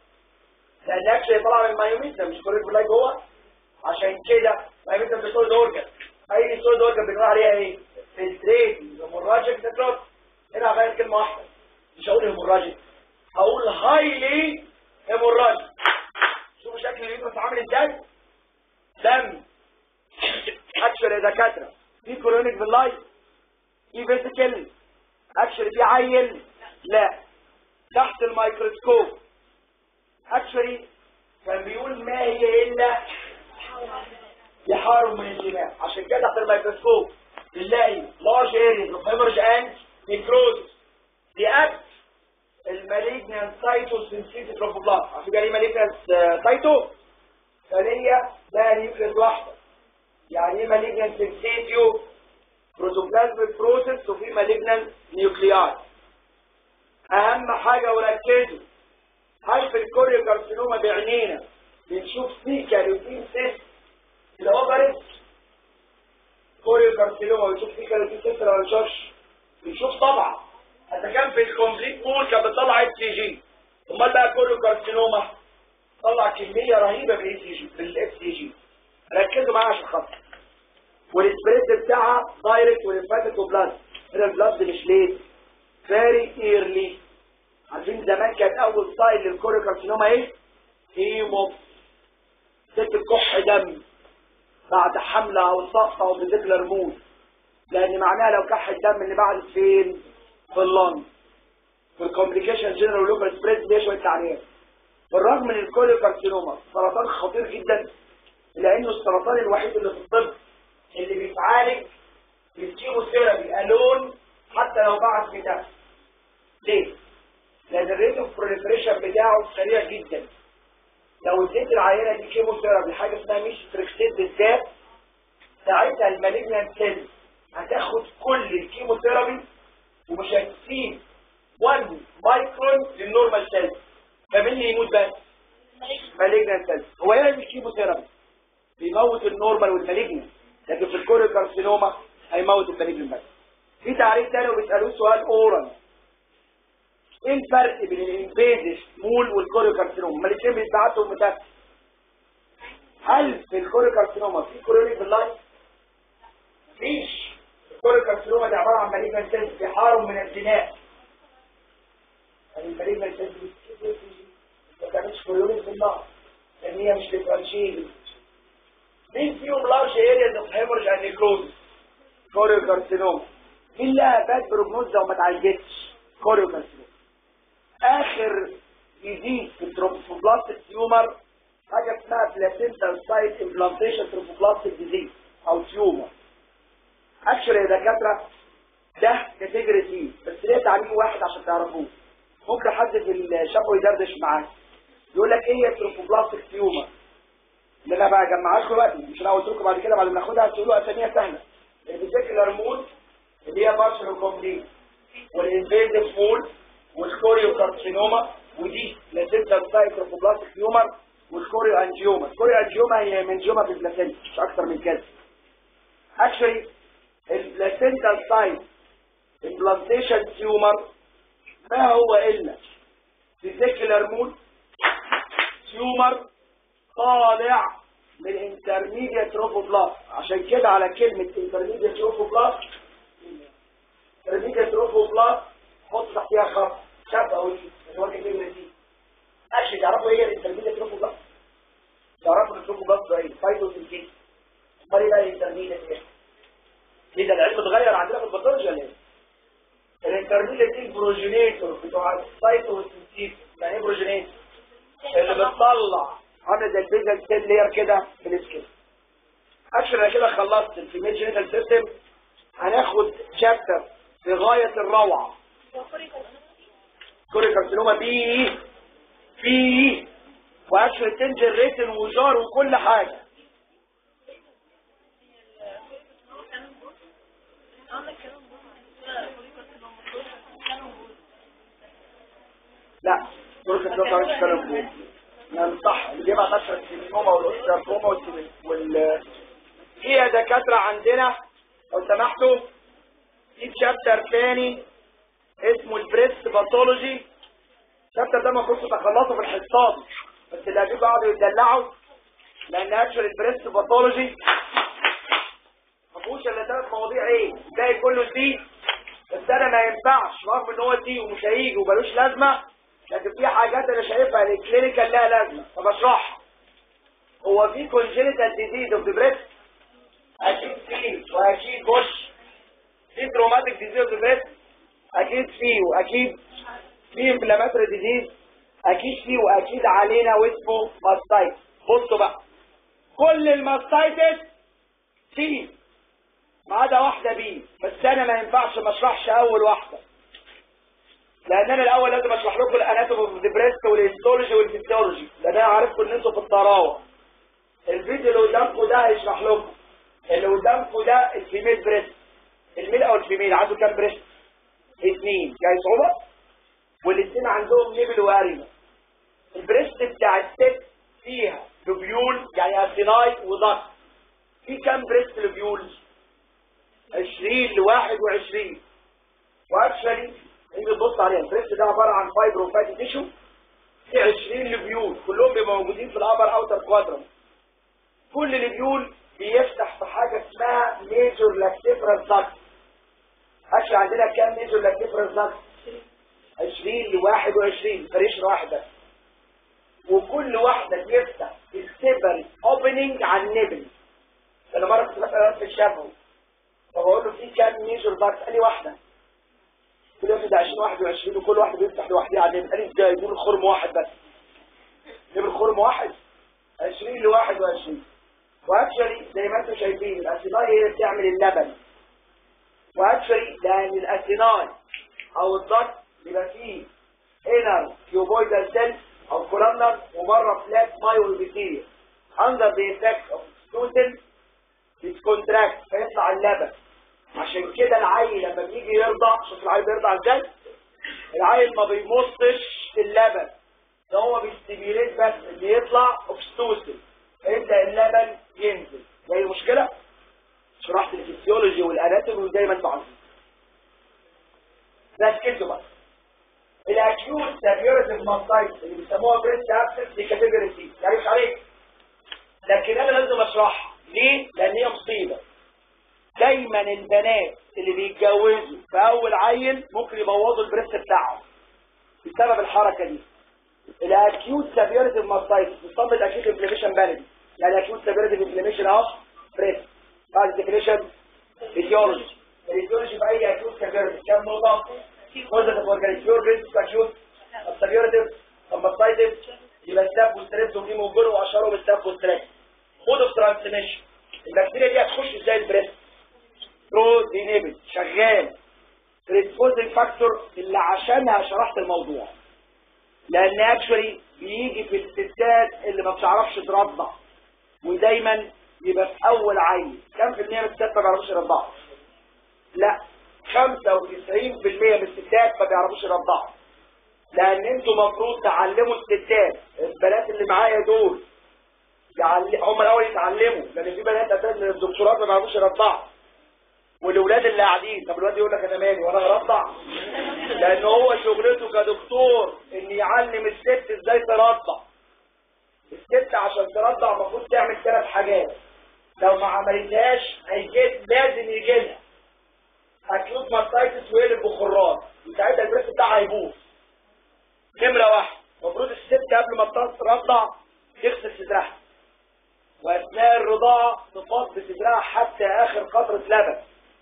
لان اكشلي طلع من المايوميتا مش كوريو بلاي جوه عشان كده مايوميتا بتقول اورجن اي سود اورجن بنقول عليها ايه فلتريت هيموراجيك نكروت هنا هغير كلمه واحده مش هقول هيموراجيك هقول هايلي هيموراجيك شوفوا شكل اليوترس عامل ازاي دم اكشن يا دكاتره في كورونيك باللايف في فيزيكال اكشن في عيل لا تحت الميكروسكوب اكشلي كان بيقول ما هي الا بحار من الدماء عشان كده تحت الميكروسكوب بنلاقي لارج اريز اوف هيمورج اند نيكروز دي اكت المالجنان سايتو سنسيتي تروفوبلاست عشان كده ليه مالجنان سايتو خليه ده نيوكليس واحده يعني ايه مالجنان سنسيتيو بروتوبلازميك بروسيس وفي مالجنان نيوكلياي اهم حاجه وركزوا هل في الكوريو كارسينوما بعينينا بنشوف سيكا لوتين سيست الاوفرز كوريو كارسينوما بنشوف سيكا لوتين سيست ولا ما بنشوفش بنشوف طبعا اذا كان في الكومبليت بول كانت بتطلع اس سي جي امال بقى كوريو كارسينوما طلع كميه رهيبه بالاس سي جي بالاس سي جي ركزوا معايا عشان خاطر والسبريد بتاعها دايركت والليمفاتيك وبلاد هنا البلاد مش ليه فيري ايرلي عارفين زمان كانت اول سايل للكوريو كارسينوما ايه هيمو ست كح دم بعد حملة او سقطة او فيزيكلر مود لان معناها لو كح الدم اللي بعد فين في اللنج في الكومبليكيشن جنرال لوكال سبريد ليه شويه تعليقات بالرغم من الكوريو كارسينوما سرطان خطير جدا لانه السرطان الوحيد اللي في الطب اللي بيتعالج بالكيموثيرابي الون حتى لو بعد بتاعه ليه؟ لان الريت اوف بروليفريشن بتاعه سريع جدا لو اديت العينه دي كيموثيرابي حاجه اسمها مش تريكسيد بالذات ساعتها المالجنان سيل هتاخد كل الكيموثيرابي ومش هتسيب 1 مايكرون للنورمال سيل فمين اللي يموت بس؟ مالجنان سيل هو هنا مش كيموثيرابي بيموت النورمال والمالجنان لكن في الكوريو كارسينوما هيموت المالجنان بس في تعريف تاني وبيسالوه سؤال اورال ايه الفرق بين الانفيزيس مول والكوريو كارسينوما هما الاثنين بيتبعتوا متاكد هل في الكوريو كارسينوما في كوريونيك باللايف مفيش الكوريو كارسينوما ده عباره عن مالجنان سيلز بحار من الدماء يعني المالجنان سيلز ما بتعملش كوريونيك باللايف لان هي مش ديفرنشيبل مين فيهم لارج ارياز اوف هيمورج اند نيكروز كوريو كارسينوما مين لها باد بروجنوز لو ما اتعالجتش كوريو كارسينوما اخر جديد في التروفوبلاستيك تيومر حاجه اسمها بلاسينتا سايت امبلانتيشن تروفوبلاستيك ديزيز او تيومر اكشلي يا دكاتره ده كاتيجوري سي بس ليه تعليم واحد عشان تعرفوه ممكن حد في الشابو يدردش معاك يقول لك ايه هي التروفوبلاستيك تيومر اللي انا بقى اجمعها لكم دلوقتي مش انا قلت لكم بعد كده بعد ما ناخدها هتقولوا اساميها سهله الفيزيكولار مول اللي هي بارشل كومبليت والانفيزيف مول والكوريو كارسينوما ودي لاسيتا سايكروبلاستيك تيومر والكوريو انجيوما الكوريو انجيوما هي منجومه في البلاسينتا مش اكتر من كده اكشلي البلاسينتا سايت امبلانتيشن تيومر ما هو الا فيزيكولار مول تيومر طالع من انترميديت روفوبلاست عشان كده على كلمة انترميديت روفوبلاست انترميديت روفوبلاست حط تحتيها خط شاب او اللي هو الكلمة دي اكشلي تعرفوا ايه الانترميديت روفوبلاست تعرفوا الروفوبلاست ده ايه فايتوسينثيز امال ايه بقى الانترميديت ايه ايه ده العلم اتغير عندنا في الباثولوجيا ليه الانترميديت دي البروجينيتور بتوع السايتوسينثيز يعني ايه بروجينيتور اللي بتطلع عامله زي البيزل سيل لير كده في السكين اكشن انا كده خلصت الفيميل جينيتال سيستم هناخد شابتر في غايه الروعه كوري كارسينوما بي في واكشن تنجر ريتن وجار وكل حاجه لا كوري كارسينوما مش كلام نعم صح اللي بيبقى بشرة السينوما والأستراتوما وال في يا دكاترة عندنا لو سمحتوا في شابتر تاني اسمه البريست باثولوجي الشابتر ده المفروض تتخلصوا في الحصات بس اللي هجيب قعدوا يتدلعوا لان اكشن البريست باثولوجي ما فيهوش الا ثلاث مواضيع ايه باقي كله سي بس انا ما ينفعش رغم ان هو سي ومش هيجي ومالوش لازمه لكن في حاجات انا شايفها الكلينيكال لها لازمه طب اشرحها هو في كونجينيتال ديزيز اوف ذا بريست اكيد في واكيد بوش في تروماتيك ديزيز اوف ذا بريست اكيد في واكيد في انفلاماتوري ديزيز اكيد في واكيد علينا واسمه ماستايت بصوا بقى كل الماستايتس في ما عدا واحده بي بس انا ما ينفعش ما اشرحش اول واحده لان انا الاول لازم اشرح لكم الاناتومي اوف ذا بريست والهيستولوجي والفيسيولوجي لان انا عارفكم ان انتوا في الطراوه الفيديو اللي قدامكم ده هيشرح لكم اللي قدامكم ده الفيميل بريست الميل او الفيميل عنده كام بريست اثنين جاي صعوبه والاثنين عندهم نيبل وارينا البريست بتاع الست فيها لوبيول يعني اسيناي وضغط في كام بريست لوبيول 20 ل 21 واكشلي نيجي نبص عليها البريست ده عباره عن فايبرو فاتي تيشو في 20 لبيول كلهم بيبقوا موجودين في الابر اوتر كوادرنت كل لبيول بيفتح في حاجه اسمها ميجور لاكتيفرال داكت اكشلي عندنا كام ميجور لاكتيفرال داكت 20 ل 21 فريش واحده وكل واحده بيفتح السيبل اوبننج على النبل انا مره كنت بسال في الشافعي فبقول له في كام ميجور داكت قال لي واحده كل واحد 20 21 وكل واحد بيفتح لوحده على النبل قال لي ازاي نبل خرم واحد بس نبل خرم واحد 20 ل 21 واكشلي زي ما انتم شايفين الاسيناي هي اللي بتعمل اللبن واكشلي لان الاسيناي او الضغط بيبقى فيه انر كيوبويدال سيل او كولامنر ومره فلات مايوبيثيريا under the effect of gluten بيتكونتراكت فيطلع اللبن عشان كده العيل لما بيجي يرضع شوف العيل بيرضع ازاي العيل ما بيمصش اللبن ده هو بيستبيليت بس اللي يطلع اوكستوسن فيبدا اللبن ينزل زي المشكله شرحت الفسيولوجي والاناتومي وزي ما انتوا عارفين ده سكيلته بقى الاكيوت سيفيورتيف ماستايتس اللي بيسموها بريست ابسس دي كاتيجوري سي يعني مش عليك لكن انا لازم اشرحها ليه؟ لان هي مصيبه دايما البنات اللي بيتجوزوا في اول عيل ممكن يبوظوا البريست بتاعهم بسبب الحركه دي الاكيوت سيفيورتيف ماستايتس بتصمت اكيوت انفلاميشن بلدي يعني اكيوت سيفيورتيف انفلاميشن اهو بريست بعد ديفينيشن فيزيولوجي الفيزيولوجي في اي اكيوت سيفيورتيف كام نقطه بوزيتيف اورجانيزيور بريست اكيوت سيفيورتيف ماستايتس يبقى ستاب وستريبس وهيموجلوبين واشهرهم ستاب وستريبس مود اوف ترانسميشن البكتيريا دي هتخش ازاي البريست برو دينيبل شغال بريسبوزنج فاكتور اللي عشانها شرحت الموضوع لان اكشولي بيجي في الستات اللي ما بتعرفش ترضع ودايما يبقى في اول عين كم في المية من الستات ما بيعرفوش يرضعوا لا 95% من الستات ما بيعرفوش يرضعوا لان انتوا المفروض تعلموا الستات البنات اللي معايا دول يعلم هم الاول يتعلموا لان في بنات اساسا من الدكتورات ما بيعرفوش يرضعوا والاولاد اللي قاعدين طب الواد يقول لك انا مالي وانا هرضع لان هو شغلته كدكتور ان يعلم الست ازاي ترضع الست عشان ترضع المفروض تعمل ثلاث حاجات لو ما عملتهاش هيجي لازم يجي لها اكيوت ماستايتس ويقلب بخراج ساعتها البريس بتاعها هيبوظ نمره واحد المفروض الست قبل ما ترضع تغسل صدرها واثناء الرضاعه تفض صدرها حتى اخر قطره لبن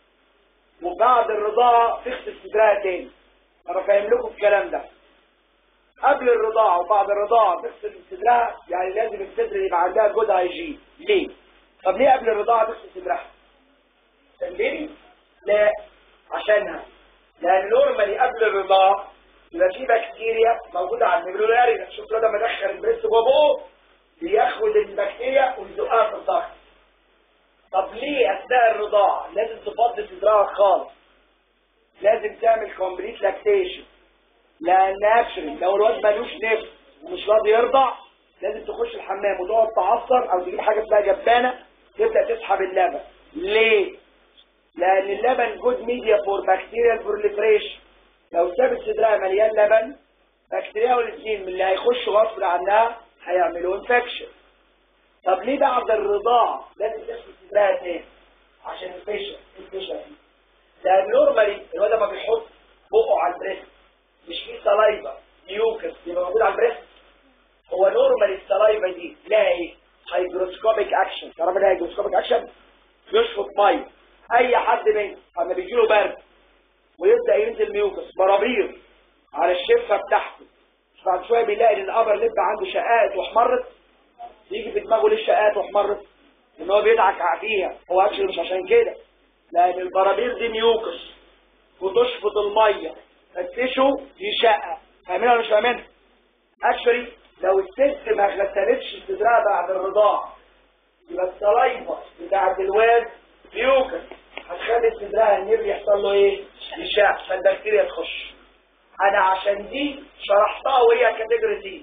وبعد الرضاعه تغسل صدرها تاني انا فاهم لكم الكلام ده قبل الرضاعه وبعد الرضاعه تغسل صدرها يعني لازم الصدر يبقى عندها جود هيجين ليه؟ طب ليه قبل الرضاعه تغسل صدرها؟ ليه؟ لا عشانها لان نورمالي قبل الرضاعه يبقى في بكتيريا موجوده على الميلولاري شوف كده لما دخل البريست جوه بقه بياخد البكتيريا ويزقها في الضغط طب ليه اثناء الرضاعه لازم تفضي صدرها خالص لازم تعمل كومبليت لاكتيشن لان اكشن لو الواد ملوش نفس ومش راضي يرضع لازم تخش الحمام وتقعد تعصر او تجيب حاجه اسمها جبانه تبدا تسحب اللبن ليه لان اللبن جود ميديا فور بكتيريال بروليفريشن لو سابت صدرها مليان لبن بكتيريا والاثنين من اللي هيخشوا غصب عنها هيعملوا انفكشن طب ليه بعد الرضاعه لازم تغسل صدرها تاني عشان الفيشن الفيشن لان نورمالي الواد ما بيحط بقه على البريست مش فيه سلايفا ميوكس يبقى موجود على البريست هو نورمالي السلايفا دي لها ايه هيدروسكوبيك اكشن تعرف ايه هيدروسكوبيك اكشن يشفط ميه اي حد منكم لما بيجي له برد ويبدا ينزل ميوكس برابير على الشفه بتاعته بعد شويه بيلاقي ان الابر لب عنده شقات واحمرت يجي في دماغه ليه الشقات واحمرت ان هو بيدعك فيها هو اكشلي مش عشان كده لان البرابير دي ميوكس وتشفط الميه فتشوا دي شقه فاهمينها ولا مش فاهمينها اكشلي لو الست ما غسلتش صدرها بعد الرضاعه يبقى السلايفه بتاعت الواد ميوكس هتخلي صدرها النير يحصل له ايه يشاع فالبكتيريا تخش انا عشان دي شرحتها وهي كاتيجوري دي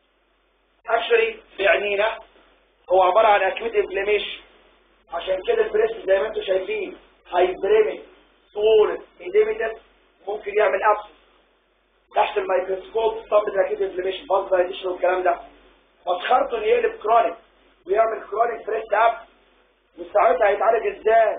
اكشلي بيعنينا هو عباره عن اكيوت انفلاميشن عشان كده البريست زي ما انتم شايفين هايبريميك طول ايديميتس ممكن يعمل ابسس تحت الميكروسكوب صب اكيوت انفلاميشن باز دايليشن والكلام ده مسخرته ان يقلب كرونيك ويعمل كرونيك بريست اب وساعتها هيتعالج ازاي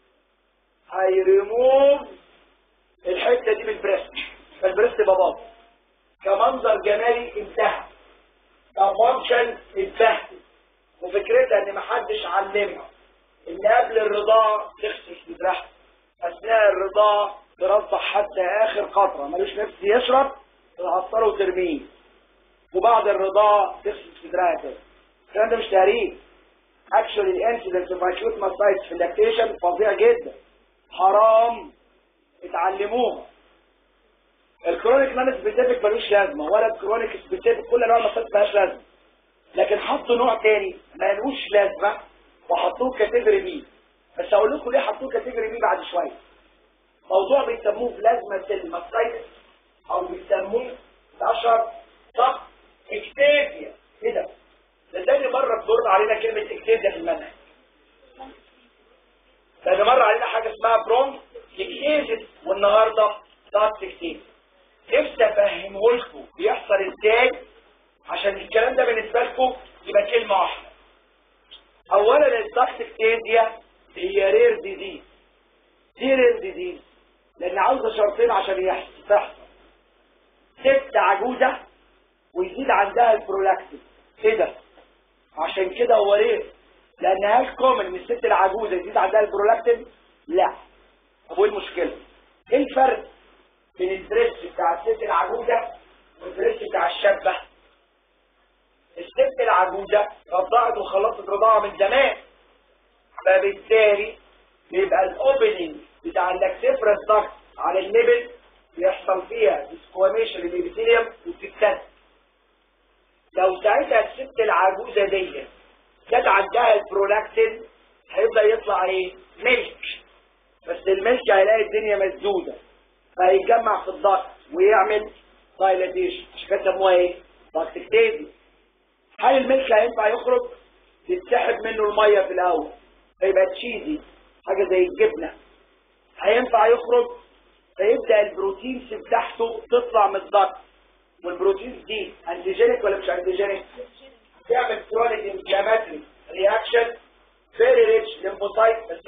هيريموف الحته دي من البريست فالبريست باباط كمنظر جمالي انتهى كفانكشن انتهى وفكرتها ان محدش علمها ان قبل الرضاعه تغسل صدرها اثناء الرضاعه ترضع حتى اخر قطره ملوش نفس يشرب تعصره وترميه وبعد الرضاعه تغسل صدرها تاني الكلام ده مش تهريج اكشولي الانسيدنس اوف اكيوت ماستايتس في اللاكتيشن فظيع جدا حرام اتعلموها الكرونيك نان سبيسيفيك ملوش لازمه ولا الكرونيك سبيسيفيك كل انواع الماستايتس ملهاش لازمه لكن حطوا نوع تاني ملوش لازمه وحطوه كاتيجوري بي بس هقول لكم ليه حطوه كاتيجوري بي بعد شويه موضوع بيسموه بلازما سيل ماستايتس او بيسموه اشهر صح اكتافيا ايه ده ده تاني مرة بتدور علينا كلمة اكتافيا في المنهج ده مر علينا حاجة اسمها برونز اكتافيا والنهاردة ضغط اكتافيا نفسي افهمه لكم بيحصل ازاي عشان الكلام ده بالنسبة لكم يبقى كلمة واحدة اولا الضغط اكتافيا هي رير ديزيز دي رير ديزيز لان عاوزة شرطين عشان يحصل تحصل ست عجوزة ويزيد عندها البرولاكتين ايه ده عشان كده هو ليه لان هل كومن من الست العجوزه يزيد عندها البرولاكتين لا طب وايه المشكله ايه الفرق بين البريس بتاع الست العجوزه والبريس بتاع الشابه الست العجوزه رضعت وخلصت رضاعه من زمان فبالتالي بيبقى الاوبننج بتاع اللاكسيفرس ضغط على النبل بيحصل فيها ديسكواميشن للابيثيليوم وبتتسد لو ساعتها الست العجوزة دي جت عندها البرولاكتين هيبدأ يطلع ايه ملك بس الملك هيلاقي الدنيا مسدودة فهيجمع في الضغط ويعمل دايلاتيشن عشان كده سموها ايه ضغط اكتازي هل الملك هينفع يخرج تتسحب منه المية في الاول فيبقى تشيزي حاجة زي الجبنة هينفع يخرج فيبدأ البروتينز بتاعته تطلع من الضغط والبروتينز دي انتيجينيك ولا مش انتيجينيك تعمل كرونيك انفلاماتري رياكشن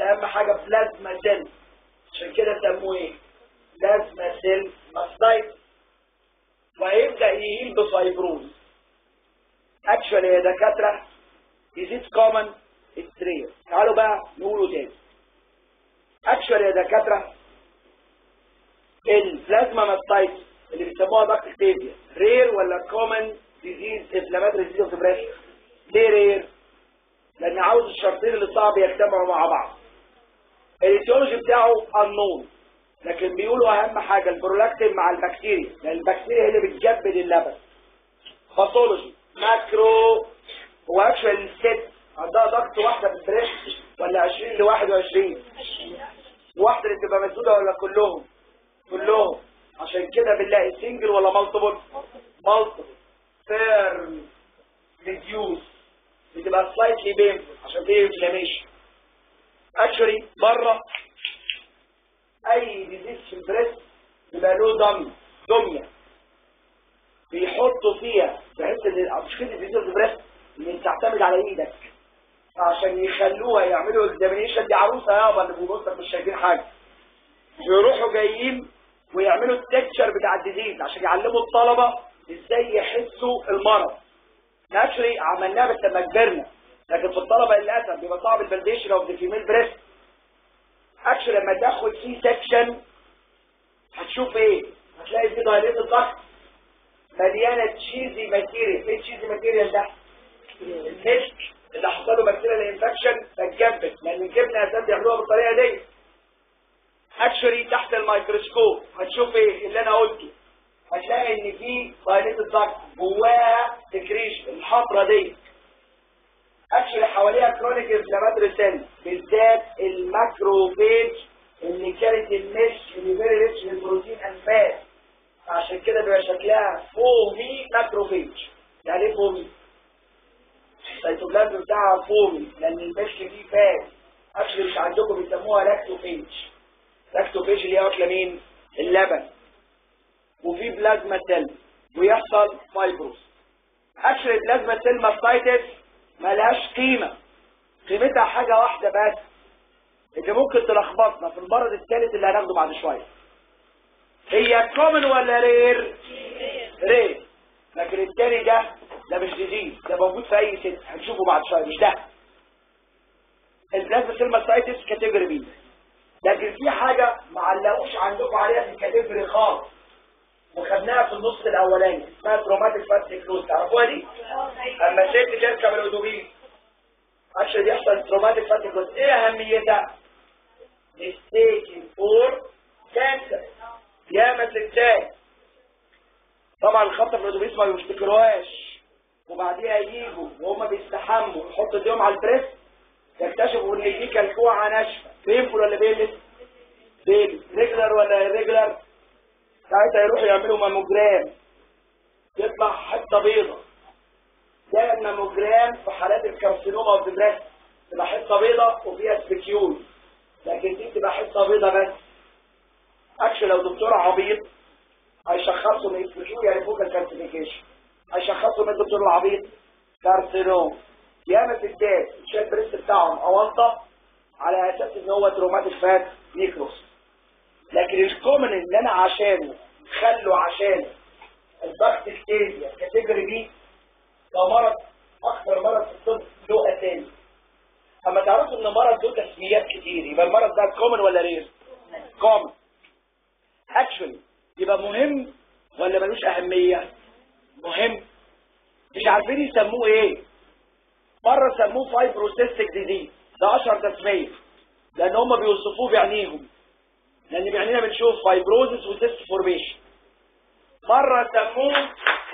اهم حاجه بلازما سيل عشان كده سموه ايه بلازما سيل ماستايتس وهيبدا يهيل بفايبروز اكشوالي يا دكاتره يزيد كومن سترير تعالوا بقى نقوله تاني اكشوالي يا دكاتره البلازما ماستايتس اللي بيسموها باكتيريا رير ولا كومن ديزيز انفلاماتوري ديزيز اوف بريشر ليه رير لان عاوز الشرطين اللي صعب يجتمعوا مع بعض الايتيولوجي بتاعه unknown لكن بيقولوا اهم حاجه البرولاكتين مع البكتيريا لان البكتيريا هي اللي بتجبد اللبن باثولوجي ماكرو هو اكشوال الست عندها ضغط واحده في البريش ولا 20 ل 21 واحده اللي تبقى مسدوده ولا كلهم كلهم عشان كده بنلاقي سنجل ولا مالتيبل مالتيبل فيرم ريديوس بتبقى سلايتلي بين عشان فيه انفلاميشن اكشولي بره اي ديزيز في البريست بيبقى له دم دميه بيحطوا فيها بحيث ان مشكله الديزيز في البريست ان تعتمد على ايدك عشان يخلوها يعملوا اكزامينيشن دي عروسه يابا اللي بيبصوا مش شايفين حاجه يروحوا جايين ويعملوا التكتشر بتاع الديزيز عشان يعلموا الطلبه ازاي يحسوا المرض ناتشري عملناها بس لما كبرنا لكن في الطلبه للاسف بيبقى صعب الفاليديشن اوف ذا فيميل بريست اكشلي لما تاخد سي سكشن هتشوف ايه هتلاقي في ضايلات الضغط مليانه تشيزي ماتيريال ايه تشيزي ماتيريال ده المسك اللي حصل له بكتيريا انفكشن فاتجبت لان الجبنه اساسا بيعملوها بالطريقه دي اكشولي تحت الميكروسكوب هتشوف ايه اللي انا قلته هتلاقي ان في ضايلات الضغط جواها سكريشن الحمرا دي اكشلي حواليها كرونيك انفلاماتوري سيل بالذات الماكروفيج اللي كانت المش اللي فيري ريتش بالبروتين اند فات عشان كده بيبقى شكلها فومي ماكروفيج يعني ايه فومي؟ السيتوبلازم بتاعها فومي لان المش فيه فات اكشلي مش عندكم بيسموها لاكتوفيج لاكتوفيج اللي هي واكله مين؟ اللبن وفي بلازما سيل ويحصل فايبروس اكشلي بلازما سيل ماستايتس ملهاش قيمة قيمتها حاجة واحدة بس اللي ممكن تلخبطنا في المرض الثالث اللي هناخده بعد شوية هي كومن ولا رير رير لكن التاني ده ده مش جديد ده موجود في اي ست هنشوفه بعد شوية مش ده البلازما سيل ماستايتس كاتيجوري بي لكن في حاجة ما علقوش عندكم عليها في الكاتيجوري خالص وخدناها في النص الاولاني اسمها تروماتيك فاسيكلوز تعرفوها دي اما ست تركب الاتوبيس عشان يحصل تروماتيك فاسيكلوز ايه اهميتها ميستيكين فور كانسر يا ستات طبعا الخبطه في الاتوبيس ما بيفتكروهاش وبعديها يجوا وهم بيستحموا يحطوا ايديهم على البريس يكتشفوا ان دي كلكوعه ناشفه بينفل ولا بيلس بيلس ريجلر ولا ريجلر ساعتها يروحوا يعملوا ماموجرام يطلع حته بيضة ده الماموجرام في حالات الكارسينوما اوف ذا تبقى حته بيضة وفيها سبيكيول لكن دي تبقى حته بيضة بس اكشن لو دكتور عبيط هيشخصوا من سبيكيول يعني فوق الكارسيفيكيشن هيشخصوا من الدكتور العبيط كارسينوم ياما ستات الشات بريست بتاعهم اونطه على اساس ان هو تروماتيك فات نيكروس لكن الكومن اللي انا عشانه خلوا عشان البكتيريا كاتيجوري بي ده مرض اكثر مرض في الطب له اسامي اما تعرفوا ان مرض له تسميات كتير يبقى المرض ده كومن ولا رير كومن اكشولي يبقى مهم ولا ملوش اهميه مهم مش عارفين يسموه ايه مره سموه فايبروسيستيك ديزيز ده اشهر تسميه لان هم بيوصفوه بعينيهم لان بعينينا بنشوف فايبروزس وسيست فورميشن مرة سموه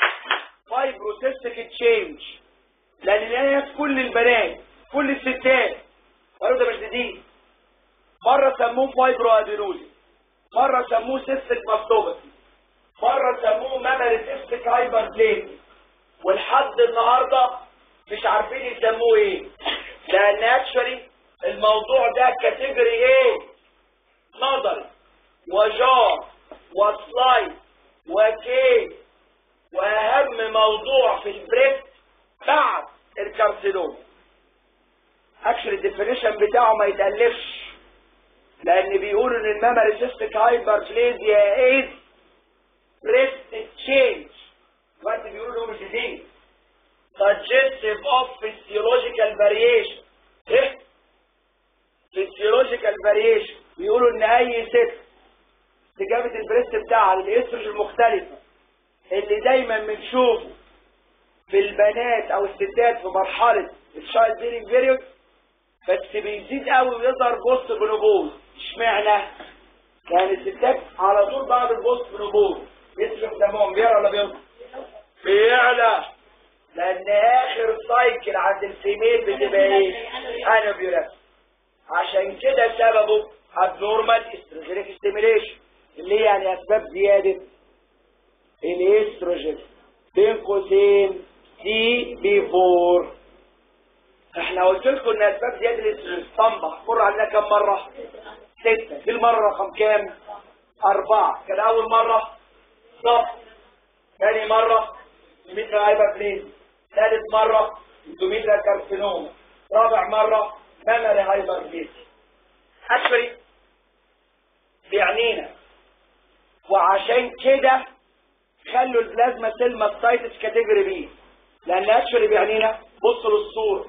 فايبروسيستيك تشينج لان الناس كل البنات كل الستات قالوا ده مش جديد مرة سموه فايبرو ادينوزي مرة سموه سيستيك ماستوباسي مرة سموه مامري سيستيك هايبر بليت ولحد النهاردة مش عارفين يسموه ايه لان اكشولي الموضوع ده كاتيجوري ايه نظري وجار وسلايد وكيس واهم موضوع في البريست بعد الكارسينوم اكشن الديفينيشن بتاعه ما يتالفش لان بيقولوا ان الميموري سيستيك هايبربليزيا از بريست تشينج وقت بيقولوا انه مش ديزيز suggestive of physiological variation ايه physiological variation بيقولوا ان اي ست استجابة البريست بتاعها للاستروجين المختلفة اللي دايما بنشوفه في البنات او الستات في مرحلة الشايلد بيرنج بيريود بس بيزيد قوي ويظهر بوست بنبوز اشمعنى؟ يعني الستات على طول بعد البوست بنبوز يسرق دمهم بيعلى ولا بيوطى؟ بيعلى لان اخر سايكل عند الفيميل بتبقى ايه؟ انوبيولاس عشان كده سببه abnormal استروجينيك ستيميليشن اللي هي يعني اسباب زيادة الاستروجين بين قوسين دي بي 4 احنا قلت لكم ان اسباب زيادة الاستروجين طنبح مر علينا كم مرة؟ ستة دي المرة رقم كام؟ أربعة كان أول مرة ضبط ثاني مرة متر هايبر بلين ثالث مرة اندوميتريال كارسينوما رابع مرة ميموري هايبر بلين اكشولي بيعنينا وعشان كده خلوا البلازما سيل ماستايتس كاتيجوري بي لان اكشولي بيعنينا بصوا للصورة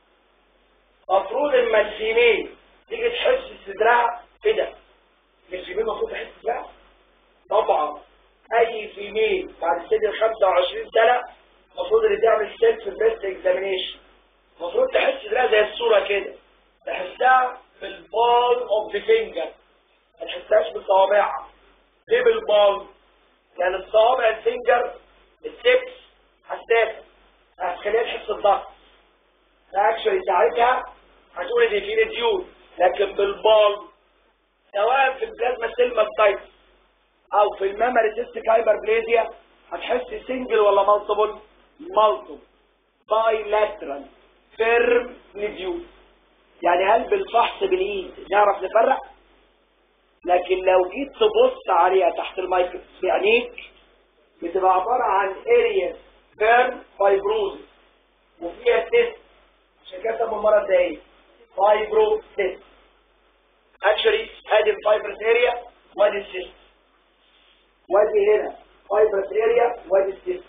مفروض اما الفيميل تيجي تحس صدرها كده مش الفيميل المفروض تحس صدرها طبعا اي فيميل بعد سن ال 25 سنه المفروض اللي تعمل سيلف بيست اكزامينيشن المفروض تحس صدرها زي الصوره كده تحسها في البال اوف ذا فينجر ما تحسهاش بصوابعها ليه بالبال؟ لان الصوابع الفينجر السبس حساسه هتخليها تحس الضغط فاكشولي ساعتها هتقول ان في ريديول لكن بالبال سواء في البلازما سيل ماستايتس او في الميموري سيستيك هايبربليزيا هتحس سنجل ولا مالتيبل مالتيبل باي لاترال فيرم ريديول يعني هل بالفحص بالايد نعرف نفرق لكن لو جيت تبص عليها تحت الميكروسكوب بعينيك بتبقى عباره عن اريا فيرم فايبروز وفيها تيست عشان كده سموا المرض ده ايه فايبرو تيست اكشولي ادي الفايبرس اريا وادي السيست وادي هنا فايبرس اريا وادي السيست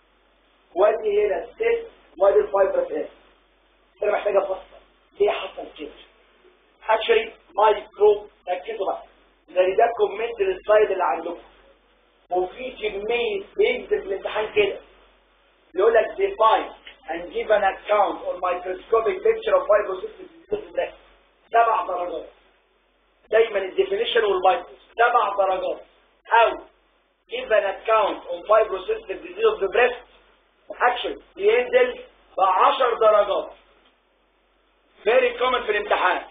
وادي هنا السيست وادي الفايبرس اريا انا محتاج افصل ليه حصل كده اكشولي مايكرو ركزوا بقى زي ده كومنت للسلايد اللي عندكم وفي كمية بيكتب في الامتحان كده يقول لك define and give an account or microscopic picture of fibrocystic سبع درجات دايما الديفينيشن والبايبروس سبع درجات او give an account on fibrocystic disease of the breast actually بينزل ب 10 درجات very common في الامتحان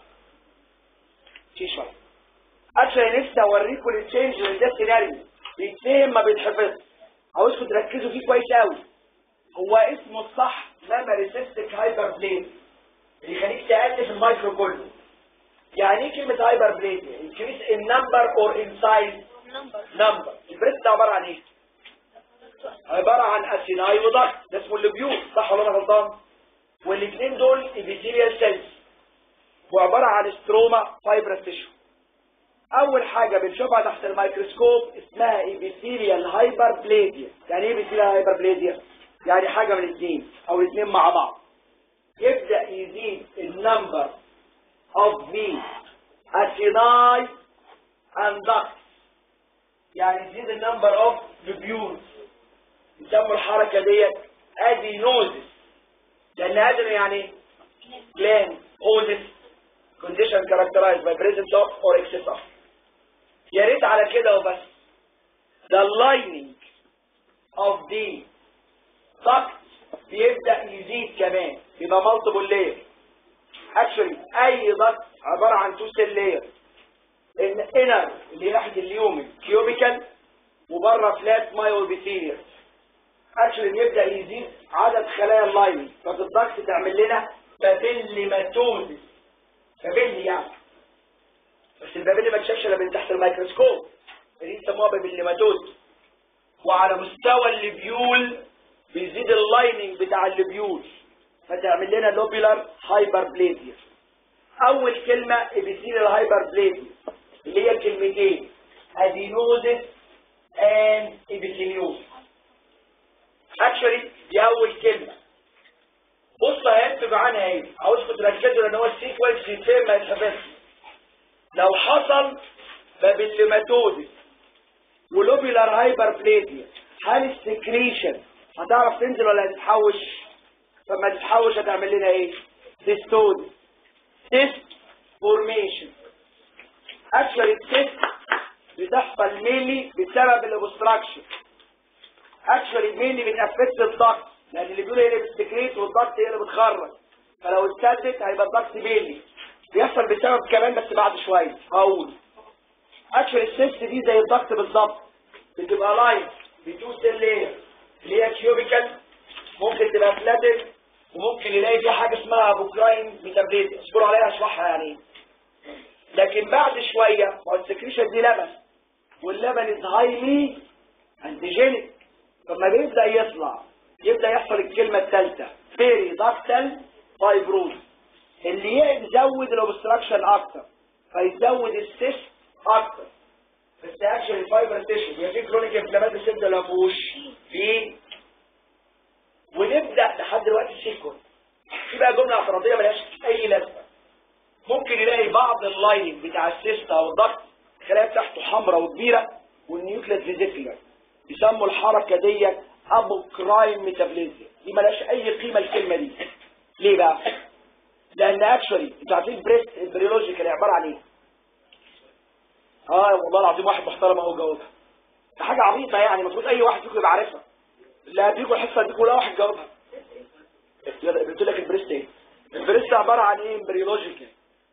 في شويه actually نفسي اوريكم التشينج اللي ده سيناريو بيتفهم ما بيتحفظ عاوزكم تركزوا فيه كويس قوي هو اسمه الصح memory cystic hyperplasia بيخليك تألف المايكرو كله يعني ايه كلمة هايبر بليزيا؟ increase in number or in size number البريست ده عبارة عن ايه؟ عبارة عن اسيناي وضغط ده اسمه الليبيول صح ولا انا غلطان؟ والاثنين دول ابيثيليال سيلز وعبارة عن ستروما فايبرس تيشو اول حاجة بنشوفها تحت الميكروسكوب اسمها ابيثيليال هايبر بليزيا يعني ايه ابيثيليال هايبر بليزيا؟ يعني حاجة من الاثنين او الاثنين مع بعض يبدأ يزيد النمبر of the acini and ducts يعني يزيد النمبر of lobules يسموا الحركة ديت adenosis لأن adeno يعني gland osis condition characterized by presence of or excess of يا ريت على كده وبس the lining of the duct بيبدأ يزيد كمان يبقى multiple layer actually اي ضغط عبارة عن تو سيل لاير الانر اللي ناحية اليومن كيوبيكال وبره فلات مايو بيثيريال actually بيبدأ يزيد عدد خلايا اللايننج فالضغط تعمل لنا بابيليماتوزيس بابيلي يعني بس البابيلي ما تشافش الا من تحت الميكروسكوب دي يسموها بابيليماتوزيس وعلى مستوى الليبيول بيزيد اللايننج بتاع الليبيول فتعمل لنا لوبيلار هايبر بليزيا اول كلمة ابيثيليال هايبر بليزيا اللي هي الكلمتين ادينوزس and epithelioma اكشولي دي اول كلمه بص هينتج عنها ايه عاوزكم تركزوا لان هو السيكونس يتم ما يتحفظش لو حصل بابيليماتوزيس ولوبيلار هايبر بليديا هل السكريشن هتعرف تنزل ولا هتتحوش فما تتحوش هتعمل لنا ايه سيستود سيست فورميشن اكشولي السيست بتحصل ميلي بسبب الاوبستراكشن اكشولي ميلي بتأفكت الضغط لان اللي بيقول هي اللي بتسكريت والضغط هي اللي بتخرج فلو اتسدت هيبقى الضغط ميلي بيحصل بسبب كمان بس بعد شويه هقول اكشولي السيست دي زي الضغط بالظبط بتبقى لاين بتو سيل لاير اللي هي كيوبيكال ممكن تبقى فلاتد وممكن يلاقي في حاجه اسمها ابوكراين ميتابليت اصبروا عليها اشرحها يعني ايه لكن بعد شويه ما هو السكريشن دي لبن واللبن از هايلي انتيجينيك فما بيبدا يطلع يبدا يحصل الكلمه الثالثه فيري داكتل فايبروز اللي يزود الاوبستراكشن اكتر فيزود السيست اكتر بس اكشن الفايبر تيشو هي في كرونيك انفلامات السيست ولا فيهوش في ونبدا لحد دلوقتي السيكون في بقى جمله اعتراضيه ملهاش اي لازمه ممكن يلاقي بعض اللايننج بتاع السيست او الضغط خلايا تحته حمراء وكبيره والنيوكليس فيزيكولار يسموا الحركه دي ابو كرايم ميتابليزيا دي ملهاش اي قيمه الكلمه دي ليه بقى لان اكشولي انتوا عارفين البريست البريولوجيكال عباره عن ايه اه والله العظيم واحد محترم اهو جاوبها ده حاجه عبيطه يعني المفروض اي واحد فيكم يبقى عارفها لا هديكوا الحصه هديكوا ولا واحد جاوبها قلت لك البريست ايه البريست عباره عن ايه امبريولوجيكال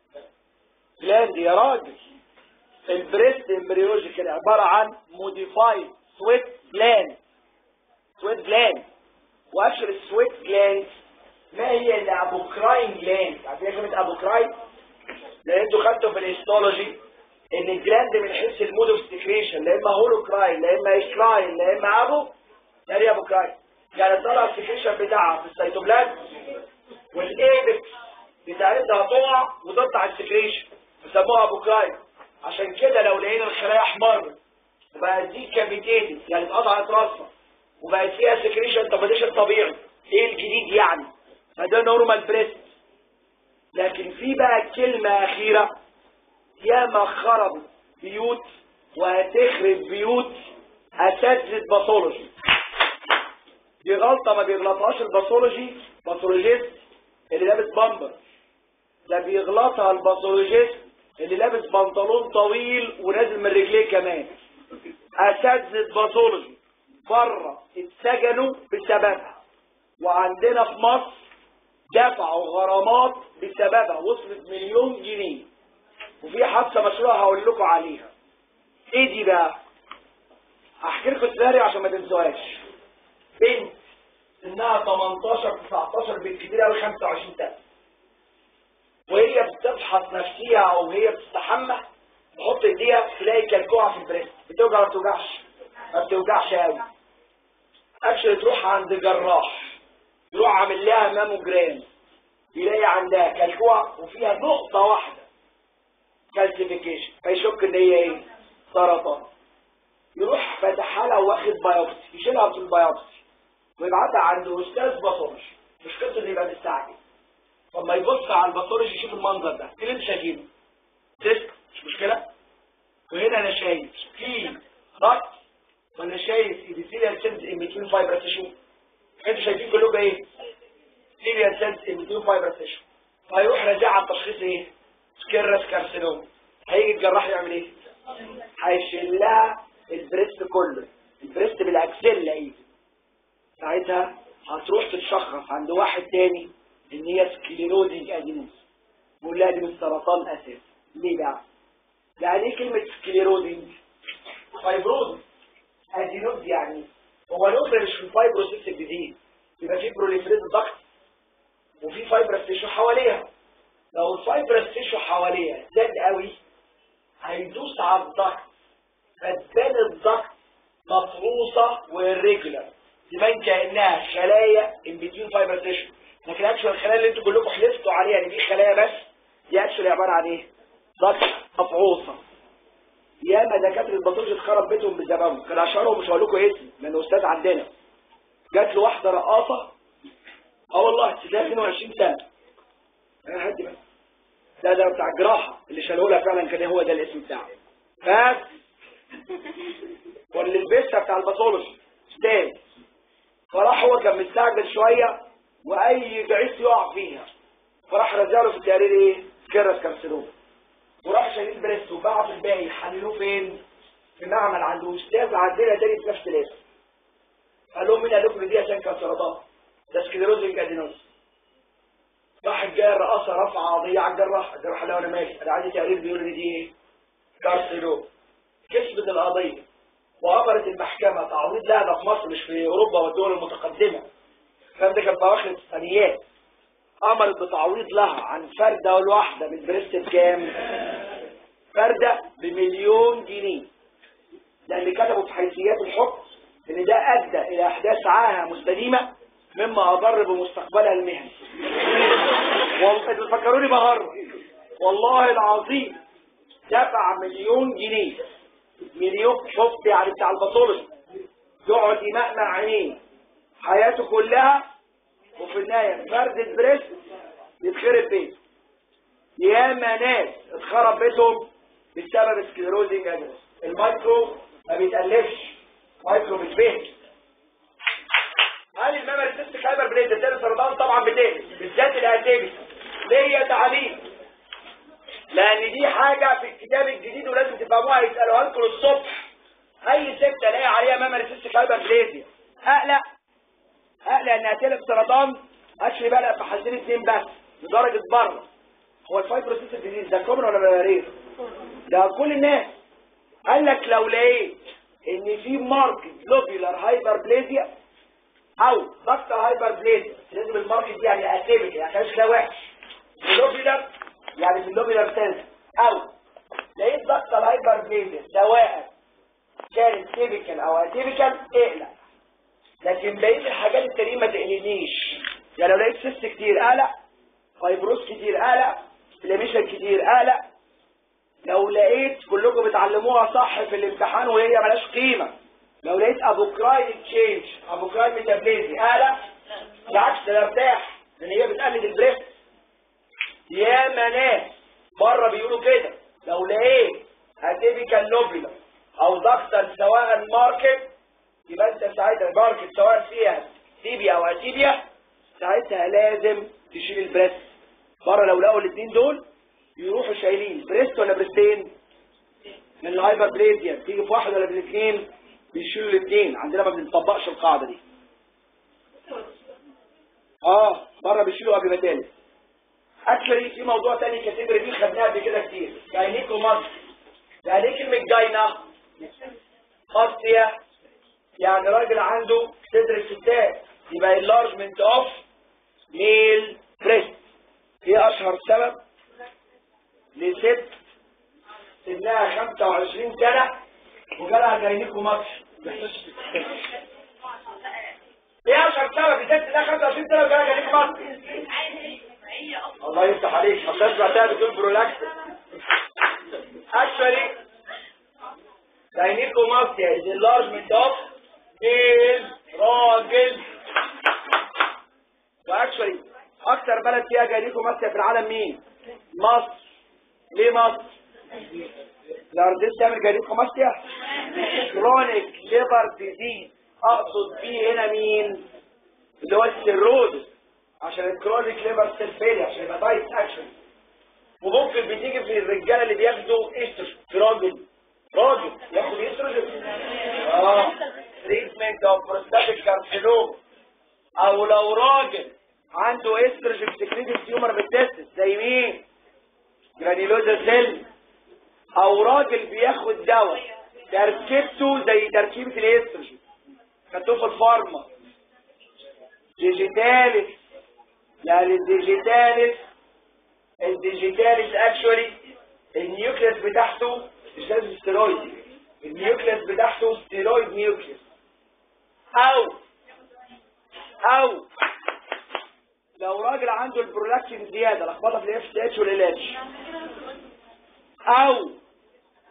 جلاند يا راجل البريست امبريولوجيكال عباره عن موديفايد سويت جلاند سويت جلاند واكشن السويت جلاند ما هي الابوكراين جلاند عارفين كلمه ابوكراين لان انتوا خدتوا في الهيستولوجي ان الجلاند من حيث المود اوف سكريشن لا اما هولوكراين لا اما ايشكراين لا اما ابو لا هي ابوكراين يعني طلع السكريشن بتاعها في السيتوبلازم والايبكس بتاعتها هتقع وتقطع السكريشن بيسموها ابوكراين عشان كده لو لقينا الخلايا احمر وبقت دي كافيتيتد يعني اتقطعت راسها وبقت فيها سكريشن طب ده طبيعي ايه الجديد يعني ما ده نورمال بريست لكن في بقى كلمة أخيرة ياما خربوا بيوت وهتخرب بيوت أساتذة باثولوجي دي غلطة ما بيغلطهاش الباثولوجي باثولوجيست اللي لابس بامبر ده بيغلطها الباثولوجيست اللي لابس بنطلون طويل ونازل من رجليه كمان اساتذه باثولوجي بره اتسجنوا بسببها وعندنا في مصر دفعوا غرامات بسببها وصلت مليون جنيه وفي حادثه مشروع هقول لكم عليها ايه دي بقى هحكي لكم السيناريو عشان ما تنسوهاش بنت سنها 18 19 بالكتير قوي 25 سنه وهي بتفحص نفسيها او هي بتستحمى تحط ايديها تلاقي كلكوعه في البريست بتوجع ما بتوجعش ما بتوجعش قوي اكشن تروح عند جراح يروح عامل لها ماموجرام يلاقي عندها كلكوعه وفيها نقطه واحده كالسيفيكيشن فيشك ان هي ايه سرطان يروح فاتحها لها واخد بايوبسي يشيلها في البايوبسي ويبعتها عند استاذ باثولوجي مش قصه انه يبقى مستعجل لما يبص على الباثولوجي يشوف المنظر ده ايه اللي انت شايفينه تيست مش مشكله وهنا انا شايف في ضغط وانا شايف ايبيثيليال سيلز ان بتوين فايبر تيشو انتوا شايفين كلكم ايه ايبيثيليال سيلز ان بتوين فايبر تيشو فيروح راجع على التشخيص ايه سكيرس كارسينوم هيجي الجراح يعمل ايه هيشيل لها البريست كله البريست بالاكسل ايه ساعتها هتروح تتشخص عند واحد تاني ان هي سكليرودينج ادينوس بقول لها دي من سرطان اساس ليه بقى يعني ايه كلمه سكليرودينج فايبروز ادينوس يعني هو الاسره مش في الفايبروسيس الجديد يبقى في بروليفريز ضغط وفي فايبرس تيشو حواليها لو الفايبرس تيشو حواليها زاد قوي هيدوس على الضغط فتبان الضغط مفروصه والريجولار تبان كانها خلايا ان بتوين فايبر تيشو لكن اكشوال الخلايا اللي انتوا كلكم حلفتوا عليها ان دي خلايا بس دي اكشوال عباره عن ايه؟ ضغط مفعوصه ياما دكاتره الباثولوجي اتخرب بيتهم بسببهم كان اشهرهم مش هقول لكم اسم لانه استاذ عندنا جات له واحده رقاصه اه والله تلاقي 22 سنه انا هدي بس ده ده بتاع الجراحه اللي شالوه لها فعلا كان هو ده الاسم بتاعه بس واللي لبسها بتاع الباثولوجي استاذ فراح هو كان مستعجل شويه واي بعيث يقع فيها فراح رجعله في التقرير ايه؟ كرس كارسينوم وراح شايلين بريست وباعوا في الباقي يحللوه فين؟ في معمل عنده استاذ عندنا تاني في نفس الاسم قال لهم مين قال لكم إن دي عشان كان سرطان ده سكليروزنج ادينوز راح الجاي الرئاسه رفع قضيه على الجراح الجراح قال له انا ماشي انا عندي تقرير بيقول لي دي ايه؟ كارسينوم كسبت القضيه وامرت المحكمه تعويض لها ده في مصر مش في اوروبا والدول المتقدمه الكلام ده كان في اواخر الثانيات امرت بتعويض لها عن فرده الواحده من بريست بكام؟ فرده بمليون جنيه لان كتبوا في حيثيات الحكم ان ده ادى الى احداث عاهه مستديمه مما اضر بمستقبلها المهني والله انتوا تفكروني بهرب والله العظيم دفع مليون جنيه مليون شفت يعني بتاع الباثولوجي يقعد يمقمع عينيه حياته كلها وفي النهايه فرد بريست يتخرب بيته ياما ناس اتخرب بيتهم بسبب سكليروزنج اجنس المايكرو ما بيتألفش مايكرو بيتبهدل هل الميموري سيستيك هايبر بليد ده سرطان طبعا بتقلق بالذات الاديبي ليه تعليم لان دي حاجه في الكتاب الجديد ولازم تفهموها يسالوها لكم الصبح اي ست الاقي عليها ميموري سيستيك هايبر بليد اقلق اقلق انها تقلب سرطان اشري بقى في حالتين اتنين بس لدرجه بره هو الفايبروسيستيك ديزيز ده كومن ولا ملاريا ده كل الناس قال لك لو لقيت ان في ماركت لوبيولار هايبر بليزيا او دكتر هايبر بليزيا لازم الماركت دي يعني اتيبك يعني كانش ده وحش لوبيولار يعني في اللوبيولار سنس او لقيت دكتر هايبر بليزيا سواء كانت تيبيكال او اتيبيكال اقلق لكن بقيه الحاجات التانية ما تقلقنيش يعني لو لقيت سيست كتير قلق فايبروس كتير قلق فلاميشن كتير قلق لو لقيت كلكم بتعلموها صح في الامتحان وهي ملاش قيمة لو لقيت ابوكراين تشينج ابوكراين ميتابليزي قلق بالعكس ده ارتاح لان هي بتقلد البريست يا ناس بره بيقولوا كده لو لقيت اتيبيكال لوبيلا او دكتر سواء ماركت يبقى انت ساعتها ماركت سواء فيها تيبيا او اتيبيا ساعتها لازم تشيل البريست بره لو لقوا الاثنين دول يروحوا شايلين بريست ولا بريستين من الهايبر بليزيا تيجي في واحد ولا بالاثنين بيشيلوا الاثنين عندنا ما بنطبقش القاعده دي اه بره بيشيلوا قبل ما تاني اكشلي في موضوع تاني كاتيجوري دي خدناها قبل كده كتير جاينيكو مصر يعني ايه كلمه جاينا مصريه يعني راجل عنده صدر الستات يبقى enlargement اوف ميل بريست ايه اشهر سبب لست سنها 25 سنة وجالها جاينيكو ماتش ايه اشهر سبب لست سنها 25 سنة وجالها جاينيكو ماتش الله يفتح عليك ما تسمع تاني بتقول برولاكس actually gynecomastia is enlargement of male راجل واكشولي اكتر بلد فيها جاينيكوماسtia في العالم مين مصر ليه مصر الأرضين تعمل جاينيكوماسtia كرونيك ليبر ديزيز اقصد بيه هنا مين اللي هو السيروز عشان الكرونيك ليبر سيل فيلي عشان يبقى دايت اكشن وممكن بتيجي في الرجاله اللي بياخدوا استروجين في راجل راجل ياخد استروجين اه تريتمنت اوف بروستاتيك كارسينوم او لو راجل عنده استروجين سكريتد تيومر بالتستس زي مين جرانيلوزا سيل او راجل بياخد دواء تركيبته زي تركيبه الاستروجين خدوه في الفارما ديجيتاليس يعني الديجيتاليس الديجيتاليس اكشولي النيوكليس بتاعته مش لازم ستيرويد النيوكليس بتاعته ستيرويد نيوكليس او او لو راجل عنده البرولاكتين زياده لخبطه في الاف سي اتش والال اتش او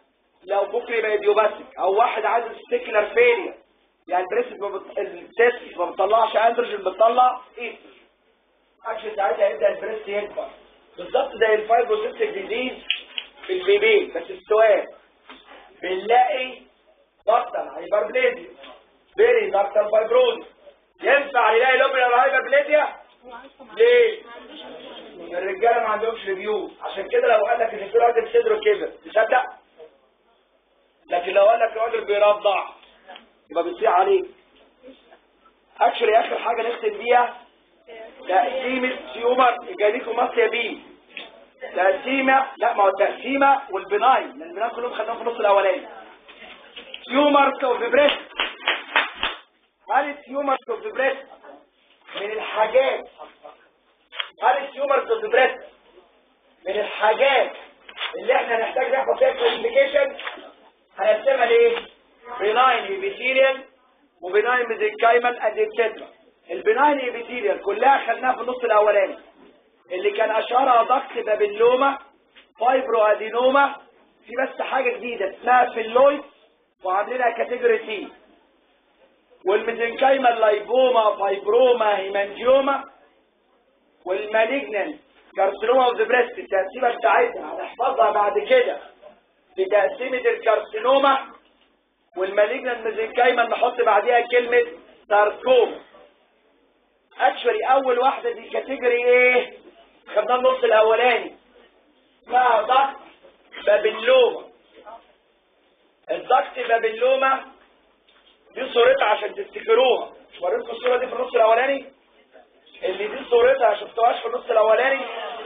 لو ممكن يبقى ايديوباثيك او واحد عنده ستيكلر فيلير يعني البريست ما بت... التست ما بتطلعش اندروجين بتطلع ايستروجين عشان ساعتها يبدا البريست يكبر بالظبط زي الفايبروسيستيك ديزيز في البيبي بس السؤال بنلاقي ضغطا هايبربليزيا بيري ضغطا فايبروز ينفع نلاقي لوبيلار هايبربليزيا ليه؟ الرجاله ما عندهمش ريفيو عشان كده لو قال لك ان في راجل صدره كبر تصدق لكن لو قال لك راجل بيرضع يبقى بتصيح عليه اكشلي اخر حاجه نختم بيها تقسيمه تيومر جانيكوماستيا بي تقسيمه لا ما هو التقسيمه والبناين لان البناين كلهم خدناهم في النص الاولاني تيومر اوف بريست هل التيومر اوف بريست من الحاجات هل التيومر اوف بريست من الحاجات اللي احنا نحتاج نحفظ فيها كلاسيفيكيشن هنقسمها لايه؟ بناين ايبيثيريال وبناين ميزنكايمال اند اتسترا البناين ايبيثيريال كلها خدناها في النص الاولاني اللي كان اشهرها ضغط بابلوما فايبرو ادينوما في بس حاجه جديده اسمها فيلويد وعاملينها كاتيجوري سي والميزنكايمال لايبوما فايبروما هيمانجيوما والمالجنان كارسينوما اوف ذا بريست التقسيمه بتاعتها هنحفظها بعد كده بتقسيمه الكارسينوما والمالجنان ميزنكايمال نحط بعديها كلمه ساركوما اكشولي اول واحده دي كاتيجوري ايه خدناها النص الاولاني اسمها ضغط بابلوما الضغط بابلوما دي صورتها عشان تفتكروها مش وريتكم الصوره دي في النص الاولاني اللي دي صورتها شفتوهاش في النص الاولاني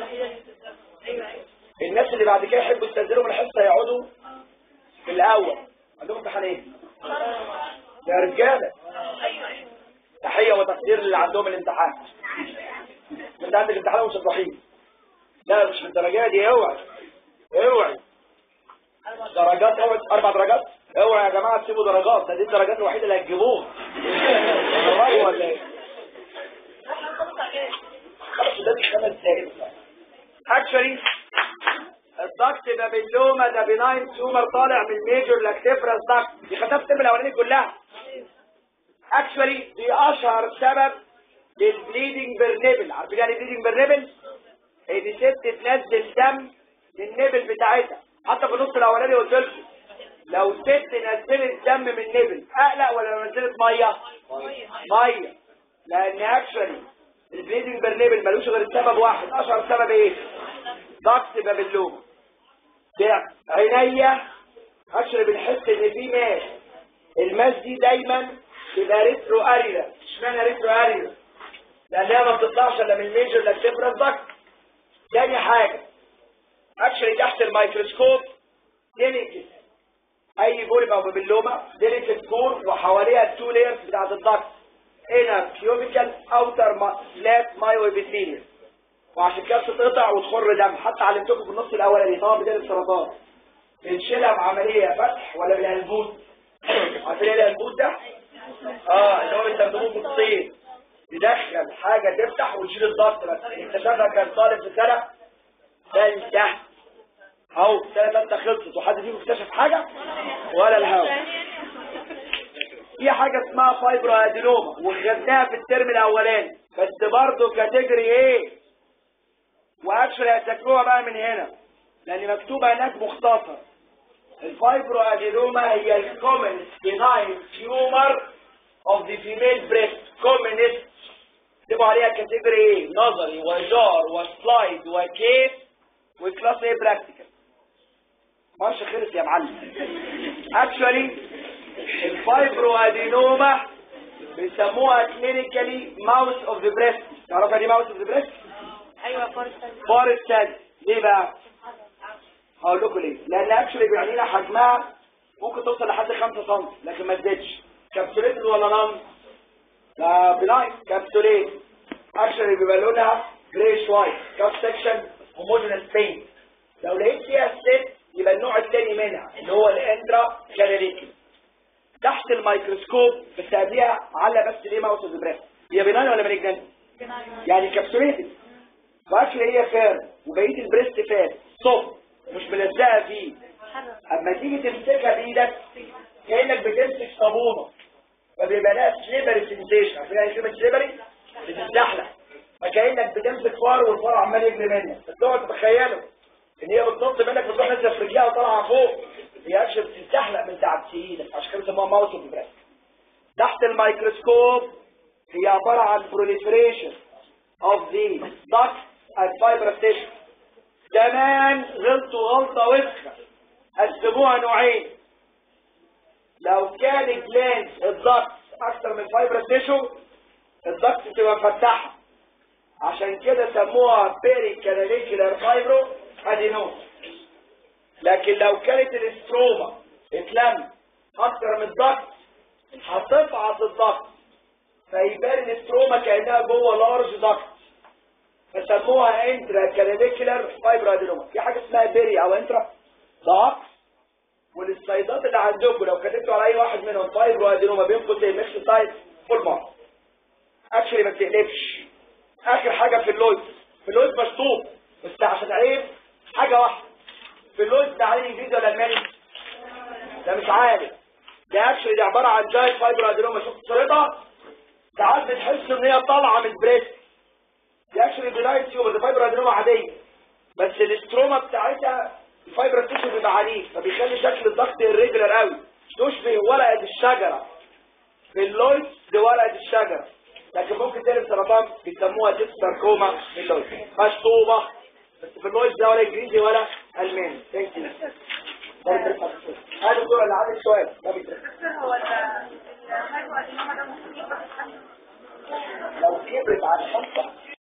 الناس اللي بعد كده يحبوا يستنزلوا من الحصه يقعدوا في الاول عندهم امتحان ايه يا رجاله تحيه وتقدير للي عندهم الامتحان انت عندك امتحان ومش الضحيه لا مش بالدرجه دي اوعي اوعي درجات اوعي اربع درجات اوعي يا جماعه تسيبوا درجات ده دي الدرجات الوحيده اللي هتجيبوها والله ولا ايه خلاص ده دي خمس دقايق اكشولي الضغط بابلوما ده بناين تيومر طالع من الميجور لاكتيفراس ضغط دي خدتها في الترم الاولاني كلها اكشولي دي اشهر سبب للبليدنج بالنبل عارفين يعني بليدنج بالنبل هي دي ست تنزل دم من النبل بتاعتها حتى في النص الاولاني قلت لكم لو ست نزلت دم من النبل اقلق ولا لو نزلت ميه ميه لان اكشولي البليدنج بالنبل ملوش غير سبب واحد اشهر سبب ايه ضغط بابلوما ده عينيا اكشولي بنحس ان في ماس الماس دي دايما تبقى ريترو اريلا اشمعنى ريترو اريلا لانها ما بتطلعش الا من الميجر لاكتيفراس ضغط تاني حاجه اكشلي تحت الميكروسكوب ديليكت اي بوليب او بابلوما ديليكت كور وحواليها التو لايرز بتاعت الضغط هنا كيوبيكال اوتر فلات مايو ابيثيليوم وعشان كده بتتقطع وتخر دم حتى علمتكم في النص الاولاني طبعا بتقلب سرطان بنشيلها بعمليه فتح ولا بالهلبوت عارفين ايه الهلبوت ده؟ اه اللي هو بيستخدموه في الصين يدخل حاجة تفتح وتشيل الضغط بس اكتشفها كان طالب في سنة ثالثة اهو سنة ثالثة خلصت وحد فيكم اكتشف حاجة ولا الهوا في حاجة اسمها فايبرو ادينوما وخدناها في الترم الاولاني بس برضه كاتيجوري ايه واكشلي هتذاكروها بقى من هنا لان مكتوبة هناك مختصر الفايبرو ادينوما هي الكومن بناين تيومر of the female breast commonest تبقوا عليها كاتيجوري ايه نظري وجار وسلايد وكيس وكلاس ايه براكتيكال مارش خلص يا معلم اكشولي الفايبرو ادينوما بيسموها كلينيكالي ماوس اوف ذا بريست تعرفها دي ماوس اوف ذا بريست ايوه فورست فورست ليه بقى هقول لكم ليه لان اكشولي بيعني لها حجمها ممكن توصل لحد 5 سم لكن ما تزيدش كابسوليتد ولا نان لا بناين كابسوليت اكشن بيبقى لونها جريش وايت كاب سكشن هوموجينس بينت لو لقيت فيها ست يبقى النوع الثاني منها اللي هو الاندرا كاناليكي تحت الميكروسكوب بس قبليها علق بس ليه ماوس البريست هي بناين ولا مالجنان يعني كابسوليتد واكشن هي فار وبقيه البريست فات صف مش ملزقه فيه اما تيجي تمسكها بايدك كانك بتمسك صابونه فبيبقى لها سليبري سنسيشن عارفين يعني كلمه سليبري بتتزحلق فكانك بتمسك فار والفار عمال يجري منك فتقعد تتخيله ان هي بتنط منك بتروح نازله في رجليها وطالعه فوق هي اكشن بتتزحلق من تحت ايدك عشان كده بيسموها ماوس اوف بريس تحت الميكروسكوب هي عباره عن proliferation of the duct and fibrous tissue كمان غلطوا غلطه وسخه قسموها نوعين لو كان الجلاند الضغط اكتر من فايبرس تيشو الضغط تبقى مفتحه عشان كده سموها بيري كاناليكولار فايبرو ادينوم لكن لو كانت الاستروما اتلم اكتر من الضغط هتفعص الضغط فيبان الاستروما كانها جوه لارج ضغط فسموها انترا كاناليكولار فايبرو ادينوما في حاجه اسمها بيري او انترا ضغط والسلايدات اللي عندكم لو كتبتوا على اي واحد منهم فايبرو ادينوما بين قوسين ميكس سايد فول مارك اكشلي ما تقلبش اخر حاجه في اللوز في اللوز مشطوب بس عشان عيب حاجه واحده في اللوز ده عليه انجليزي ولا الماني ده مش عارف ده اكشلي دي عباره عن جاي فايبرو ادينوما شفت صورتها ساعات بتحس ان هي طالعه من البريست دي اكشلي بلايت تيوب دي فايبرو ادينوما عاديه بس الاستروما بتاعتها الفايبر تيشو بيبقى عنيف فبيخلي شكل الضغط الريجولار قوي تشبه ورقه الشجره في اللويد دي ورقه الشجره لكن ممكن تقلب سرطان بيسموها ديس ساركوما في اللويد مشطوبه بس في اللويد ده ولا انجليزي ولا الماني ثانك يو هذا الدور اللي عندك سؤال ما بيترك هو ال- الهايبو ادينوما ده ممكن يبقى لو كبرت عن خمسه